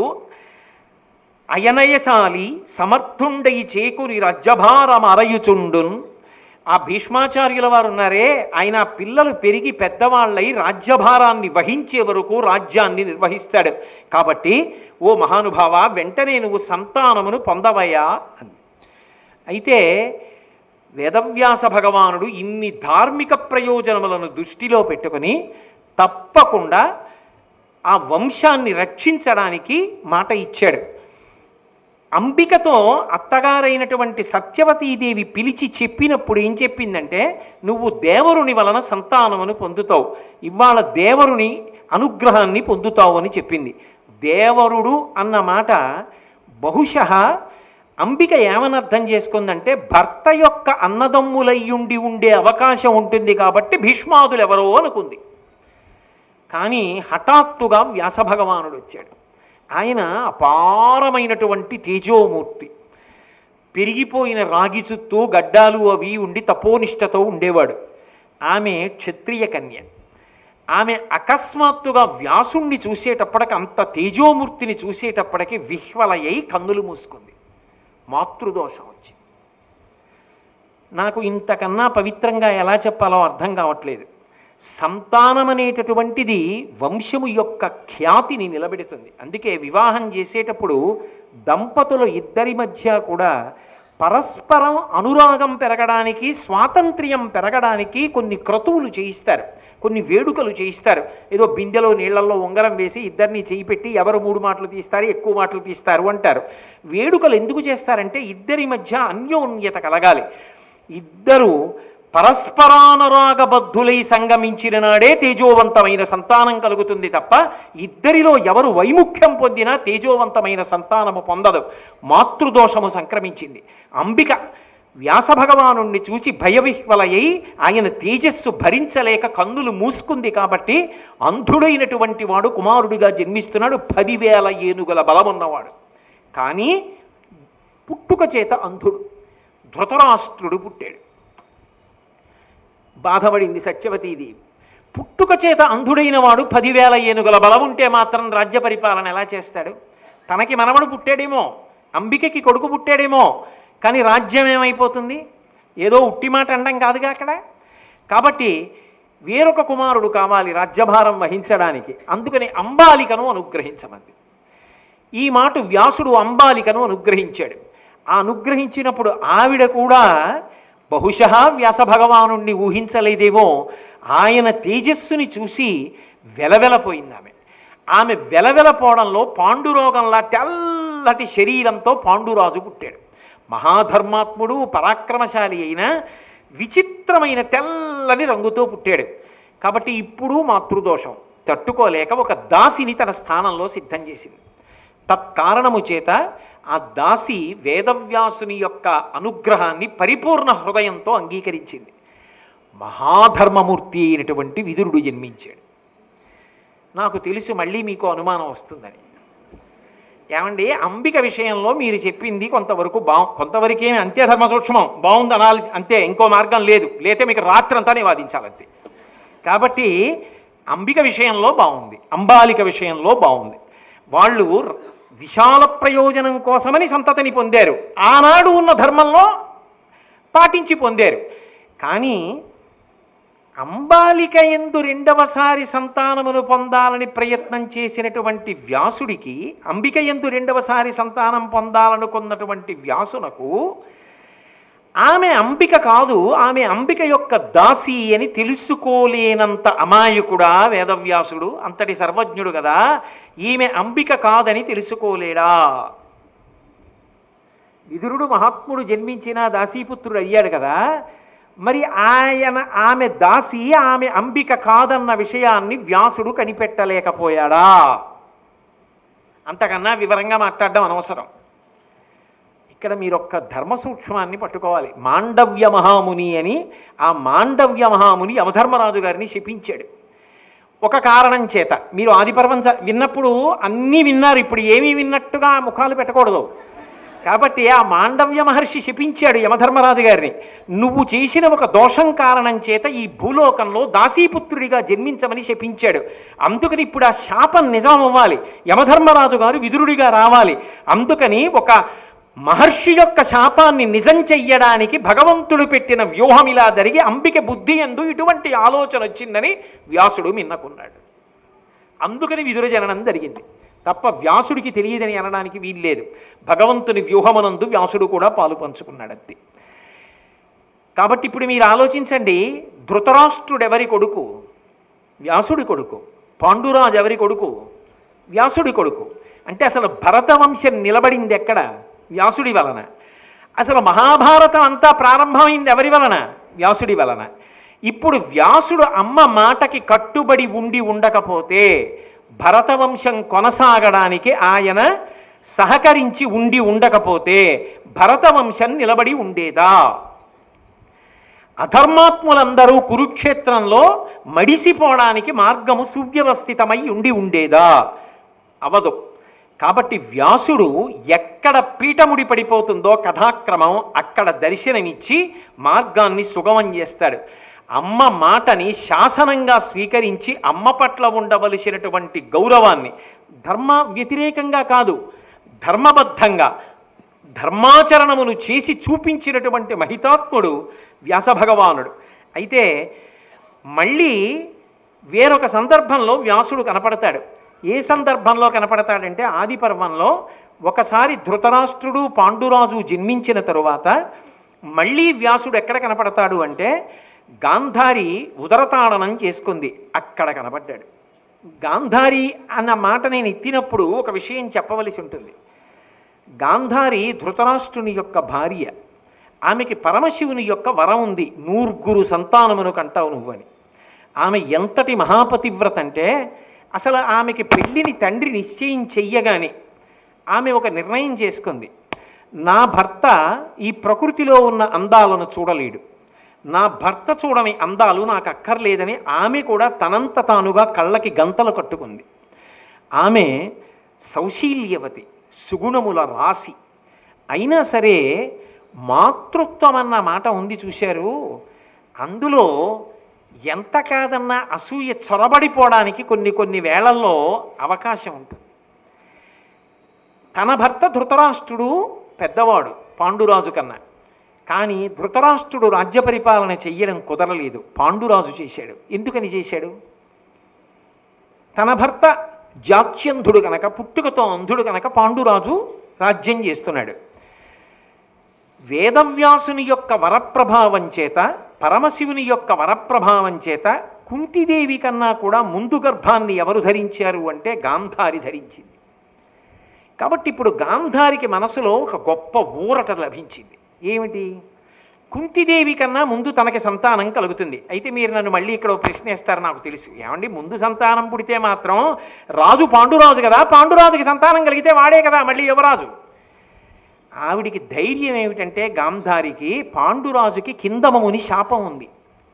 అయనయశాలి సమర్థుండై చేకుని రాజ్యభారం అరయుచుండున్ ఆ భీష్మాచార్యుల వారు ఉన్నారే ఆయన పిల్లలు పెరిగి పెద్దవాళ్ళై రాజ్యభారాన్ని వహించే వరకు రాజ్యాన్ని నిర్వహిస్తాడు కాబట్టి ఓ మహానుభావ వెంటనే నువ్వు సంతానమును పొందవయ్యా అని అయితే వేదవ్యాస భగవానుడు ఇన్ని ధార్మిక ప్రయోజనములను దృష్టిలో పెట్టుకొని తప్పకుండా ఆ వంశాన్ని రక్షించడానికి మాట ఇచ్చాడు అంబికతో అత్తగారైనటువంటి సత్యవతీదేవి పిలిచి చెప్పినప్పుడు ఏం చెప్పిందంటే నువ్వు దేవరుని వలన సంతానమును పొందుతావు ఇవాళ దేవరుని అనుగ్రహాన్ని పొందుతావు అని చెప్పింది దేవరుడు అన్న మాట బహుశ అంబిక ఏమని అర్థం చేసుకుందంటే భర్త యొక్క అన్నదమ్ములయ్యుండి ఉండే అవకాశం ఉంటుంది కాబట్టి భీష్మాదులు ఎవరో అనుకుంది కానీ హఠాత్తుగా వ్యాసభగవానుడు వచ్చాడు ఆయన అపారమైనటువంటి తేజోమూర్తి పెరిగిపోయిన రాగి చుట్టూ గడ్డాలు అవి ఉండి తపోనిష్టతో ఉండేవాడు ఆమె క్షత్రియ కన్య ఆమె అకస్మాత్తుగా వ్యాసుణ్ణి చూసేటప్పటికి అంత తేజోమూర్తిని చూసేటప్పటికి విహ్వలయ్యి కన్నులు మూసుకుంది మాతృదోషం వచ్చింది నాకు ఇంతకన్నా పవిత్రంగా ఎలా చెప్పాలో అర్థం కావట్లేదు సంతానం అనేటటువంటిది వంశము యొక్క ఖ్యాతిని నిలబెడుతుంది అందుకే వివాహం చేసేటప్పుడు దంపతుల ఇద్దరి మధ్య కూడా పరస్పరం అనురాగం పెరగడానికి స్వాతంత్ర్యం పెరగడానికి కొన్ని క్రతువులు చేయిస్తారు కొన్ని వేడుకలు చేయిస్తారు ఏదో బిందెలో నీళ్లలో ఉంగరం వేసి ఇద్దరిని చేయి పెట్టి ఎవరు మూడు మాటలు తీస్తారు ఎక్కువ మాటలు తీస్తారు అంటారు వేడుకలు ఎందుకు చేస్తారంటే ఇద్దరి మధ్య అన్యోన్యత కలగాలి ఇద్దరు పరస్పరానురాగబద్ధులై సంగమించిన నాడే తేజోవంతమైన సంతానం కలుగుతుంది తప్ప ఇద్దరిలో ఎవరు వైముఖ్యం పొందినా తేజోవంతమైన సంతానము పొందదు మాతృదోషము సంక్రమించింది అంబిక వ్యాసభగవాను చూచి భయవిహ్వలయ్యి ఆయన తేజస్సు భరించలేక కన్నులు మూసుకుంది కాబట్టి అంధుడైనటువంటి వాడు కుమారుడిగా జన్మిస్తున్నాడు పదివేల ఏనుగుల బలమున్నవాడు కానీ పుట్టుక చేత అంధుడు ధృతరాష్ట్రుడు పుట్టాడు బాధపడింది సత్యవతీదేవి పుట్టుక చేత అంధుడైన వాడు పదివేల ఏనుగుల బలం ఉంటే మాత్రం రాజ్య పరిపాలన ఎలా చేస్తాడు తనకి మనవడు పుట్టాడేమో అంబికకి కొడుకు పుట్టాడేమో కానీ రాజ్యం ఏమైపోతుంది ఏదో ఉట్టి మాట అనడం కాదుగా అక్కడ కాబట్టి వేరొక కుమారుడు కావాలి రాజ్యభారం వహించడానికి అందుకని అంబాలికను అనుగ్రహించమంది ఈ మాట వ్యాసుడు అంబాలికను అనుగ్రహించాడు ఆ అనుగ్రహించినప్పుడు ఆవిడ కూడా బహుశः వ్యాస భగవానుణ్ణి ఊహించలేదేమో ఆయన తేజస్సుని చూసి వెలవెలపోయింది ఆమె ఆమె వెలవెలపోవడంలో పాండురోగంలా తెల్లటి శరీరంతో పాండురాజు పుట్టాడు మహాధర్మాత్ముడు పరాక్రమశాలి అయిన విచిత్రమైన తెల్లని రంగుతో పుట్టాడు కాబట్టి ఇప్పుడు మాతృదోషం తట్టుకోలేక ఒక దాసిని తన స్థానంలో సిద్ధం చేసింది తత్కారణము చేత ఆ దాసి వేదవ్యాసుని యొక్క అనుగ్రహాన్ని పరిపూర్ణ హృదయంతో అంగీకరించింది మహాధర్మమూర్తి అయినటువంటి విదురుడు జన్మించాడు నాకు తెలుసు మళ్ళీ మీకు అనుమానం వస్తుందని ఏమండి అంబిక విషయంలో మీరు చెప్పింది కొంతవరకు బా కొంతవరకేమి అంతే ధర్మ సూక్ష్మం బాగుంది అనాలి అంతే ఇంకో మార్గం లేదు లేతే మీకు రాత్రంతానే వాదించాలంతే కాబట్టి అంబిక విషయంలో బాగుంది అంబాలిక విషయంలో బాగుంది వాళ్ళు విశాల ప్రయోజనం కోసమని సంతతిని పొందారు ఆనాడు ఉన్న ధర్మంలో పాటించి పొందారు కానీ అంబాలిక ఎందు రెండవసారి సంతానమును పొందాలని ప్రయత్నం చేసినటువంటి వ్యాసుడికి అంబిక ఎందు రెండవసారి సంతానం పొందాలనుకున్నటువంటి వ్యాసునకు ఆమె అంబిక కాదు ఆమె అంబిక యొక్క దాసి అని తెలుసుకోలేనంత అమాయకుడా వేదవ్యాసుడు అంతటి సర్వజ్ఞుడు కదా ఈమె అంబిక కాదని తెలుసుకోలేడా విదురుడు మహాత్ముడు జన్మించిన దాసీపుత్రుడు అయ్యాడు కదా మరి ఆయన ఆమె దాసి ఆమె అంబిక కాదన్న విషయాన్ని వ్యాసుడు కనిపెట్టలేకపోయాడా అంతకన్నా వివరంగా మాట్లాడడం అనవసరం ఇక్కడ మీరు ఒక్క ధర్మ సూక్ష్మాన్ని పట్టుకోవాలి మాండవ్య మహాముని అని ఆ మాండవ్య మహాముని యమధర్మరాజు గారిని శపించాడు ఒక కారణం చేత మీరు ఆదిపర్వం చ- విన్నప్పుడు అన్నీ విన్నారు ఇప్పుడు ఏమీ విన్నట్టుగా ముఖాలు పెట్టకూడదు కాబట్టి ఆ మాండవ్య మహర్షి శపించాడు యమధర్మరాజు గారిని నువ్వు చేసిన ఒక దోషం కారణం చేత ఈ భూలోకంలో దాసీపుత్రుడిగా జన్మించమని శపించాడు అందుకని ఇప్పుడు ఆ శాపం నిజం అవ్వాలి యమధర్మరాజు గారు విదురుడిగా రావాలి అందుకని ఒక మహర్షి యొక్క శాపాన్ని నిజం చెయ్యడానికి భగవంతుడు పెట్టిన వ్యూహం ఇలా జరిగి అంబిక బుద్ధి ఎందు ఇటువంటి ఆలోచన వచ్చిందని వ్యాసుడు మిన్నకున్నాడు అందుకని విదుర జననం జరిగింది తప్ప వ్యాసుడికి తెలియదని అనడానికి వీల్లేదు భగవంతుని వ్యూహమనందు వ్యాసుడు కూడా పాలు పంచుకున్నాడు అంతే కాబట్టి ఇప్పుడు మీరు ఆలోచించండి ధృతరాష్ట్రుడు ఎవరి కొడుకు వ్యాసుడి కొడుకు పాండురాజు ఎవరి కొడుకు వ్యాసుడి కొడుకు అంటే అసలు భరతవంశం నిలబడింది ఎక్కడ వ్యాసుడి వలన అసలు మహాభారతం అంతా ప్రారంభమైంది ఎవరి వలన వ్యాసుడి వలన ఇప్పుడు వ్యాసుడు అమ్మ మాటకి కట్టుబడి ఉండి ఉండకపోతే భరతవంశం కొనసాగడానికి ఆయన సహకరించి ఉండి ఉండకపోతే భరతవంశం నిలబడి ఉండేదా అధర్మాత్ములందరూ కురుక్షేత్రంలో మడిసిపోవడానికి మార్గము సువ్యవస్థితమై ఉండి ఉండేదా అవదు కాబట్టి వ్యాసుడు ఎక్కడ పీఠముడి పడిపోతుందో కథాక్రమం అక్కడ దర్శనమిచ్చి మార్గాన్ని సుగమం చేస్తాడు అమ్మ మాటని శాసనంగా స్వీకరించి అమ్మ పట్ల ఉండవలసినటువంటి గౌరవాన్ని ధర్మ వ్యతిరేకంగా కాదు ధర్మబద్ధంగా ధర్మాచరణమును చేసి చూపించినటువంటి మహితాత్ముడు వ్యాసభగవానుడు అయితే మళ్ళీ వేరొక సందర్భంలో వ్యాసుడు కనపడతాడు ఏ సందర్భంలో కనపడతాడంటే ఆది పర్వంలో ఒకసారి ధృతరాష్ట్రుడు పాండురాజు జన్మించిన తరువాత మళ్ళీ వ్యాసుడు ఎక్కడ కనపడతాడు అంటే గాంధారి ఉదరతాడనం చేసుకుంది అక్కడ కనపడ్డాడు గాంధారి అన్న మాట నేను ఎత్తినప్పుడు ఒక విషయం చెప్పవలసి ఉంటుంది గాంధారి ధృతరాష్ట్రుని యొక్క భార్య ఆమెకి పరమశివుని యొక్క వరం ఉంది నూర్గురు సంతానమును కంటావు నువ్వని ఆమె ఎంతటి మహాపతివ్రత అంటే అసలు ఆమెకి పెళ్ళిని తండ్రి నిశ్చయం చెయ్యగానే ఆమె ఒక నిర్ణయం చేసుకుంది నా భర్త ఈ ప్రకృతిలో ఉన్న అందాలను చూడలేడు నా భర్త చూడని అందాలు నాకు అక్కర్లేదని ఆమె కూడా తనంత తానుగా కళ్ళకి గంతలు కట్టుకుంది ఆమె సౌశీల్యవతి సుగుణముల రాశి అయినా సరే మాతృత్వం అన్న మాట ఉంది చూశారు అందులో ఎంత కాదన్నా అసూయ చొరబడిపోవడానికి కొన్ని కొన్ని వేళల్లో అవకాశం ఉంటుంది తన భర్త ధృతరాష్ట్రుడు పెద్దవాడు పాండురాజు కన్నా కానీ ధృతరాష్ట్రుడు రాజ్య పరిపాలన చెయ్యడం కుదరలేదు పాండురాజు చేశాడు ఎందుకని చేశాడు తన భర్త జాత్యంధుడు కనుక పుట్టుకతో అంధుడు కనుక పాండురాజు రాజ్యం చేస్తున్నాడు వేదవ్యాసుని యొక్క వరప్రభావం చేత పరమశివుని యొక్క వరప్రభావం చేత కుంతిదేవి కన్నా కూడా ముందు గర్భాన్ని ఎవరు ధరించారు అంటే గాంధారి ధరించింది కాబట్టి ఇప్పుడు గాంధారికి మనసులో ఒక గొప్ప ఊరట లభించింది ఏమిటి కుంతిదేవి కన్నా ముందు తనకి సంతానం కలుగుతుంది అయితే మీరు నన్ను మళ్ళీ ఇక్కడ ఓ ప్రశ్న వేస్తారు నాకు తెలుసు ఏమండి ముందు సంతానం పుడితే మాత్రం రాజు పాండురాజు కదా పాండురాజుకి సంతానం కలిగితే వాడే కదా మళ్ళీ యువరాజు ఆవిడికి ధైర్యం ఏమిటంటే గాంధారికి పాండురాజుకి కిందమముని శాపం ఉంది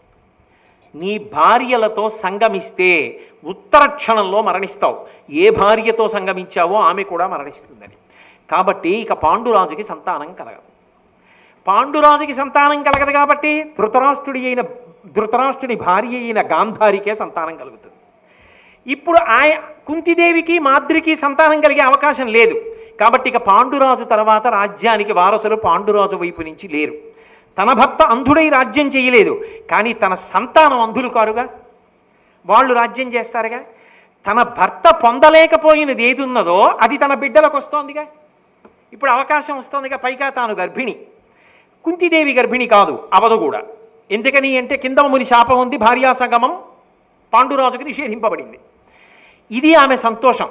నీ భార్యలతో సంగమిస్తే ఉత్తర క్షణంలో మరణిస్తావు ఏ భార్యతో సంగమించావో ఆమె కూడా మరణిస్తుందని కాబట్టి ఇక పాండురాజుకి సంతానం కలగదు పాండురాజుకి సంతానం కలగదు కాబట్టి ధృతరాష్ట్రుడి అయిన ధృతరాష్ట్రుడి భార్య అయిన గాంధారికే సంతానం కలుగుతుంది ఇప్పుడు ఆయ కుంతిదేవికి మాద్రికి సంతానం కలిగే అవకాశం లేదు కాబట్టి ఇక పాండురాజు తర్వాత రాజ్యానికి వారసులు పాండురాజు వైపు నుంచి లేరు తన భర్త అంధుడై రాజ్యం చేయలేదు కానీ తన సంతానం అంధులు కారుగా వాళ్ళు రాజ్యం చేస్తారుగా తన భర్త పొందలేకపోయినది ఏది ఉన్నదో అది తన బిడ్డలకు వస్తోందిగా ఇప్పుడు అవకాశం వస్తోందిగా పైగా తాను గర్భిణి కుంతిదేవి గర్భిణి కాదు అవదు కూడా ఎందుకని అంటే కింద ముని శాపం ఉంది భార్యా సంగమం పాండురాజుకి నిషేధింపబడింది ఇది ఆమె సంతోషం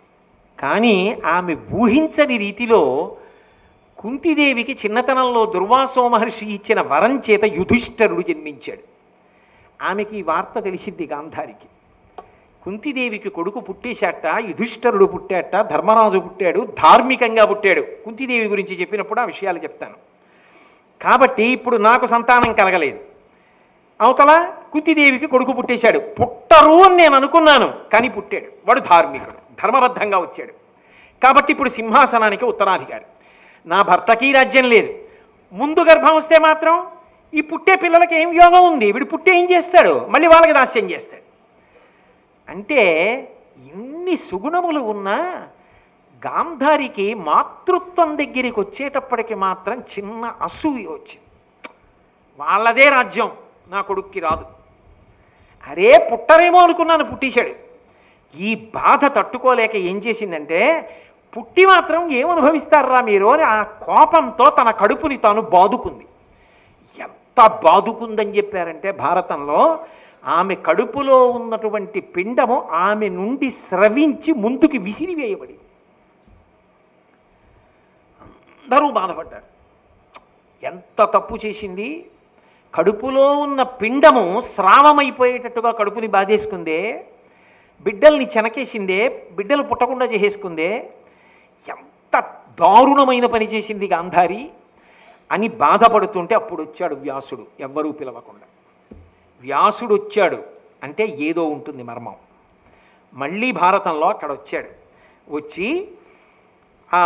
కానీ ఆమె ఊహించని రీతిలో కుంతిదేవికి చిన్నతనంలో దుర్వాసో మహర్షి ఇచ్చిన వరం చేత యుధిష్ఠరుడు జన్మించాడు ఆమెకి ఈ వార్త తెలిసింది గాంధారికి కుంతిదేవికి కొడుకు పుట్టేశాట యుధిష్ఠరుడు పుట్టాట ధర్మరాజు పుట్టాడు ధార్మికంగా పుట్టాడు కుంతిదేవి గురించి చెప్పినప్పుడు ఆ విషయాలు చెప్తాను కాబట్టి ఇప్పుడు నాకు సంతానం కలగలేదు అవతల కుంతిదేవికి కొడుకు పుట్టేశాడు పుట్టరు అని నేను అనుకున్నాను కానీ పుట్టాడు వాడు ధార్మికుడు ధర్మబద్ధంగా వచ్చాడు కాబట్టి ఇప్పుడు సింహాసనానికి ఉత్తరాధికారి నా భర్తకి రాజ్యం లేదు ముందు గర్భం వస్తే మాత్రం ఈ పుట్టే పిల్లలకి ఏం యోగం ఉంది వీడు పుట్టే ఏం చేస్తాడు మళ్ళీ వాళ్ళకి దాస్యం చేస్తాడు అంటే ఇన్ని సుగుణములు ఉన్నా గాంధారికి మాతృత్వం దగ్గరికి వచ్చేటప్పటికి మాత్రం చిన్న అసూయ వచ్చింది వాళ్ళదే రాజ్యం నా కొడుక్కి రాదు అరే పుట్టరేమో అనుకున్నాను పుట్టేశాడు ఈ బాధ తట్టుకోలేక ఏం చేసిందంటే పుట్టి మాత్రం ఏమనుభవిస్తారా మీరు అని ఆ కోపంతో తన కడుపుని తాను బాదుకుంది ఎంత బాదుకుందని చెప్పారంటే భారతంలో ఆమె కడుపులో ఉన్నటువంటి పిండము ఆమె నుండి స్రవించి ముందుకు విసిరివేయబడింది అందరూ బాధపడ్డారు ఎంత తప్పు చేసింది కడుపులో ఉన్న పిండము స్రావమైపోయేటట్టుగా కడుపుని బాధేసుకుందే బిడ్డల్ని చెనకేసిందే బిడ్డలు పుట్టకుండా చేసేసుకుందే ఎంత దారుణమైన పని చేసింది గాంధారి అని బాధపడుతుంటే అప్పుడు వచ్చాడు వ్యాసుడు ఎవ్వరూ పిలవకుండా వ్యాసుడు వచ్చాడు అంటే ఏదో ఉంటుంది మర్మం మళ్ళీ భారతంలో అక్కడ వచ్చాడు వచ్చి ఆ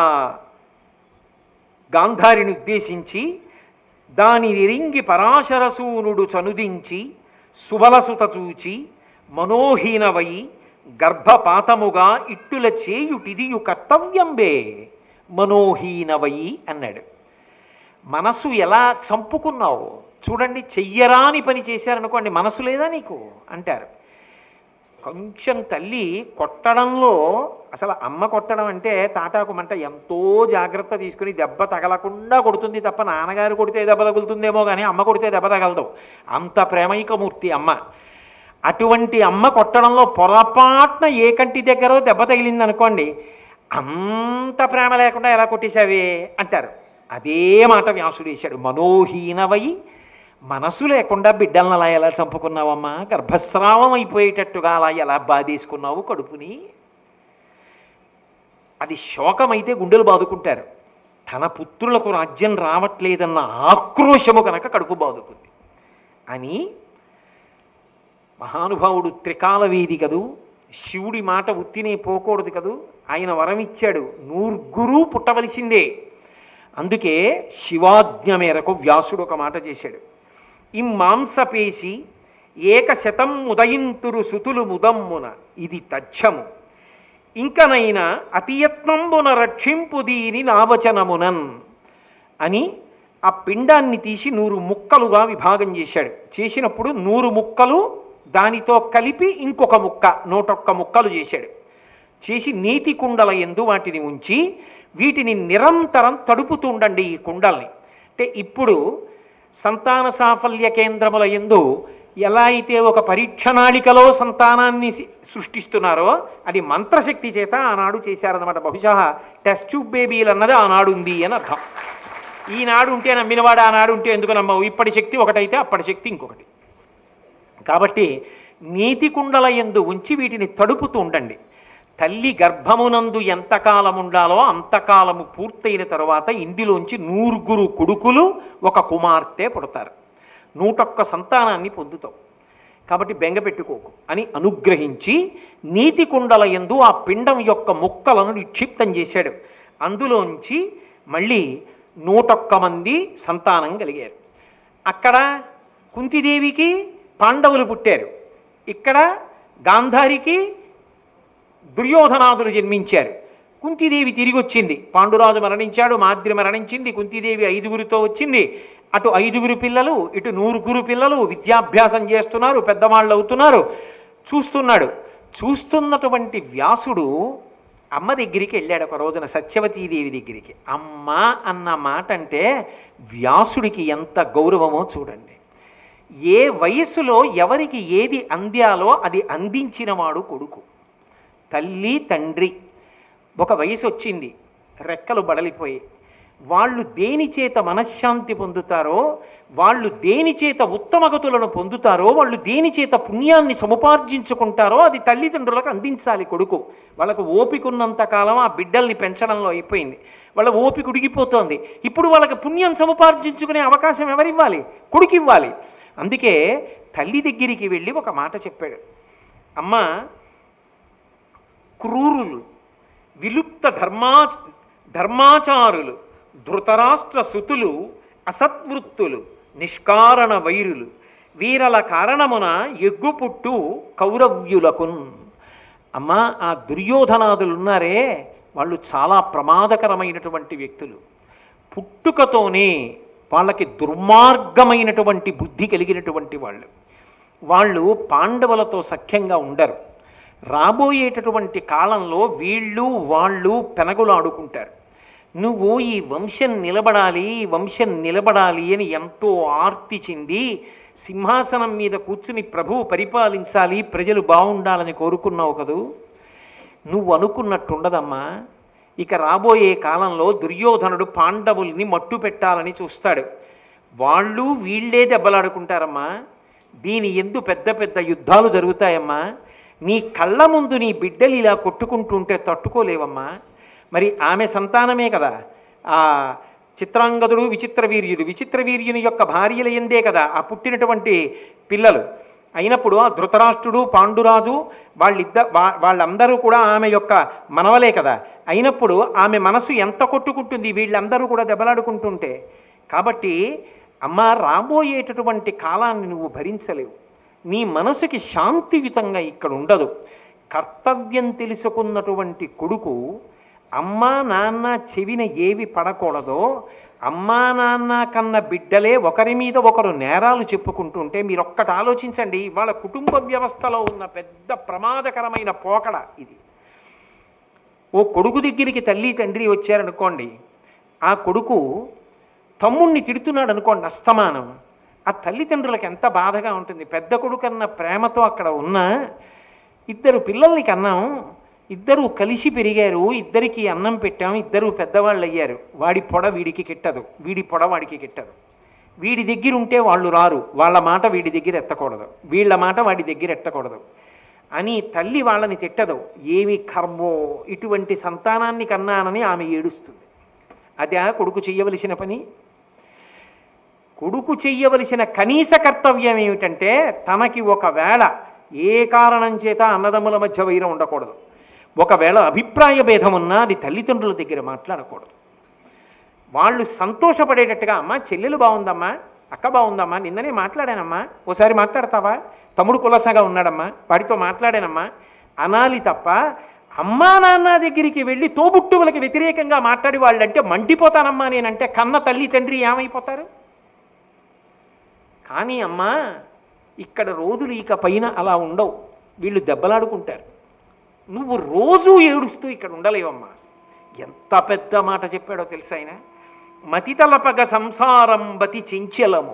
గాంధారిని ఉద్దేశించి దాని ఎరింగి పరాశరసూనుడు చనుదించి సుబలసుత చూచి మనోహీనవై గర్భపాతముగా ఇట్టుల చేయుటిదియు కర్తవ్యంబే మనోహీనవై అన్నాడు మనసు ఎలా చంపుకున్నావు చూడండి చెయ్యరాని పని చేశారనుకోండి మనసు లేదా నీకు అంటారు కొంచెం తల్లి కొట్టడంలో అసలు అమ్మ కొట్టడం అంటే తాటాకు మంట ఎంతో జాగ్రత్త తీసుకుని దెబ్బ తగలకుండా కొడుతుంది తప్ప నాన్నగారు కొడితే దెబ్బ తగులుతుందేమో కానీ అమ్మ కొడితే దెబ్బ తగలదు అంత ప్రేమైకమూర్తి అమ్మ అటువంటి అమ్మ కొట్టడంలో పొరపాటున ఏ కంటి దగ్గర దెబ్బ తగిలింది అనుకోండి అంత ప్రేమ లేకుండా ఎలా కొట్టేశావే అంటారు అదే మాట వ్యాసుడు వేశాడు మనోహీనవై మనసు లేకుండా బిడ్డలను అలా ఎలా చంపుకున్నావమ్మా గర్భస్రావం అయిపోయేటట్టుగా అలా ఎలా బాధేసుకున్నావు కడుపుని అది శోకమైతే గుండెలు బాదుకుంటారు తన పుత్రులకు రాజ్యం రావట్లేదన్న ఆక్రోశము కనుక కడుపు బాదుకుంది అని మహానుభావుడు త్రికాల వీధి కదూ శివుడి మాట ఉత్తినే పోకూడదు కదూ ఆయన వరం ఇచ్చాడు నూర్గురు పుట్టవలసిందే అందుకే శివాజ్ఞ మేరకు వ్యాసుడు ఒక మాట చేశాడు ఇమ్మాంసపేశి ఏకశతం ఉదయింతురు సుతులు ముదమ్మున ఇది తథ్యము ఇంకనైనా అతియత్నంబున రక్షింపు దీని నావచనమునన్ అని ఆ పిండాన్ని తీసి నూరు ముక్కలుగా విభాగం చేశాడు చేసినప్పుడు నూరు ముక్కలు దానితో కలిపి ఇంకొక ముక్క నూటొక్క ముక్కలు చేశాడు చేసి నీతి కుండల ఎందు వాటిని ఉంచి వీటిని నిరంతరం తడుపుతూ ఉండండి ఈ కుండల్ని అంటే ఇప్పుడు సంతాన సాఫల్య కేంద్రముల ఎందు ఎలా అయితే ఒక పరీక్షణాళికలో సంతానాన్ని సి- సృష్టిస్తున్నారో అది మంత్రశక్తి చేత ఆనాడు చేశారన్నమాట బహుశా టెస్ట్ ట్యూబ్ బేబీలు అన్నది ఆనాడు ఉంది అని అర్థం ఈనాడు ఉంటే నమ్మినవాడు ఆనాడు ఉంటే ఎందుకు నమ్మవు ఇప్పటి శక్తి ఒకటైతే అప్పటి శక్తి ఇంకొకటి కాబట్టి నీతి కుండల ఎందు ఉంచి వీటిని తడుపుతూ ఉండండి తల్లి గర్భమునందు ఎంతకాలం ఉండాలో అంతకాలము పూర్తయిన తరువాత ఇందులోంచి నూరుగురు కొడుకులు ఒక కుమార్తె పుడతారు నూటొక్క సంతానాన్ని పొందుతావు కాబట్టి బెంగ పెట్టుకోకు అని అనుగ్రహించి నీతి కుండల ఎందు ఆ పిండం యొక్క ముక్కలను నిక్షిప్తం చేశాడు అందులోంచి మళ్ళీ నూటొక్క మంది సంతానం కలిగారు అక్కడ కుంతిదేవికి పాండవులు పుట్టారు ఇక్కడ గాంధారికి దుర్యోధనాదులు జన్మించారు కుంతిదేవి తిరిగి వచ్చింది పాండురాజు మరణించాడు మాద్రి మరణించింది కుంతిదేవి ఐదుగురితో వచ్చింది అటు ఐదుగురు పిల్లలు ఇటు నూరుగురు పిల్లలు విద్యాభ్యాసం చేస్తున్నారు పెద్దవాళ్ళు అవుతున్నారు చూస్తున్నాడు చూస్తున్నటువంటి వ్యాసుడు అమ్మ దగ్గరికి వెళ్ళాడు ఒక రోజున సత్యవతీదేవి దగ్గరికి అమ్మ అన్న మాట అంటే వ్యాసుడికి ఎంత గౌరవమో చూడండి ఏ వయస్సులో ఎవరికి ఏది అందాలో అది అందించినవాడు కొడుకు తల్లి తండ్రి ఒక వయసు వచ్చింది రెక్కలు బడలిపోయి వాళ్ళు దేని చేత మనశ్శాంతి పొందుతారో వాళ్ళు దేని చేత ఉత్తమగతులను పొందుతారో వాళ్ళు దేని చేత పుణ్యాన్ని సముపార్జించుకుంటారో అది తల్లిదండ్రులకు అందించాలి కొడుకు వాళ్ళకు ఓపిక ఉన్నంత కాలం ఆ బిడ్డల్ని పెంచడంలో అయిపోయింది వాళ్ళ ఓపిక ఉడిగిపోతోంది ఇప్పుడు వాళ్ళకి పుణ్యం సముపార్జించుకునే అవకాశం ఎవరివ్వాలి కొడుకు ఇవ్వాలి అందుకే తల్లి దగ్గరికి వెళ్ళి ఒక మాట చెప్పాడు అమ్మ క్రూరులు విలుప్త ధర్మా ధర్మాచారులు ధృతరాష్ట్ర సుతులు అసత్వృత్తులు నిష్కారణ వైరులు వీరల కారణమున ఎగ్గుపుట్టు కౌరవ్యులకున్ అమ్మా ఆ దుర్యోధనాదులు ఉన్నారే వాళ్ళు చాలా ప్రమాదకరమైనటువంటి వ్యక్తులు పుట్టుకతోనే వాళ్ళకి దుర్మార్గమైనటువంటి బుద్ధి కలిగినటువంటి వాళ్ళు వాళ్ళు పాండవులతో సఖ్యంగా ఉండరు రాబోయేటటువంటి కాలంలో వీళ్ళు వాళ్ళు పెనగులాడుకుంటారు నువ్వు ఈ వంశం నిలబడాలి ఈ వంశం నిలబడాలి అని ఎంతో ఆర్తి చెంది సింహాసనం మీద కూర్చుని ప్రభువు పరిపాలించాలి ప్రజలు బాగుండాలని కోరుకున్నావు కదూ నువ్వు అనుకున్నట్టుండదమ్మా ఇక రాబోయే కాలంలో దుర్యోధనుడు పాండవుల్ని మట్టు పెట్టాలని చూస్తాడు వాళ్ళు వీళ్ళే దెబ్బలాడుకుంటారమ్మా దీని ఎందు పెద్ద పెద్ద యుద్ధాలు జరుగుతాయమ్మా నీ కళ్ళ ముందు నీ బిడ్డలు ఇలా కొట్టుకుంటుంటే తట్టుకోలేవమ్మా మరి ఆమె సంతానమే కదా ఆ చిత్రాంగదుడు విచిత్ర వీర్యుడు విచిత్ర వీర్యుని యొక్క భార్యల ఎందే కదా ఆ పుట్టినటువంటి పిల్లలు అయినప్పుడు ఆ ధృతరాష్ట్రుడు పాండురాజు వాళ్ళిద్ద వా- వాళ్ళందరూ కూడా ఆమె యొక్క మనవలే కదా అయినప్పుడు ఆమె మనసు ఎంత కొట్టుకుంటుంది వీళ్ళందరూ కూడా దెబ్బలాడుకుంటుంటే కాబట్టి అమ్మ రాబోయేటటువంటి కాలాన్ని నువ్వు భరించలేవు నీ మనసుకి శాంతియుతంగా ఇక్కడ ఉండదు కర్తవ్యం తెలుసుకున్నటువంటి కొడుకు అమ్మా నాన్న చెవిన ఏవి పడకూడదో అమ్మా నాన్న కన్న బిడ్డలే ఒకరి మీద ఒకరు నేరాలు చెప్పుకుంటుంటే మీరు ఒక్కటి ఆలోచించండి ఇవాళ కుటుంబ వ్యవస్థలో ఉన్న పెద్ద ప్రమాదకరమైన పోకడ ఇది ఓ కొడుకు దగ్గరికి తల్లి తండ్రి వచ్చారనుకోండి ఆ కొడుకు తమ్ముణ్ణి తిడుతున్నాడు అనుకోండి అస్తమానం ఆ తల్లిదండ్రులకు ఎంత బాధగా ఉంటుంది పెద్ద కొడుకన్న ప్రేమతో అక్కడ ఉన్న ఇద్దరు పిల్లల్ని కన్నాం ఇద్దరు కలిసి పెరిగారు ఇద్దరికి అన్నం పెట్టాం ఇద్దరు పెద్దవాళ్ళు అయ్యారు వాడి పొడ వీడికి కిట్టదు వీడి పొడ వాడికి కిట్టదు వీడి దగ్గర ఉంటే వాళ్ళు రారు వాళ్ళ మాట వీడి దగ్గర ఎత్తకూడదు వీళ్ళ మాట వాడి దగ్గర ఎత్తకూడదు అని తల్లి వాళ్ళని తిట్టదు ఏమి కర్మో ఇటువంటి సంతానాన్ని కన్నానని ఆమె ఏడుస్తుంది అదే కొడుకు చెయ్యవలసిన పని కొడుకు చెయ్యవలసిన కనీస కర్తవ్యం ఏమిటంటే తనకి ఒకవేళ ఏ కారణం చేత అన్నదమ్ముల మధ్య వైరం ఉండకూడదు ఒకవేళ అభిప్రాయ భేదం ఉన్నా అది తల్లిదండ్రుల దగ్గర మాట్లాడకూడదు వాళ్ళు సంతోషపడేటట్టుగా అమ్మా చెల్లెలు బాగుందమ్మా అక్క బాగుందమ్మా నిన్ననే మాట్లాడానమ్మా ఓసారి మాట్లాడతావా తమ్ముడు కులసగా ఉన్నాడమ్మా వాడితో మాట్లాడానమ్మా అనాలి తప్ప అమ్మా నాన్న దగ్గరికి వెళ్ళి తోబుట్టువులకి వ్యతిరేకంగా మాట్లాడి వాళ్ళంటే మండిపోతానమ్మా నేనంటే కన్న తల్లి తండ్రి ఏమైపోతారు కానీ అమ్మా ఇక్కడ రోజులు ఇక పైన అలా ఉండవు వీళ్ళు దెబ్బలాడుకుంటారు నువ్వు రోజు ఏడుస్తూ ఇక్కడ ఉండలేవమ్మా ఎంత పెద్ద మాట చెప్పాడో తెలుసా ఆయన మతితలపగ సంసారం బతి చెంచలము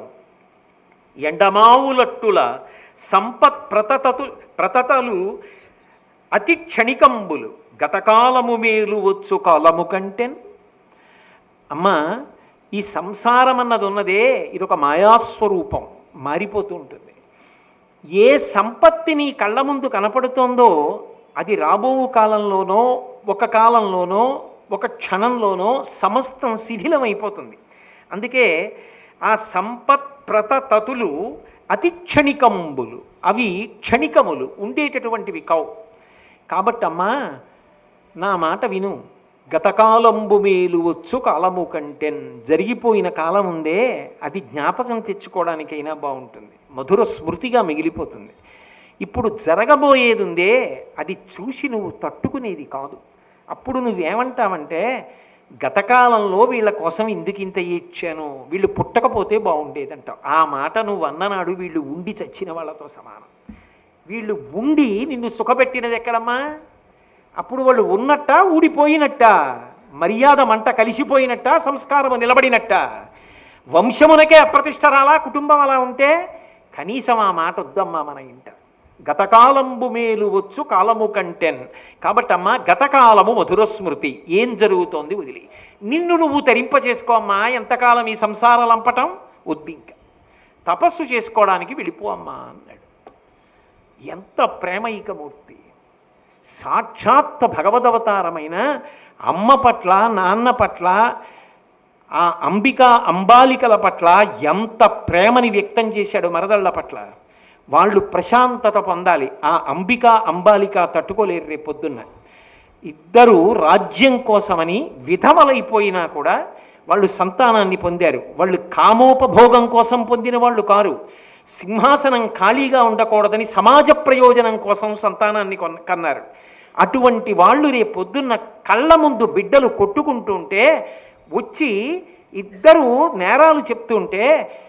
ఎండమావులట్టుల సంపత్ ప్రతతతు ప్రతతలు అతి క్షణికంబులు గతకాలము మేలు వచ్చు కాలము కంటెన్ అమ్మా ఈ సంసారం అన్నది ఉన్నదే ఇది ఒక మాయాస్వరూపం మారిపోతూ ఉంటుంది ఏ సంపత్తి నీ కళ్ళ ముందు కనపడుతోందో అది రాబో కాలంలోనో ఒక కాలంలోనో ఒక క్షణంలోనో సమస్తం శిథిలమైపోతుంది అందుకే ఆ సంపత్ ప్రతతతులు అతి క్షణికంబులు అవి క్షణికములు ఉండేటటువంటివి కావు కాబట్టమ్మా నా మాట విను గతకాలంబు మేలు వచ్చు కాలము కంటెన్ జరిగిపోయిన కాలం ఉందే అది జ్ఞాపకం తెచ్చుకోవడానికైనా బాగుంటుంది మధుర స్మృతిగా మిగిలిపోతుంది ఇప్పుడు జరగబోయేది ఉందే అది చూసి నువ్వు తట్టుకునేది కాదు అప్పుడు నువ్వేమంటావంటే గతకాలంలో వీళ్ళ కోసం ఎందుకు ఇంత ఇచ్చాను వీళ్ళు పుట్టకపోతే బాగుండేదంటావు ఆ మాట నువ్వు అన్ననాడు వీళ్ళు ఉండి చచ్చిన వాళ్ళతో సమానం వీళ్ళు ఉండి నిన్ను సుఖపెట్టినది ఎక్కడమ్మా అప్పుడు వాళ్ళు ఉన్నట్ట ఊడిపోయినట్ట మర్యాద మంట కలిసిపోయినట్ట సంస్కారము నిలబడినట్ట వంశమునకే అప్రతిష్ట రాలా కుటుంబం అలా ఉంటే కనీసం ఆ మాట వద్దమ్మా మన ఇంట గతకాలంబు మేలు వచ్చు కాలము కంటెన్ కాబట్టమ్మా గతకాలము మధుర స్మృతి ఏం జరుగుతోంది వదిలి నిన్ను నువ్వు తరింపచేసుకో అమ్మా ఎంతకాలం ఈ సంసార లంపటం వద్దు ఇంకా తపస్సు చేసుకోవడానికి వెళ్ళిపో అమ్మా అన్నాడు ఎంత ప్రేమైకమూర్తి సాక్షాత్ భగవదవతారమైన అమ్మ పట్ల నాన్న పట్ల ఆ అంబిక అంబాలికల పట్ల ఎంత ప్రేమని వ్యక్తం చేశాడు మరదళ్ళ పట్ల వాళ్ళు ప్రశాంతత పొందాలి ఆ అంబిక అంబాలిక తట్టుకోలేరు రేపు పొద్దున్న ఇద్దరు రాజ్యం కోసమని విధవలైపోయినా కూడా వాళ్ళు సంతానాన్ని పొందారు వాళ్ళు కామోపభోగం కోసం పొందిన వాళ్ళు కారు సింహాసనం ఖాళీగా ఉండకూడదని సమాజ ప్రయోజనం కోసం సంతానాన్ని కొన్న కన్నారు అటువంటి వాళ్ళు రేపు పొద్దున్న కళ్ళ ముందు బిడ్డలు కొట్టుకుంటుంటే వచ్చి ఇద్దరు నేరాలు చెప్తుంటే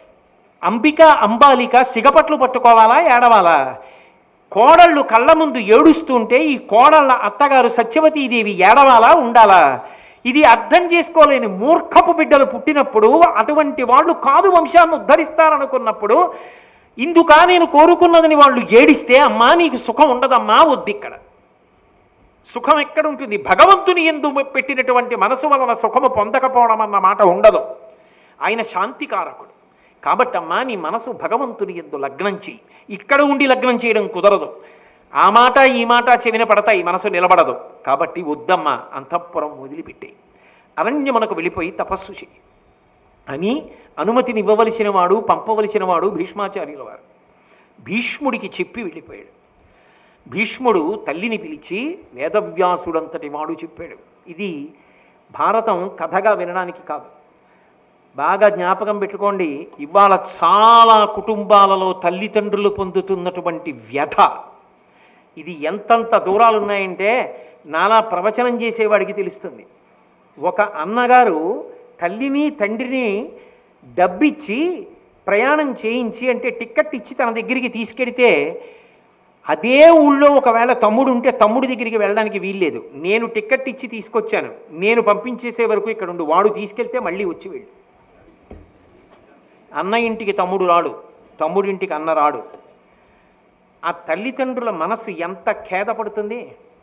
అంబిక అంబాలిక సిగపట్లు పట్టుకోవాలా ఏడవాలా కోడళ్ళు కళ్ళ ముందు ఏడుస్తుంటే ఈ కోడళ్ళ అత్తగారు సత్యవతీదేవి ఏడవాలా ఉండాలా ఇది అర్థం చేసుకోలేని మూర్ఖపు బిడ్డలు పుట్టినప్పుడు అటువంటి వాళ్ళు కాదు వంశాన్ని ఉద్ధరిస్తారనుకున్నప్పుడు ఇందుకా నేను కోరుకున్నదని వాళ్ళు ఏడిస్తే అమ్మా నీకు సుఖం ఉండదమ్మా వద్దు ఇక్కడ సుఖం ఎక్కడ ఉంటుంది భగవంతుని ఎందు పెట్టినటువంటి మనసు వలన సుఖము పొందకపోవడం అన్న మాట ఉండదు ఆయన శాంతికారకుడు కాబట్టమ్మా నీ మనసు భగవంతుని ఎందు లగ్నం చేయి ఇక్కడ ఉండి లగ్నం చేయడం కుదరదు ఆ మాట ఈ మాట చెవిన పడతాయి మనసు నిలబడదు కాబట్టి వద్దమ్మా అంతఃపురం వదిలిపెట్టే అరణ్యమునకు వెళ్ళిపోయి తపస్సు చేయి అని అనుమతిని ఇవ్వవలసిన వాడు పంపవలసిన వాడు భీష్మాచార్యుల వారు భీష్ముడికి చెప్పి వెళ్ళిపోయాడు భీష్ముడు తల్లిని పిలిచి వేదవ్యాసుడంతటి వాడు చెప్పాడు ఇది భారతం కథగా వినడానికి కాదు బాగా జ్ఞాపకం పెట్టుకోండి ఇవాళ చాలా కుటుంబాలలో తల్లిదండ్రులు పొందుతున్నటువంటి వ్యధ ఇది ఎంతంత దూరాలు ఉన్నాయంటే నాలా ప్రవచనం చేసేవాడికి తెలుస్తుంది ఒక అన్నగారు తల్లిని తండ్రిని డబ్బిచ్చి ప్రయాణం చేయించి అంటే టిక్కెట్ ఇచ్చి తన దగ్గరికి తీసుకెడితే అదే ఊళ్ళో ఒకవేళ తమ్ముడు ఉంటే తమ్ముడి దగ్గరికి వెళ్ళడానికి వీల్లేదు నేను టిక్కెట్ ఇచ్చి తీసుకొచ్చాను నేను పంపించేసే వరకు ఇక్కడ ఉండు వాడు తీసుకెళ్తే మళ్ళీ వచ్చి వెళ్ళు అన్న ఇంటికి తమ్ముడు రాడు తమ్ముడి ఇంటికి అన్న రాడు ఆ తల్లిదండ్రుల మనసు ఎంత ఖేదపడుతుంది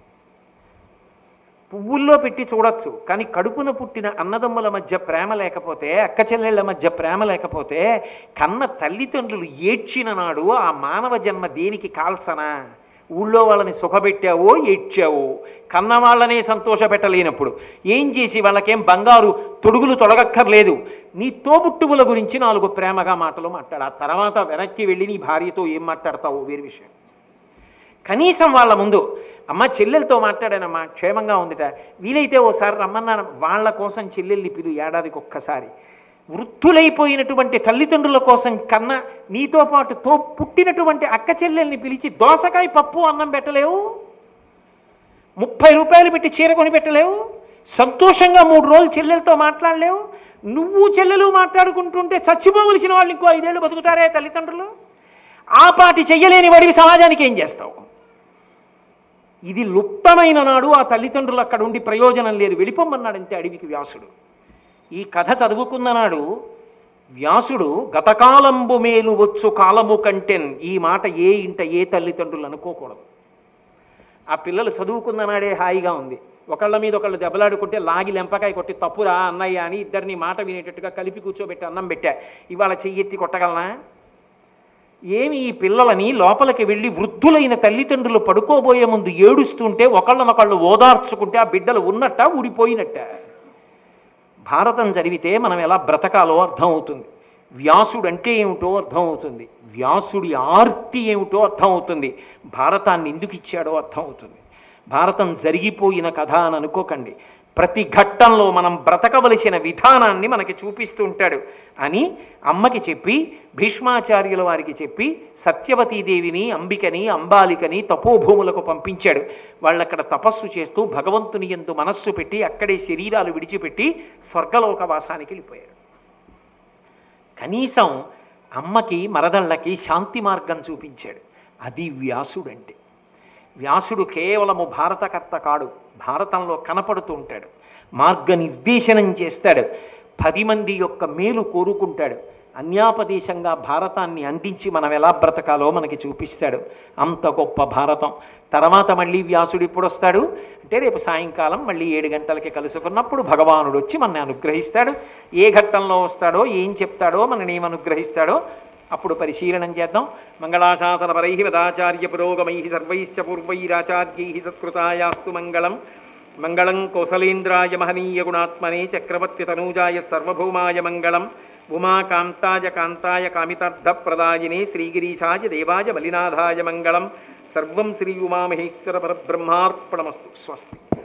పువ్వుల్లో పెట్టి చూడొచ్చు కానీ కడుపున పుట్టిన అన్నదమ్ముల మధ్య ప్రేమ లేకపోతే అక్క చెల్లెళ్ళ మధ్య ప్రేమ లేకపోతే కన్న తల్లిదండ్రులు ఏడ్చిన నాడు ఆ మానవ జన్మ దేనికి కాల్సనా ఊళ్ళో వాళ్ళని సుఖపెట్టావో ఏడ్చావో కన్న వాళ్ళనే సంతోషపెట్టలేనప్పుడు ఏం చేసి వాళ్ళకేం బంగారు తొడుగులు తొడగక్కర్లేదు నీ తోబుట్టువుల గురించి నాలుగు ప్రేమగా మాటలు మాట్లాడు ఆ తర్వాత వెనక్కి వెళ్ళి నీ భార్యతో ఏం మాట్లాడతావో వేరు విషయం కనీసం వాళ్ళ ముందు అమ్మ చెల్లెలతో మాట్లాడానమ్మా క్షేమంగా ఉందిట వీలైతే ఓసారి రమ్మన్నాను వాళ్ళ కోసం చెల్లెల్ని పిలు ఏడాదికి ఒక్కసారి వృద్ధులైపోయినటువంటి తల్లిదండ్రుల కోసం కన్నా నీతో పాటు తో పుట్టినటువంటి అక్క చెల్లెల్ని పిలిచి దోసకాయ పప్పు అన్నం పెట్టలేవు ముప్పై రూపాయలు పెట్టి చీర కొని పెట్టలేవు సంతోషంగా మూడు రోజులు చెల్లెలతో మాట్లాడలేవు నువ్వు చెల్లెలు మాట్లాడుకుంటుంటే చచ్చిపోవలసిన వాళ్ళు ఇంకో ఐదేళ్ళు బతుకుతారే తల్లిదండ్రులు ఆ పాటి చెయ్యలేని వాడివి సమాజానికి ఏం చేస్తావు ఇది లుప్తమైన నాడు ఆ తల్లిదండ్రులు అక్కడ ఉండి ప్రయోజనం లేదు వెళ్ళిపోమన్నాడంతే అడవికి వ్యాసుడు ఈ కథ చదువుకున్న నాడు వ్యాసుడు గతకాలంబు మేలు వచ్చు కాలము కంటెన్ ఈ మాట ఏ ఇంట ఏ తల్లిదండ్రులు అనుకోకూడదు ఆ పిల్లలు చదువుకున్న నాడే హాయిగా ఉంది ఒకళ్ళ మీద ఒకళ్ళు దెబ్బలాడుకుంటే లాగి లెంపకాయ కొట్టి తప్పురా అన్నయ్య అని ఇద్దరిని మాట వినేటట్టుగా కలిపి కూర్చోబెట్టి అన్నం పెట్టా ఇవాళ చెయ్యెత్తి కొట్టగలనా ఏమి ఈ పిల్లలని లోపలికి వెళ్ళి వృద్ధులైన తల్లిదండ్రులు పడుకోబోయే ముందు ఏడుస్తుంటే ఒకళ్ళనొకళ్ళు ఓదార్చుకుంటే ఆ బిడ్డలు ఉన్నట్ట ఊడిపోయినట్ట భారతం చదివితే మనం ఎలా బ్రతకాలో అర్థమవుతుంది వ్యాసుడు అంటే ఏమిటో అర్థమవుతుంది వ్యాసుడి ఆర్తి ఏమిటో అర్థమవుతుంది భారతాన్ని ఎందుకు ఇచ్చాడో అర్థమవుతుంది భారతం జరిగిపోయిన కథ అని అనుకోకండి ప్రతి ఘట్టంలో మనం బ్రతకవలసిన విధానాన్ని మనకి చూపిస్తూ ఉంటాడు అని అమ్మకి చెప్పి భీష్మాచార్యుల వారికి చెప్పి సత్యవతీదేవిని అంబికని అంబాలికని తపోభూములకు పంపించాడు వాళ్ళక్కడ తపస్సు చేస్తూ భగవంతుని ఎందు మనస్సు పెట్టి అక్కడే శరీరాలు విడిచిపెట్టి స్వర్గలోకవాసానికి వెళ్ళిపోయారు కనీసం అమ్మకి మరదళ్ళకి శాంతి మార్గం చూపించాడు అది వ్యాసుడంటే వ్యాసుడు కేవలము భారతకర్త కాడు భారతంలో కనపడుతూ ఉంటాడు మార్గనిర్దేశనం చేస్తాడు పది మంది యొక్క మేలు కోరుకుంటాడు అన్యాపదేశంగా భారతాన్ని అందించి మనం ఎలా బ్రతకాలో మనకి చూపిస్తాడు అంత గొప్ప భారతం తర్వాత మళ్ళీ వ్యాసుడు ఇప్పుడు వస్తాడు అంటే రేపు సాయంకాలం మళ్ళీ ఏడు గంటలకి కలుసుకున్నప్పుడు భగవానుడు వచ్చి మనని అనుగ్రహిస్తాడు ఏ ఘట్టంలో వస్తాడో ఏం చెప్తాడో మనని ఏం అనుగ్రహిస్తాడో అప్పుడు పరిశీలనం చేద్దాం మంగళాశాసన పరై వదాచార్య పురోగమై సర్వైశ్చ పూర్వైరాచార్యై సత్కృతాయాస్తు మంగళం మంగళం కోసలేంద్రాయ మహనీయ గుణాత్మనే చక్రవర్తి తనూజాయ సర్వభౌమాయ మంగళం ఉమాకాంతాయ కాంతాయ కామితార్థప్రదాయినే శ్రీగిరీశాయ దేవాయ బలినాథాయ మంగళం సర్వం శ్రీ ఉమామహేశ్వర పరబ్రహ్మార్పణమస్తు స్వస్తి